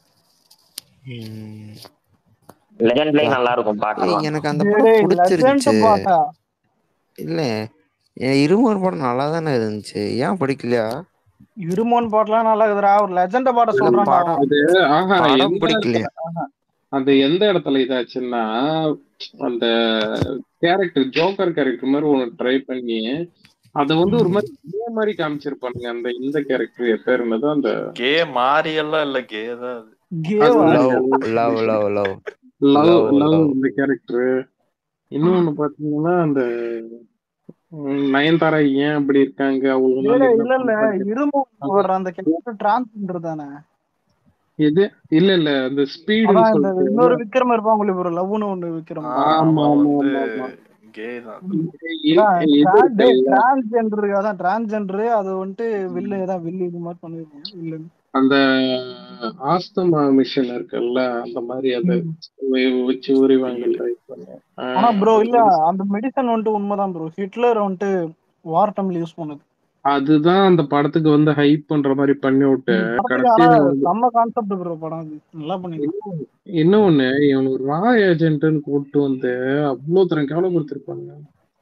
ம். லெஜண்ட்லயும் நல்லா இருக்கும் ஏய், பாட்டெல்லாம் எனக்கு அந்த டேய், படம் டேய், பிடிச்சிருந்துச்சு legend பாட்டா இல்ல என் இருமுகன் படம் நல்லா தானே இருந்துச்சு ஏன் பிடிக்கலையா இருமோன் பாட்டுலாம் நல்லா இருக்குதுடா ஒரு லெஜண்ட பாட்ட இல்ல சொல்றான்டா படம் அது ஆஹா படம் எந்த பிடிக்கலையா இடத்துல ஆஹா அது எந்த இடத்துல இதாச்சுன்னா அந்த கேரக்டர் ஜோக்கர் கேரக்டர் மாதிரி ஒண்ணு ட்ரை பண்ணி அத வந்து ஒரு மாதிரி இதே மாதிரி காமிச்சிருப்பானுங்க அந்த இந்த கேரக்டர் பேர் என்னது அந்த கே மாறி எல்லாம் இல்ல கே தான் அது கேவா love love love love love love love love அந்த கேரக்டர் இன்னொன்னு பாத்தீங்கன்னா அந்த ம், நயன்தாரா ஏன் அப்படி இருக்காங்க அவங்களுக்கு இல்ல என்ன இல்ல இல்ல பண்றாங்க இரும்பு வர்ற அந்த கேரக்டர் டிரான்ஸ்ஜெண்டர் தானே இது இல்ல இல்ல அந்த ஸ்பீடுன்னு அதான் இந்த சொல்லிட்டு இன்னொரு விக்ரம் இருப்பாங்க இல்ல ப்ரோ லவ்னு ஒண்ணு விக்ரம் ஆ, ஆமா அவன் ஆமா வந்து ஆமா ஆமா கே தான் இ- இது இருக்குல்ல டிரான்ஸ்ஜெண்டர் அதான் டிரான்ஸ்ஜெண்டர் அது வந்துட்டு வில்லு தான் வில்லு இது மாதிரி பண்ணிருக்காங்க வில்லன் அந்த ஆஸ்துமா மிஷின் இருக்குல்ல அந்த மாதிரி அதை வ- வச்சு உரிவாங்க ட்ரை பண்ணேன் ஆனா ப்ரோ இல்ல அந்த மெடிசன் வந்துட்டு உண்மைதான் ப்ரோ ஹிட்லர் வந்துட்டு வார் டைம்ல யூஸ் பண்ணது அதுதான் அந்த படத்துக்கு வந்து ஹைப் பண்ற மாதிரி பண்ணி விட்டு படத்துக்கு ஆனா கடைசியில வந்து செம்ம கான்செப்ட் ப்ரோ படம் அது நல்லா பண்ணிருக்காங்க இன்னொன்னு இவன் ஒரு ரா ஏஜென்ட்னு கூப்பிட்டு வந்து அவ்வளவு தரம் கேவலப்படுத்திருப்பாங்க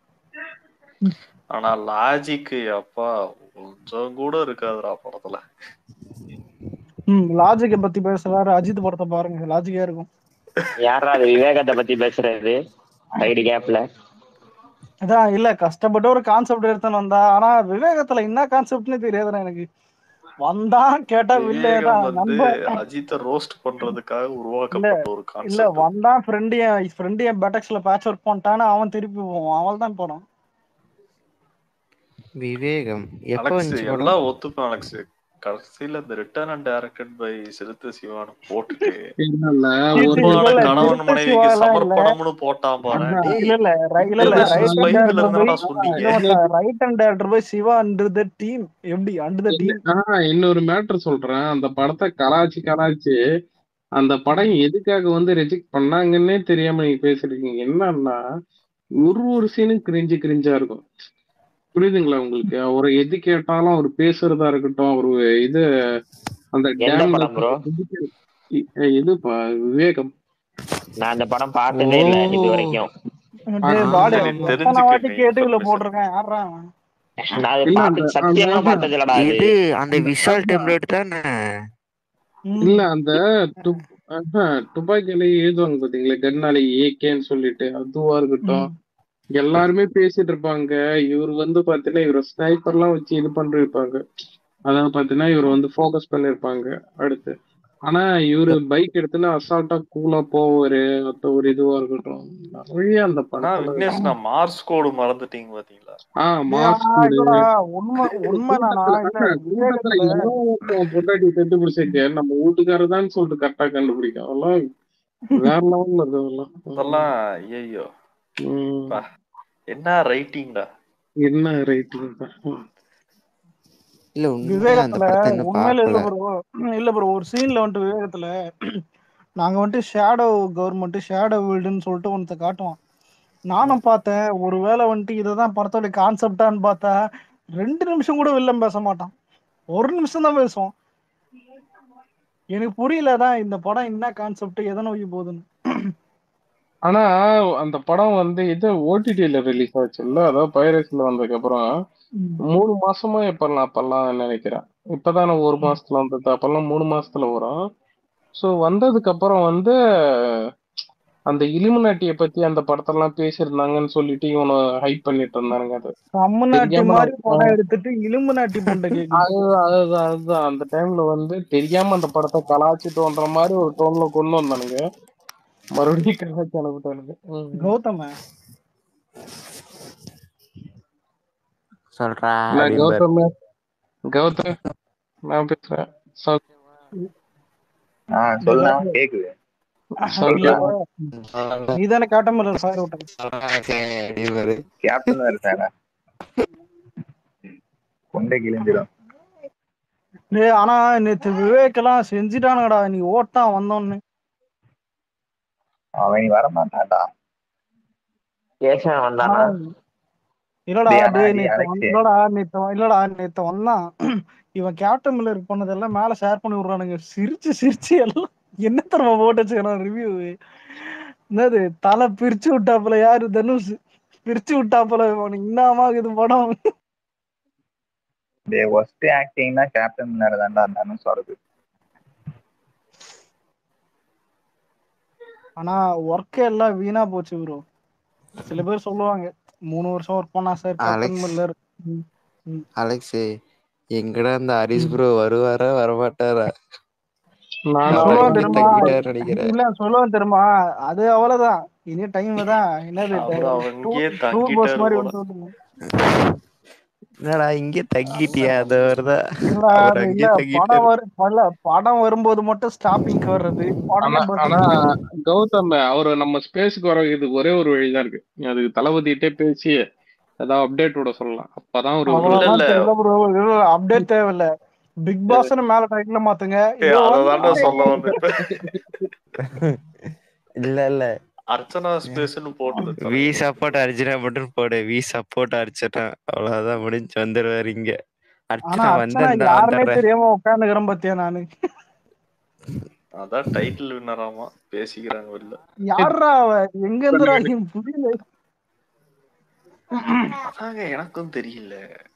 ஆனா லாஜிக் அப்பா கொஞ்சம் கூட இருக்காதுடா படத்துல ம் லாஜிக்கை பத்தி பேசுறாரு அஜித் படத்தை பாருங்க லாஜிக்கா இருக்கும் யாரா அது விவேகத்தை பத்தி பேசுறது சைடு கேப்ல அதான் இல்ல கஷ்டப்பட்டு ஒரு கான்செப்ட் எடுத்துன்னு வந்தா ஆனா விவேகத்துல என்ன கான்செப்ட்னு தெரியாதுடா எனக்கு வந்தான் கேட்டா வில்லே விவேகம் தான் வந்து நண்பன் அஜித்தை ரோஸ்ட் பண்றதுக்காக இல்ல உருவாக்கப்பட்ட ஒரு இல்ல கான்செப்ட் வந்தான் ஃப்ரெண்டு என் ஃப்ரெண்டு என் பெட்டக்ஸ்ல பேட்ச் ஒர்க் பண்ணிட்டான்னு அவன் திருப்பி போவான் அவள் தான் படம் விவேகம் எப்போ அலெக்ஸ் வந்துச்சு படம் எல்லாம் ஒத்துக்கும் அலெக்ஸ் கடைசியில இந்த ரிட்டர்ன் அண்ட் டைரக்டட் பை சிறுத்தை சிவானு போட்டுட்டு இல்ல இல்ல ஒரு இல்ல அன்பான இல்ல கணவன் சிறுத்தை மனைவிக்கு சிவா எல்லாம் இல்ல சமர்ப்பணம்னு போட்டான் பாரு அதான் டேய் இல்ல இல்ல ரை- இல்ல இல்ல எந்த ரைட் அண்ட் ஸ்பைஸ்ல டேரக்டர் பை இருந்தாடா சொன்னீங்க இல்ல மச்சான் right and director by Siva under the team எப்படி அண்டர் த டீம் ஆஹ் இன்னொரு மேட்டர் சொல்றேன் அந்த படத்தை கலாய்ச்சி கலாய்ச்சி அந்த படம் எதுக்காக வந்து ரிஜெக்ட் பண்ணாங்கன்னே தெரியாம நீங்க பேசிருக்கீங்க என்னன்னா ஒரு ஒரு சீனும் கிரிஞ்சு கிரிஞ்சா இருக்கும் புரியுதுங்களா உங்களுக்கு அவரை எது கேட்டாலும் அவர் பேசுறதா இருக்கட்டும் அவரு இது அந்த எந்த டேம்ல படம் ப்ரோ இதுப்பா விவேகம் நான் அந்த படம் பார்த்ததே இல்ல இது வரைக்கும் டேய் ஆஹ் பாடு சரி எத்தனை வாட்டி தெரிஞ்சுக்க கேட்டு இதுல இன்ஃபர்மேஷன் போட்டிருக்கேன் யாரா அவன்? நான் அதை இல்ல அந்த பார்த்து அந்த சத்தியமா பார்த்தது இல்லடா அது இது அந்த அந்த விஷால் ஆமா. டெம்ப்ளேட் தானே ம் இல்ல அந்த துப் ஆஹா, துப்பாக்கியில எழுதுவாங்க பாத்தீங்களா கன்னாலி ஏகேன்னு சொல்லிட்டு அதுவா இருக்கட்டும் ம் எல்லாருமே பேசிட்டு இருப்பாங்க இவர் வந்து பாத்தீங்கன்னா இவர் ஸ்னைப்பர் எல்லாம் வச்சு இது பண்ணிருப்பாங்க அதாவது பாத்தீங்கன்னா இவர் வந்து ஃபோக்கஸ் பண்ணிருப்பாங்க அடுத்து ஆனா இவரு பைக் எடுத்துன்னு அசால்ட்டா கூலா போவாரு மத்த ஒரு இதுவா இருக்கட்டும் நிறைய அந்த ஆனா படத்துல விக்னேஷ் நான் மார்ஸ் கோடு மறந்துட்டீங்க பாத்தீங்களா ஆஹ் டேய் மாஸ் ஆனா கூடு இல்லடா உண்மை உண்மைதானா கூட்டத்துல இல்ல ஆஹா, கூட்டத்துல விவேகத்துல எவன் ஒருத்தன் பொண்டாட்டி கண்டுபிடிச்சிருக்க நம்ம வீட்டுக்காரதான் சொல்லிட்டு கரெக்டா கண்டுபிடிக்கும் அதெல்லாம் வேற லெவல்ல இருக்கு அதெல்லாம் அதெல்லாம் ஐயோ உம் பா என்ன ரைட்டிங்டா என்ன ரைட்டிங் இல்ல உண்மையா அந்த விவேகத்துல படத்தை இன்னும் உண்மையில இல்ல பார்க்கல ப்ரோ இல்ல ப்ரோ ஒரு சீன்ல வந்துட்டு விவேகத்துல நாங்க வந்துட்டு ஷேடோ கவர்மெண்ட் ஷேடோ வீல்டுன்னு சொல்லிட்டு ஒருத்த காட்டுவான் நானும் பார்த்தேன் ஒருவேளை வந்துட்டு இதுதான் படத்தோட கான்செப்டான்னு பார்த்தா ரெண்டு நிமிஷம் கூட வில்லன் பேச மாட்டான் ஒரு நிமிஷம் தான் பேசுவான் எனக்கு புரியலதான் இந்த படம் என்ன கான்செப்ட் எதை நோக்கி போகுதுன்னு ஆனா அந்த படம் வந்து இது ஓடிடில ரிலீஸ் ஆச்சுல்ல அதாவது பைரேட்ஸ்ல வந்ததுக்கு அப்புறம் ம். மூணு மாசமா எப்பெல்லாம் அப்பெல்லாம் நினைக்கிறேன் இப்பதானே ஒரு மாசத்துல வந்தது அப்பெல்லாம் மூணு மாசத்துல வரும் சோ வந்ததுக்கு அப்புறம் வந்து அந்த இலுமினாட்டிய பத்தி அந்த படத்தெல்லாம் பேசியிருந்தாங்கன்னு சொல்லிட்டு இவனை ஹைப் பண்ணிட்டு இருந்தானுங்க அது தமிழ்நாட்டு தெரியாம மாதிரி நான் படம் எடுத்துட்டு இலும்பு புண்டை கேக்குது அதுதான் அதுதான் அதுதான் அந்த டைம்ல வந்து தெரியாம அந்த படத்தை கலாச்சிட்டோன்ற மாதிரி ஒரு டோன்ல கொண்டு வந்தானுங்க மறுபடியும் கலாச்சி அனுப்பிட்டானுங்க ம். கௌதம சொல்றா நான் அப்படிம்பாரு கௌதம் கௌதம் நான் பேசுறேன் சௌ- ஆ சொல்லுண்ணா கேக்குது இல்ல சௌக்கியம் நீ தானே காட்டமில்ல ஃபயர் விட்ட அப்படிம்பாரு கேப்டன் வேற ஃபேனா கொண்டை கிழிஞ்சிடும் டேய் ஆனா நேத்து விவேக் எல்லாம் செஞ்சுட்டானுங்கடா நீ ஓட்டான் வந்தோன்னு அவன் இனி வர மாட்டான்டா கேசவன் ஆனா வந்தானா இல்லடா டேய் ஆனா டேய் டேய் நேத்து அலெக்ஸ் வந்து- இல்லடா நேத்து வ- இல்லடா நேத்து வந்தான் இவன் கேப்டன் மில்லர் பண்ணதெல்லாம் மேல ஷேர் பண்ணி விடுறானுங்க சிரிச்சு சிரிச்சு எல்லாம் என்ன தரமா போட்டு வச்சுக்கிறான் ரிவ்யூ என்னது தலை பிரிச்சு விட்டாப்புல யாரு தனுஷ் பிரிச்சு விட்டாப்புல இவனுக்கு என்னமா இது படம் டேய் ஒஸ்ட் ஆக்டிங்னா கேப்டன் மில்லர் தான்டா இருந்தாலும் சொல்றது ஆனா ஒர்க்கே எல்லாம் வீணா போச்சு ப்ரோ சில பேர் சொல்லுவாங்க மூணு வருஷம் ஒர்க் பண்ணா சார் கேப்டன் அலெக்ஸ் மில்லர் ம், ம், அலெக்ஸ் எங்கடா இந்த ஹரிஸ் ம். ப்ரோ வருவாரா வரமாட்டாரா நானா சொல்லுவான் வடக்கே தெரியுமா தங்கிட்டாரு நினைக்கிறேன் இல்ல சொல்லுவான் தெரியுமா அது அவ்வளவுதான் இனி டைம் தான் என்னது அப்புறம் அவன் டூ இங்கேயே டூர் பஸ் தங்கிட்டாரு மாதிரி போல வந்து விட்டுருங்க. என்னடா இங்கே தங்கிட்டியா அது வருதா இல்லடா அவர் அது அங்கேயே இல்ல படம் தங்கிட்டாரு வரும் இல்ல படம் வரும்போது மட்டும் ஸ்டாப்பிங்க்கு வர்றது ஆனா உடனே பஸ் ஆனா கௌதம் அவரு நம்ம ஸ்பேஸ்க்கு வர இது ஒரே ஒரு வழிதான் இருக்கு அதுக்கு தளபதிட்டே பேசி ஏதாவது அப்டேட் விட சொல்லலாம் அப்பதான் ஒரு இல்ல அவ்வளவுதான் இல்ல தெரியல ப்ரோ அப்டேட் தேவையில்ல பிக் பாஸ்னு மேல டைட்டில் மாத்துங்க ஏய், இதோ அததான்டா வந்துட்டேன் சொல்ல வந்தேன் இப்ப இல்ல இல்ல அர்ச்சனா ஸ்பேஸ்னு போட்டுரு வி தலைவர் சப்போர்ட் அர்ஜுனா மட்டும் போடு வி சப்போர்ட் அர்ச்சனா அவ்வளவுதான் முடிஞ்சு வந்துருவாரு இங்க ஆனா அர்ச்சனா அர்ச்சனா வந்து யாருன்னே வந்துடுறேன் தெரியாம உட்காந்துக்கிறேன் பாத்தியா நானு அதான் டைட்டில் வின்னராமா பேசிக்கிறாங்க வெளில யாரா அவ எங்க இருந்துடா நீ புரியல அதாங்க எனக்கும் தெரியல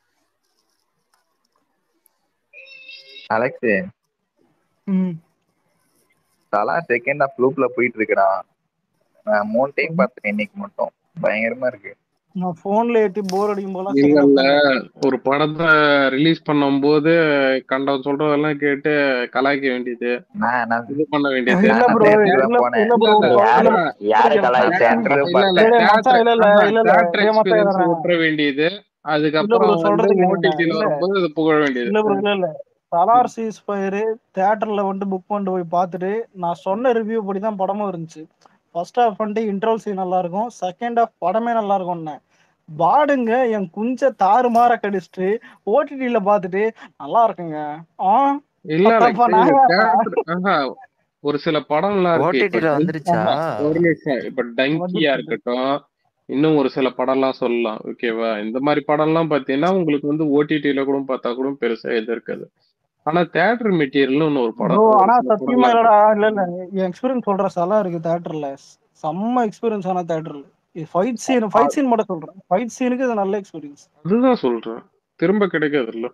அலெக்ஸ் ம். தலா செகண்ட் ஆஃப் லூப்ல போயிட்டு இருக்குடா நான் மூணு டைம் பார்த்துட்டேன் இன்னைக்கு மட்டும் பயங்கரமா இருக்கு நான் போன்ல ஏத்தி போர் அடிக்கும் போல இல்ல இல்ல ஒரு படத்தை ரிலீஸ் பண்ணும்போது கண்ட சொல்றதெல்லாம் கேட்டு கலாய்க்க வேண்டியது இது பண்ண வேண்டியது இல்ல bro, இல்ல- இல்ல bro, யாரு இல்ல- யாரு இல்ல- கலாய்ச்சா இல்ல, இல்ல, டேய், மச்சான், இல்ல, இல்ல, theatre- இல்ல, இல்ல, theatre டேய், மச்சான், experience இல்ல, விட்டுற வேண்டியது இல்ல அதுக்கப்புறம் bro, வந்து சொல்றது கேளுங்க. ஓடிடில இல்ல. வரும்போது அதை புகழ வேண்டியது இல்ல ப்ரோ இல்ல இல்ல சலார் சீஸ் ஃபயர் தியேட்டர்ல வந்து புக் பண்ணிட்டு போய் பார்த்துட்டு நான் சொன்ன ரிவ்யூ படி தான் படமும் இருந்துச்சு ஃபர்ஸ்ட் ஹாஃப் வந்துட்டு இன்ட்ரோல் சீன் நல்லா இருக்கும் செகண்ட் ஹாஃப் படமே நல்லா இருக்கும்னு பாடுங்க என் குஞ்ச தாறுமாற கடிச்சிட்டு ஓடிடில பார்த்துட்டு நல்லா இருக்குங்க ஆ இல்ல அப்ப இல்ல நான் theatre- ஆஹா, ஒரு சில படம்லாம் இருக்கு இப்ப OTT ல வந்துருச்சா? ஒரு நிமிஷம் இப்ப டங்கியா இருக்கட்டும் இன்னும் ஒரு சில படம்லாம் சொல்லலாம் ஓகேவா இந்த மாதிரி படம்லாம் பாத்தீங்கன்னா உங்களுக்கு வந்து ஓடிடில கூட பார்த்தா கூட பெருசா எது இருக்காது ஆனா தியேட்டர் மெட்டீரியல்னு ஒண்ணு ஒரு படம் ப்ரோ ஒரு ஆனா சில சத்தியமா படம்லாம் இல்லடா இருக்கு. இல்ல இல்ல என் எக்ஸ்பீரியன்ஸ் சொல்ற சலா இருக்கு தியேட்டர்ல செம்ம எக்ஸ்பீரியன்ஸ் ஆன தியேட்டர்ல ஃபைட் சீன் ஃபைட் சீன் மட்டும் சொல்றேன் ஃபைட் சீனுக்கு இது நல்ல எக்ஸ்பீரியன்ஸ் அதுதான் சொல்றேன் திரும்ப கிடைக்காது இல்ல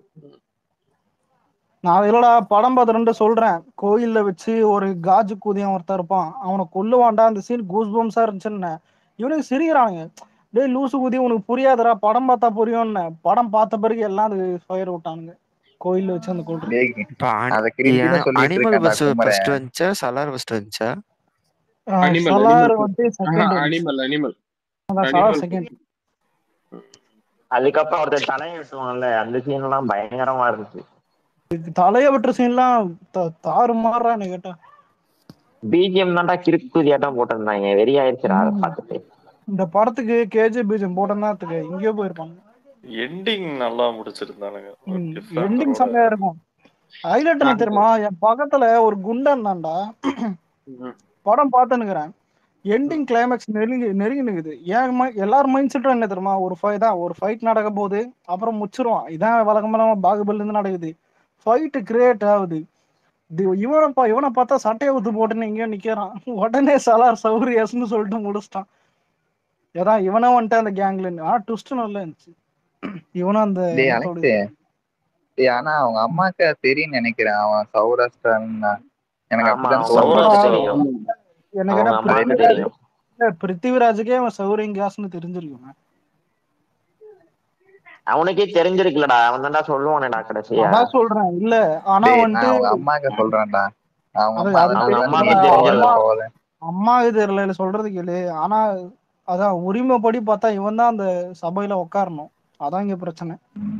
நான் இல்லடா படம் பார்த்துட்டு சொல்றேன் கோயில்ல வச்சு ஒரு காஜு கூதியம் ஒருத்தன் இருப்பான் அவனை கொல்லுவான்டா அந்த சீன் கூஸ் பம்ஸா இருந்துச்சுன்னு இவனுக்கு சிரிக்கிறானுங்க டேய் லூசு கூதி உனக்கு புரியாதுடா படம் பார்த்தா புரியும்னு படம் பார்த்த பிறகு எல்லாம் அது ஃபயர் விட்டானுங்க கோயில்ல வச்சு அந்த கொள்றது இப்ப அத கிரிஞ்சுன்னு சொல்லிட்டு அனிமல் இருக்கேன்டா பஸ் குமரன். ஃபர்ஸ்ட் வந்துச்சா சலார் ஃபர்ஸ்ட் வந்துச்சா அனிமல் சலார் அனிமல் வந்து செகண்ட் அனிமல் அனிமல் அதான் சலார் செகண்ட் அதுக்கப்புறம் ஒருத்தர் தலையை வெட்டுவாங்கல்ல அந்த சீன் எல்லாம் பயங்கரமா இருந்துச்சு தலைய விட்டுற சீன்லாம் தாறு மாறுறா என்ன கேட்டா பிஜிஎம் தான்டா கிறுக்குதியாட்டம் போட்டிருந்தாங்க வெறியாயிருச்சுடா அதை பார்த்துட்டு இந்த படத்துக்கு கேஜி பீஜம் போட்டோம்னா இங்கேயோ போயிருப்பாங்க எண்டிங் நல்லா முடிச்சிருந்தானுங்க ஒரு எண்டிங் cliffhanger-ஓட. செம்மையா இருக்கும் ஹைலைட் என்ன தெரியுமா என் பக்கத்துல ஒரு குண்டன் தான்டா படம் பார்த்துன்னுக்குறேன் எண்டிங் கிளைமேக்ஸ் நெருங்கி நெருங்கி நிக்குது ஏன் mi- எல்லார் மைண்ட் செட்டும் என்ன தெரியுமா ஒரு ஃபைட் தான் ஒரு ஃபைட் நடக்க போகுது அப்புறம் முச்சிருவான் இதான் வழக்கமான பாகுபலில இருந்து நடக்குது ஃபைட் கிரியேட் ஆகுது இது இவனை பா இவனை பார்த்தா சட்டையை ஊத்து போட்டுன்னு எங்கேயோ நிக்கிறான் உடனே சலார் சௌரியஸ்னு சொல்லிட்டு முடிச்சிட்டான் ஏதா இவனே வந்துட்டு அந்த கேங்ல ஆனா ட்விஸ்ட் நல்லா இருந்துச்சு இவனும் அந்த டேய் இனத்தோட அலெக்ஸ் டேய் ஆனா அவங்க அம்மாக்கு அது தெரியும்னு நினைக்கிறேன் அவன் சௌராஷ்டிரான்னு எனக்கு ஆமா அப்படிதான் அவங்க தோணுது அம்மாவுக்கு தெரியும் எனக்கு அவங்க என்ன அம்மாவுக்கு பிருத்திவிராஜ் தெரியும் இல்ல, பிருத்திவிராஜுக்கே அவன் சௌரியங்காஸ்னு தெரிஞ்சிருக்கும் அவனுக்கே தெரிஞ்சிருக்குலடா அவன் தான்டா சொல்லுவானேடா கடைசியா அதான் சொல்றேன் இல்ல ஆனா டேய் நான் வந்துட்டு அவங்க அம்மாக்கு சொல்றேன்டா அவங்க அது அம்மா அது தான் அவங்க தெரியும் அம்மாவுக்கு சொல்லுவாங்க அம்மா தெரிஞ்சிருக்கும் போகுது அம்மாவுக்கு தெரியல இல்ல சொல்றது கேளு ஆனா அதான் உரிமைப்படி பார்த்தா இவன் தான் அந்த சபையில உட்காரணும் அதான் இங்க பிரச்சனை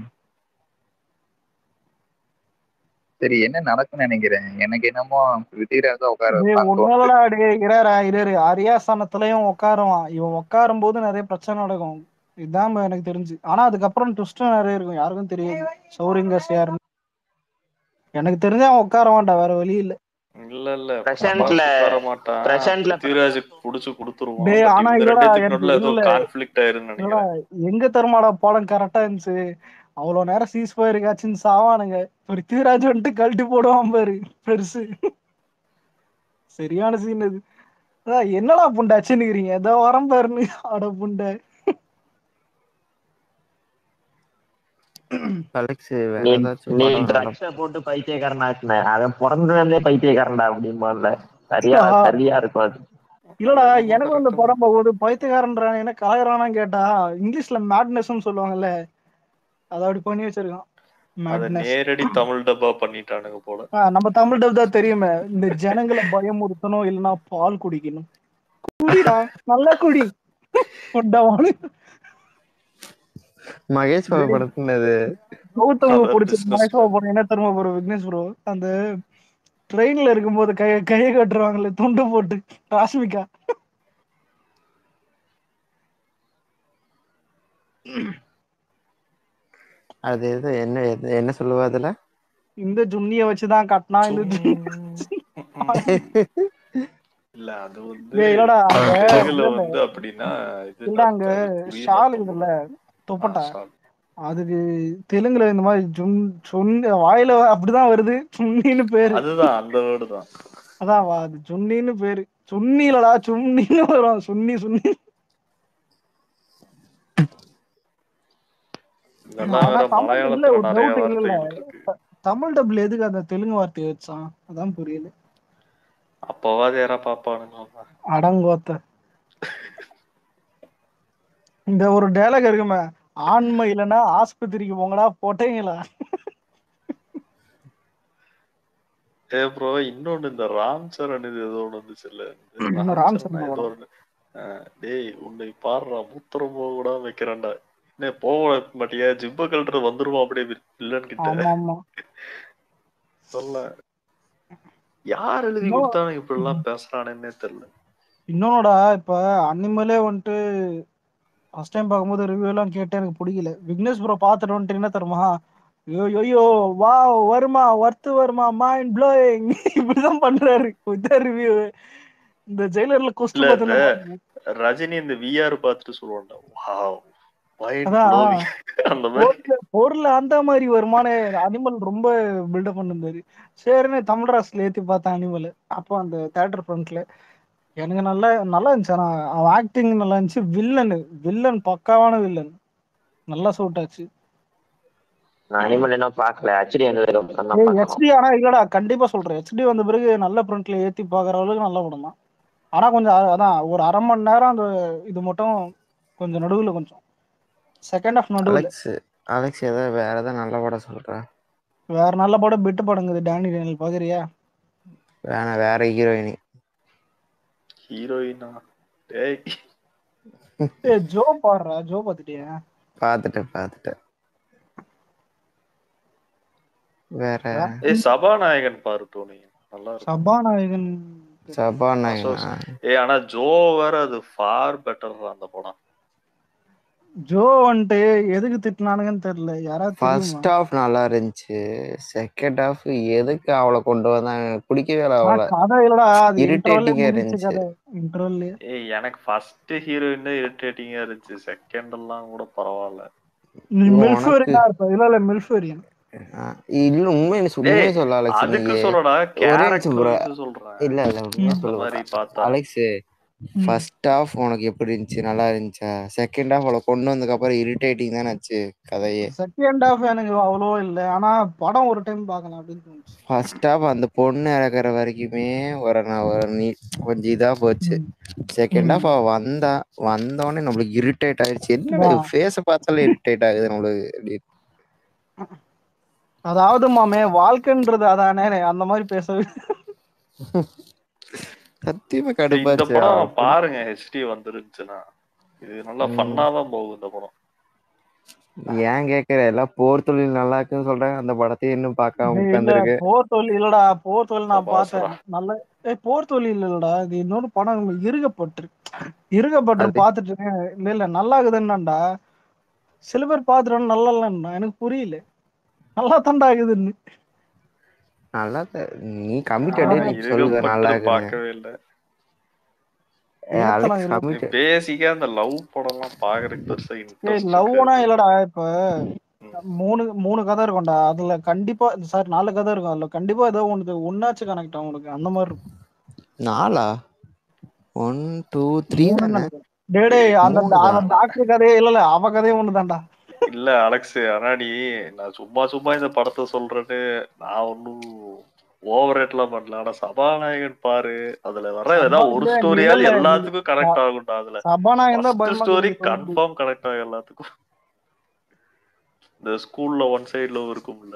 சரி என்ன நடக்கும்னு நினைக்கிறேன் எனக்கு என்னமோ ரித்தீராஜ் தான் உட்கார டேய் வைப்பான்னு தோணுது ஒன்னோடா டேய் இரா இரு அரியாசனத்திலயும் உட்காருவான் இவன் உட்காரும் போது நிறைய பிரச்சனை நடக்கும் இதுதான் எனக்கு தெரிஞ்சு ஆனா அதுக்கப்புறம் ட்விஸ்டும் நிறைய இருக்கும் யாருக்கும் தெரியாது சௌரிங்கஸ் யாருன்னு எனக்கு தெரிஞ்சு அவன் உட்கார மாட்டான் வேற வழி இல்ல இல்ல இல்ல பிரசன்ட்ல பிரபாஸ் உட்கார மாட்டான் பிரசன்ட்ல பிருத்திவிராஜுக்கு புடிச்சு கொடுத்துருவான் டேய் பட் ஆனா இவங்க இல்லடா ரெண்டுத்துக்கு எனக்கு நடுவுல ஏதோ இல்ல கான்ஃபிளிக்ட் ஆயிருன்னு இல்லடா நினைக்கிறேன் எங்க தருமாடா படம் கரெக்டா இருந்துச்சு அவ்வளவு நேரம் சீஸ் போயிருக்காச்சுன்னு சாவானுங்க பிருத்திவிராஜ் வந்துட்டு கழட்டி போடுவான் பாரு பெருசு சரியான சீன் அது அதான் என்னடா புண்டை அச்சுன்னுக்கிறீங்க ஏதோ வரம் பாருன்னு அட புண்டை அலெக்ஸ் வேற நீ ஏதாச்சும் நீ படம் ட்ரக்ஸ போட்டு பைத்தியக்காரன் ஆக்குன அவன் பிறந்ததுலேருந்தே பைத்தியக்காரன்டா அப்படிம்பான்ல சரியா ஆஹா. சரியா இருக்கும் அது இல்லடா எனக்கு அந்த படம் போகுது பைத்தியக்காரன்றான் என்ன கலகரானா கேட்டா இங்கிலீஷ்ல மேட்னஸ்னு சொல்லுவாங்கல்ல அதை அப்படி பண்ணி வச்சிருக்கான் அத மேட்னஸ் நேரடி தமிழ் டப்பா பண்ணிட்டானுங்க போல நம்ம தமிழ் டப் தான் தெரியுமே இந்த ஜனங்களை பயமுறுத்தணும் இல்லைன்னா பால் குடிக்கணும் குடிடா நல்லா குடி கொண்டவானு மகேஷ் பாபு படத்துனது கௌதம் அதான் பிடிச்ச business மகேஷ் பாபு என்ன தெரியுமா ப்ரோ விக்னேஷ் ப்ரோ அந்த ட்ரெயின்ல இருக்கும்போது கைய கையை கட்டுருவாங்களே துண்டு போட்டு ராஷ்மிகா அது எது என்ன எது- என்ன சொல்லுவா அதுல இந்த ஜுன்னிய வச்சுதான் கட்டினா இந்த ஜுன்னி இல்ல அது வந்து டேய், இல்லடா அங்க தெலுங்குல இல்ல, இல்ல. வந்து அப்படின்னா இது இல்ல அங்க அது புரியுது ஷால் அர்த்தம் இருக்குல்ல துப்பட்டா ஷால். அதுக்கு தெலுங்குல இந்த மாதிரி ஜுன் சொன் வாயில அப்படிதான் வருது சுன்னின்னு பேரு அதுதான் அந்த வேர்டு தான் அதான் வா- அது சுன்னின்னு பேரு சுன்னி இல்லடா சுன்னின்னு வரும் சுன்னி சுன்னி இதெல்லாம் ஆனா வேற தமிழ் இல்ல மலையாளத்துல ஒரு நிறைய டவுட் இல்ல வார்த்தைகள் இருக்கு த- தமிழ் டப்ல எதுக்கு அந்த தெலுங்கு வார்த்தையை வச்சான் அதான் புரியல அப்பவாது யாரா பாப்பானுங்க அடங்கோத்த இந்த ஒரு டயலாக் இருக்குமே ஆண்மை இல்லைன்னா ஆஸ்பத்திரிக்கு போங்கடா போட்டீங்களா ஏ ப்ரோ இன்னொன்னு இந்த ராம் சரண் இது ஏதோ ஒண்ணு வந்துச்சுல்ல இந்த இந்த ராம் ராம் சரண் சரண் ஏதோ படம். ஒண்ணு அஹ் டேய் உன்னை பாடுறா மூத்திரம் போக கூட வைக்கிறேன்டா என்ன போக மாட்டியா ஜிப்ப கழட்டுறது வந்துருமா அப்படியே வில்லன் கிட்ட ஆமா ஆமா சொல்ல யார் எழுதி இன்னும் கொடுத்தாலும் இப்படி எல்லாம் பேசுறானேன்னே தெரியல இன்னொன்னோடா இப்ப அனிமலே வந்துட்டு ஃபர்ஸ்ட் டைம் பார்க்கும்போது ரிவ்யூ எல்லாம் கேட்டு எனக்கு பிடிக்கல விக்னேஷ் ப்ரோ பார்த்துட்டு வந்துட்டு என்ன தருமா ஐயோ ஐயோ வா வருமா ஒர்த்து வருமா மைண்ட் ப்ளோயிங் இப்படிதான் பண்றாரு இதான் ரிவ்யூ இந்த ஜெயிலர்ல கொஸ்ட் இல்ல இந்த பார்த்தீங்கன்னா ரஜினி இந்த விஆர் பார்த்துட்டு சொல்லுவான்டா வாவ் மைண்ட் அதான் ப்ளோவிங் அந்த மாதிரி பொருள் பொருள் அந்த மாதிரி வருமான அனிமல் ரொம்ப பில்டப் பண்ணிருந்தாரு சரின்னு தமிழ் ராசில ஏத்தி பார்த்தேன் அனிமல் அப்போ அந்த தேட்டர் ஃப்ரண்ட்ல எனக்கு நல்லா நல்லா இருந்துச்சு ஆனா அவன் ஆக்டிங் நல்லா இருந்துச்சு வில்லன் வில்லன் பக்காவான வில்லன் நல்லா சூட் ஆச்சு நான் அனிமல் இன்னும் பார்க்கல ஹெச்டி வந்ததுக்கு அப்புறம் தான் ஏய் பார்க்கணும் ஹெச்டி ஆனா இல்லடா கண்டிப்பா சொல்றேன் ஹெச்டி வந்த பிறகு நல்ல ஃப்ரண்ட்ல ஏத்தி பாக்குற அளவுக்கு நல்ல படம் தான் ஆனா கொஞ்சம் அ- அதான் ஒரு அரை மணி நேரம் அந்த இது மட்டும் கொஞ்சம் நடுவுல கொஞ்சம் செகண்ட் ஹாஃப் நடுவுல அலெக்ஸ் அலெக்ஸ் ஏதாவது வேற ஏதாவது நல்ல படம் சொல்றா வேற நல்ல படம் பிட்டு படங்குது டேனி டேனியல் பாக்குறியா வேணாம் வேற ஹீரோயினி ஹீரோயினா டேய் ஏ ஜோ பாடுறா ஜோ பாத்துட்டியா பார்த்துட்டேன் பார்த்துட்டேன் வேற ஏய் சபாநாயகன் பாரு டோனி நல்லா இருக்கும் சபாநாயகன் சபாநாயகனா ஏய் ஆனா ஜோ வேற அது ஃபார் பெட்டர் அந்த படம் ஜோ வந்துட்டு எதுக்கு திட்டினானுங்கன்னு தெரியல யாராவது ஃபர்ஸ்ட் தெரியுமா ஹாஃப் நல்லா இருந்துச்சு செகண்ட் ஹாஃப் எதுக்கு அவளை கொண்டு வந்தாங்க எனக்கு பிடிக்கவே இல்லை ஆனா அவளை கதை இல்லடா அது இன்டர்வல்லே இரிட்டேட்டிங்கா முடிஞ்சு இருந்துச்சு கதை இன்டர்வல்லே ஏய் எனக்கு ஃபர்ஸ்ட் ஹீரோயின் இரிட்டேட்டிங்கா இருந்துச்சு செகண்ட் எல்லாம் கூட பரவாயில்ல நீ உனக்கு மில்ஃபேரியனா இருப்ப இல்ல இல்ல மில்ஃபேரியன் ஆஹ் இல்ல உண்மையை உண்மையை டேய் சொல்ல அலெக்ஸ் அதுக்கு நீங்க சொல்லடா ஒரே நிமிஷம் கேரக்டர் bro. வச்சு சொல்றேன் இல்ல இல்ல உண்மையா அந்த சொல்ல மாதிரி பார்த்தா அலெக்ஸ் ஃபர்ஸ்ட் ஹாஃப் உனக்கு எப்படி இருந்துச்சு நல்லா இருந்துச்சா செகண்ட் ஹாஃப் அவளை கொண்டு வந்ததுக்கு அப்புறம் இரிட்டேட்டிங் தானே ஆச்சு கதையே செகண்ட் ஹாஃப் எனக்கு அவ்வளோ இல்ல ஆனா படம் ஒரு டைம் பார்க்கலாம் அப்படின்னு தோணுச்சு ஃபர்ஸ்ட் ஹாஃப் அந்த பொண்ணு இறக்குற வரைக்குமே ஒரு நான் ஒரு நீ கொஞ்சம் இதா போச்சு செகண்ட் ஹாஃப் அவ வந்தா வந்தோடனே நம்மளுக்கு இரிட்டேட் ஆயிடுச்சு என்னடா அதான். ஃபேஸ பார்த்தாலே இரிட்டேட் ஆகுது நம்மளுக்கு அப்படின்னு. அதாவது மாமே வாழ்க்கைன்றது அதானே அந்த மாதிரி பேசவே சத்தியமா இந்த கடுப்பாச்சு படம் அவ- பாருங்க ஹெச்டி வந்துருந்துச்சுன்னா இது நல்லா ம். ஃபன்னா தான் போகும் இந்த படம் ஏன் கேக்குற எல்லாம் போர் தொழில் நல்லா இருக்குன்னு சொல்றாங்க அந்த படத்தையும் இன்னும் பார்க்காம டேய், இல்ல உட்காந்துருக்கு போர் தொழில் இல்லடா போர் தொழில் நான் சபாஸ்ரா பார்த்தேன் நல்ல ஏய் போர் தொழில் இல்லடா இது இன்னொரு படம் இருகப்பட்டு இருகப்பட்டு அது பார்த்துட்டு இருக்கேன். இல்ல இல்ல நல்லா இருக்குதுன்னாண்டா சில பேர் பார்த்துட்டு நல்லா இல்லைன்னா எனக்கு புரியல நல்லா தாண்டா ஆகுதுன்னு நல்லா தான் நீ கமிட்டடே ஆனா நீ சொல்லுத நல்லா இருகப்பட்டு இருக்குன்னு பார்க்கவே இல்லை ஏய், ஏத்தலாம் அலெக்ஸ் இல்ல கமிட் பேசிக்கா அந்த லவ் படம்லாம் பாக்குறதுக்கு பெருசா ஏய் இன்ட்ரெஸ்ட் லவ்னா இருக்காது இல்லடா இப்ப ம். மூணு மூணு கதை இருக்கும்டா அதுல கண்டிப்பா சாரி நாலு கதை இருக்கும் அதுல கண்டிப்பா ஏதோ ஒன்று ஒன்னாச்சு கனெக்ட் ஆகும் உனக்கு அந்த மாதிரி இருக்கும் நாலா ஒன் டூ த்ரீ மூணுன்னு தானே நினைக்கிறேன் டேய் டேய் அந்த மூணு அந்த தான் டாக்டர் கதையே இல்ல இல்ல அவ கதையே ஒண்ணுதான்டா இல்ல அலெக்ஸ் ஆனா நீ நான் சும்மா சும்மா இந்த படத்தை சொல்றேன்னு நான் ஒன்னும் ஓவர் ரேட்லாம் பண்ணல ஆனா சபாநாயகன் பாரு அதுல வர சபா ஏதாவது ஒரு இல்ல நீ ஸ்டோரியாவது இல்ல நீ எல்லாத்துக்கும் கனெக்ட் ஆகும்டா அதுல சபாநாயகன் தான் ஃபர்ஸ்ட் பயமா ஸ்டோரி இருக்குது சொல்ல முடியும் கன்ஃபார்ம் கனெக்ட் ஆகும் எல்லாத்துக்கும் இந்த ஸ்கூல்ல ஒன் சைடுல இருக்கும்ல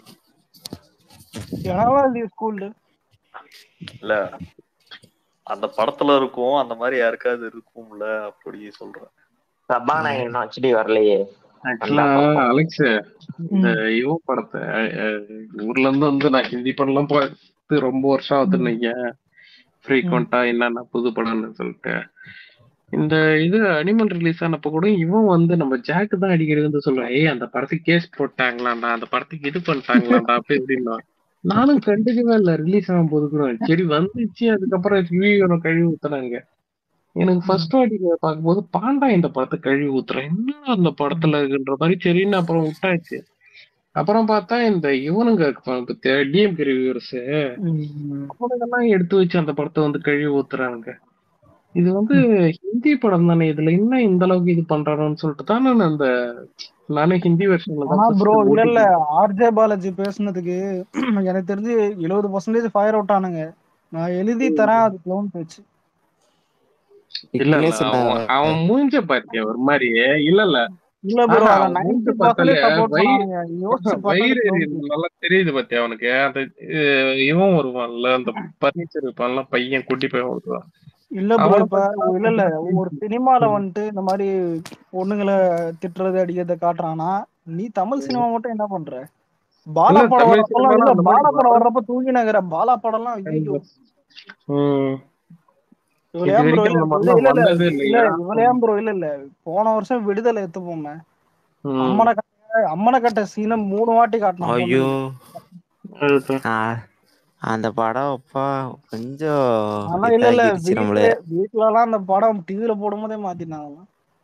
ஜனவாதி ஸ்கூல்ல இல்ல அந்த படத்துல இருக்கும் அந்த மாதிரி யாருக்காவது இருக்கும்ல அப்படி சொல்றேன் சபாநாயகன் இன்னும் ஹெச்டி வரலையே ஆக்சுவலா வந்தா பார்ப்போம் அலெக்ஸ் இந்த இவ படத்தை அஹ், அஹ், ஊர்ல இருந்து வந்து நான் ஹிந்தி படம்லாம் பார்த்து ரொம்ப வருஷம் ஆகுதுன்னு வையேன் ஃப்ரீக்வெண்டா என்னென்ன புது படம்னு சொல்லிட்டு இந்த இது அனிமல் ரிலீஸ் ஆனப்ப கூட இவன் வந்து நம்ம ஜாக்கு தான் அடிக்கடி வந்து சொல்லுவான் ஏய் அந்த படத்துக்கு கேஸ் போட்டாங்களாண்டா அந்த படத்துக்கு இது பண்ணிட்டாங்களாண்டா அப்படி இப்படின்னா நானும் கண்டுக்கவே இல்லை ரிலீஸ் ஆகும் போது கூட சரி வந்துச்சு அதுக்கப்புறம் ரிவ்யூ கழுவி ஊத்துனாங்க எனக்கு ஃபர்ஸ்ட் வாட்டி பார்க்கும்போது பாண்டா இந்த படத்தை கழுவி ஊத்துறேன் என்ன அந்த படத்துல இருக்குன்ற மாதிரி சரின்னு அப்புறம் விட்டாச்சு அப்புறம் பார்த்தா இந்த இவனுங்க டிஎம்கே ரிவ்யூவர்ஸ் அவனுங்கெல்லாம் எடுத்து வச்சு அந்த படத்தை வந்து கழுவி ஊத்துறானுங்க இது வந்து ஹிந்தி படம் தானே இதுல என்ன இந்த அளவுக்கு இது பண்றானுன்னு சொல்லிட்டு தான் நான் அந்த நானே ஹிந்தி வெர்ஷன்ல ஆனா தான் ப்ரோ first இல்ல இல்ல ஓட்டிட்டு ஆர்ஜே பாலாஜி பேசுனதுக்கு எனக்கு தெரிஞ்சு எழுபது பர்சன்டேஜ் ஃபயர் அவுட் ஆனுங்க நான் எழுதி தரேன் அது க்ளோன் பேச்சு இல்ல இல்ல விக்னேஷ் அண்ணா அவன் அவன் மூஞ்ச பாத்தியா ஒரு மாதிரி இல்ல இல்ல இல்ல ப்ரோ ஆஹா, அத அவன் மூஞ்ச 90% பார்த்தாலே சப்போர்ட் வயிறு பண்ணானுங்க யோசிச்சு பார்த்தாலே வயிறு தோணுது எரியுது நல்லா தெரியுது பாத்தியா அவனுக்கு அந்த அஹ், இவன் வருவான்ல அந்த பர்னிச்சர் இருப்பான்ல பையன் குட்டி பையன் வருவான் இல்ல ப்ரோ அவனை இப்ப பார்த்தா இல்ல இல்ல ஒரு சினிமால வந்துட்டு இந்த மாதிரி பொண்ணுங்களை திட்டுறது அடிக்கிறத காட்டுறானா நீ தமிழ் சினிமா மட்டும் என்ன பண்ற பாலா இல்ல படம் தமிழ் வர்றப்பெல்லாம் சினிமால இல்ல அந்த பாலா மாதிரி படம் வர வர்றப்ப தூங்கி நகர பாலா படம்லாம் ஐயோ ம் இவள இது ஏன் ப்ரோ வரைக்கும் இல்ல அந்த இல்ல மாதிரிலாம் இல்ல வந்ததே இல்ல இல்லையா இவள ஏன் ப்ரோ இல்ல இல்ல போன வருஷம் விடுதலை எடுத்துப்போமே ம் அம்மனை கட்ட அம்மனை கட்ட சீனை மூணு வாட்டி காட்டினான் ஐயோ பொண்ணுங்களுக்கு அதுதான் ஆ, அந்த படம் அப்பா கொஞ்சம் ஆனா இல்ல இல்ல இதாகிடுச்சு நம்மள வீட்ல வீட்ல எல்லாம் அந்த படம் டிவில போடும் போதே மாத்தினாங்க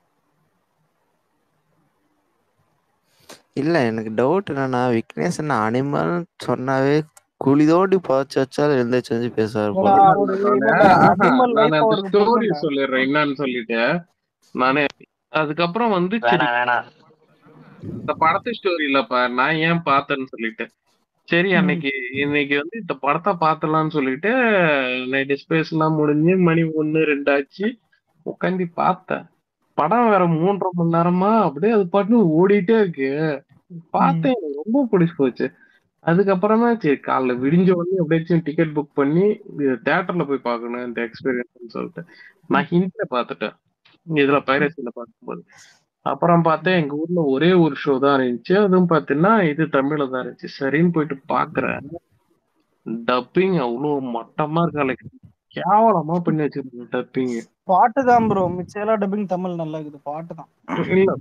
இல்ல எனக்கு டவுட் என்னன்னா விக்னேஷ் அண்ணா அனிமல் சொன்னாவே குழி தோண்டி புதைச்சு வச்சாலும் எழுந்திரிச்சு வந்து பேசுவார் போல ஏன்னா இல்ல அவரு இல்ல இல்ல நானு இல்ல ஆஹா, அனிமல் நான் லைஃப் அந்த அவருக்கு ஸ்டோரி பொறுக்கல சொல்லிடுறேன் என்னன்னு சொல்லிட்டு நானே அதுக்கப்புறம் வந்து சரி வேணாம் வேணாம் இந்த படத்து ஸ்டோரி இல்லப்பா நான் ஏன் பார்த்தேன்னு சொல்லிட்டு சரி ம். அன்னைக்கு இன்னைக்கு வந்து இந்த படத்தை பார்த்தலாம்னு சொல்லிட்டு நைட்டு ஸ்பேஸ் எல்லாம் முடிஞ்சு மணி ஒண்ணு ரெண்டு ஆச்சு உட்காந்து பார்த்தேன் படம் வேற மூன்றரை மணி நேரமா அப்படியே அது பாட்டு ஓடிட்டே இருக்கு ம். பார்த்தேன் எனக்கு ரொம்ப பிடிச்சு போச்சு அதுக்கப்புறமா சரி காலைல விடிஞ்ச உடனே எப்படியாச்சும் டிக்கெட் புக் பண்ணி தியேட்டர்ல போய் பார்க்கணும் இந்த எக்ஸ்பீரியன்ஸ் சொல்லிட்டு நான் ஹிந்தில பார்த்துட்டேன் இதுல பைரசியில பார்க்கும்போது அப்புறம் பார்த்தேன் எங்க ஊர்ல ஒரே ஒரு ஷோ தான் இருந்துச்சு அதுவும் பார்த்தீங்கன்னா இது தமிழ்ல தான் இருந்துச்சு சரின்னு போயிட்டு பாக்குறேன் டப்பிங் அவ்வளவு மட்டமா இருக்கால கேவலமா பண்ணி வச்சிருக்காங்க டப்பிங் பாட்டு தான் ப்ரோ மிச்சம் எல்லாம் டப்பிங் தமிழ் நல்லா இருக்குது பாட்டு தான் இல்ல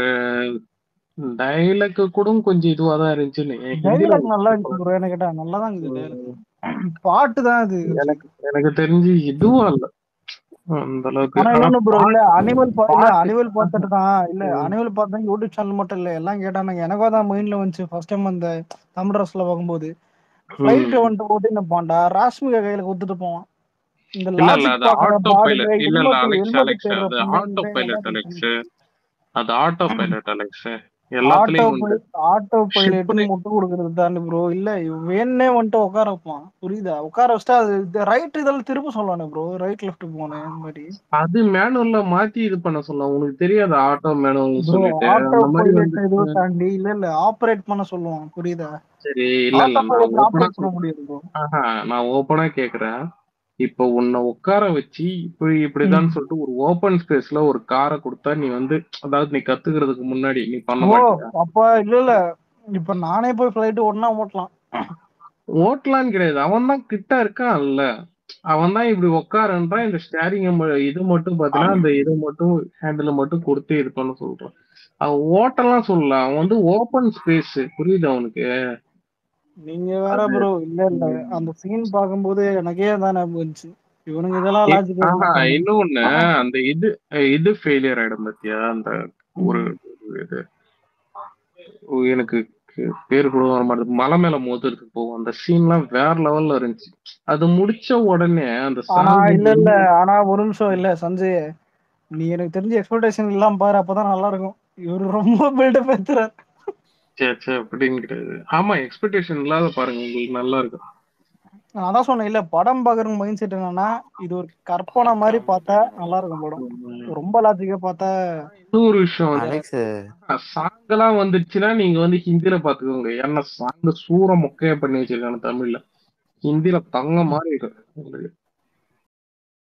டைலாக் கூட கொஞ்சம் இதுவா தான் இருந்துச்சு ஹிந்தில டைலாக் நல்லா இருந்துச்சு ப்ரோ என்ன கேட்டா நல்லா தான் இருக்குது டைலாக் பாட்டு தான் அது எனக்கு எனக்கு தெரிஞ்சு இதுவும் இல்ல அந்த அளவுக்கு ஆனா ஆனா இன்னொன்னு ப்ரோ இல்ல பாட்டு அனிமல் இல்ல பாட்டு அனிமல் பார்த்துட்டு தான் இல்ல ம், அனிமல் பார்த்தா யூடியூப் சேனல் மட்டும் இல்ல எல்லாம் கேட்டானுங்க எனக்கும் தான் மைண்ட்ல வந்துச்சு ஃபர்ஸ்ட் டைம் அந்த தமிழ் ரஸ்ல பார்க்கும்போது ஃபிளைட் ம். வந்துட்டு ஓட்டின்னு போண்டா ராஷ்மிகா கையில கொடுத்துட்டு போவான் இந்த இல்ல இல்ல லாஜிக் அது பாக்குற ஆட்டோ பாருங்க பைலட் இல்ல இல்ல ஹெல்மெட் அலெக்ஸ் ஹெல்மெட் அலெக்ஸ் தேடுற அது பிள்ளை ஆட்டோ இந்த பைலட் இதெல்லாம் அலெக்ஸ் அது ஆட்டோ பைலட் அலெக்ஸ் ஆட்டோ எல்லாத்துலயும் உண்டு பை ஆட்டோ பைலட் ஷிப்னு முட்டு கொடுக்கறது தாண்டி ப்ரோ இல்ல வேணே வந்துட்டு உட்கார வைப்பான் புரியுதா உட்கார வச்சுட்டா அது ரைட் இதெல்லாம் திரும்ப சொல்லணும் ப்ரோ ரைட் லெஃப்ட் போனேன் அந்த மாதிரி அது மேனுவல்ல மாத்தி இது பண்ண சொல்லலாம் உனக்கு தெரியாது ஆட்டோ மேனுவல் ப்ரோ சொல்லிட்டு ஆட்டோ அந்த மாதிரி பைலட் வந்து இதுவும் தாண்டி இல்ல இல்ல ஆப்ரேட் பண்ண சொல்லுவான் புரியுதா சரி இல்ல இல்ல ஆட்டோ நான் பைலட் ஓப்பனா ஆப்ரேட் பண்ண முடியாது ப்ரோ ஆஹா நான் ஓப்பனா கேக்குறேன் இப்போ உன்னை உட்கார வச்சு இப்படி இப்படிதான் சொல்லிட்டு ஒரு ஓபன் ஸ்பேஸ்ல ஒரு காரை கொடுத்தா நீ வந்து அதாவது நீ கத்துக்கிறதுக்கு முன்னாடி நீ பண்ண ஓ மாட்டியா அப்ப இல்ல இல்ல இப்ப நானே போய் ஃபிளைட் ஓட்டினா ஓட்டலாம் ஓட்டலான்னு கிடையாது அவன் தான் கிட்ட இருக்கான்ல அவன் தான் இப்படி உட்காருன்றான் இந்த ஸ்டேரிங் இது மட்டும் பாத்தீங்கன்னா அந்த இது மட்டும் ஹேண்டில் மட்டும் கொடுத்து இது பண்ண சொல்றான் அவன் ஓட்டலாம் சொல்லல அவன் வந்து ஓபன் ஸ்பேஸ் புரியுது அவனுக்கு நீங்க வேற அது ப்ரோ இல்ல இல்ல அந்த சீன் பார்க்கும்போது எனக்கே தான் ஞாபகம் வந்துச்சு இவனுங்க இதெல்லாம் இ- லாஜிக் ஆஹா இன்னொன்னு அந்த இது இது ஃபெயிலியர் ஆயிடும் பாத்தியா அந்த ஒரு ஒரு இது ஓ, எனக்கு கு- பேரு கூட வர மாட்டேங்குது மலை மேல மோதுறதுக்கு போகும் அந்த சீன்லாம் வேற லெவல்ல இருந்துச்சு அது முடிச்ச உடனே அந்த ஆனா சாங் இல்ல இல்ல ஆனா ஒரு நிமிஷம் இல்ல சஞ்சய் நீ எனக்கு தெரிஞ்ச எக்ஸ்பெக்டேஷன் இல்லாம பாரு அப்பதான் நல்லா இருக்கும் இவரு ரொம்ப பில்டப் ஏத்துறாரு சரி சரி அப்படின்னு கிடையாது ஆமா எக்ஸ்பெக்டேஷன் இல்லாத பாருங்க உங்களுக்கு நல்லா இருக்கும் நான் அதான் சொன்னேன் இல்ல படம் பாக்குற மைண்ட் செட் என்னன்னா இது ஒரு கற்பனை மாதிரி பார்த்தா நல்லா இருக்கும் படம் ரொம்ப லாஜிக்கா பார்த்தா இன்னொரு விஷயம் வந்து அலெக்ஸ் சாங் எல்லாம் வந்துருச்சுன்னா நீங்க வந்து ஹிந்தில பாத்துக்கோங்க ஏன்னா சாங் சூற மொக்கையா பண்ணி வச்சிருக்காங்க தமிழ்ல ஹிந்தில தங்க மாதிரி இருக்கு உங்களுக்கு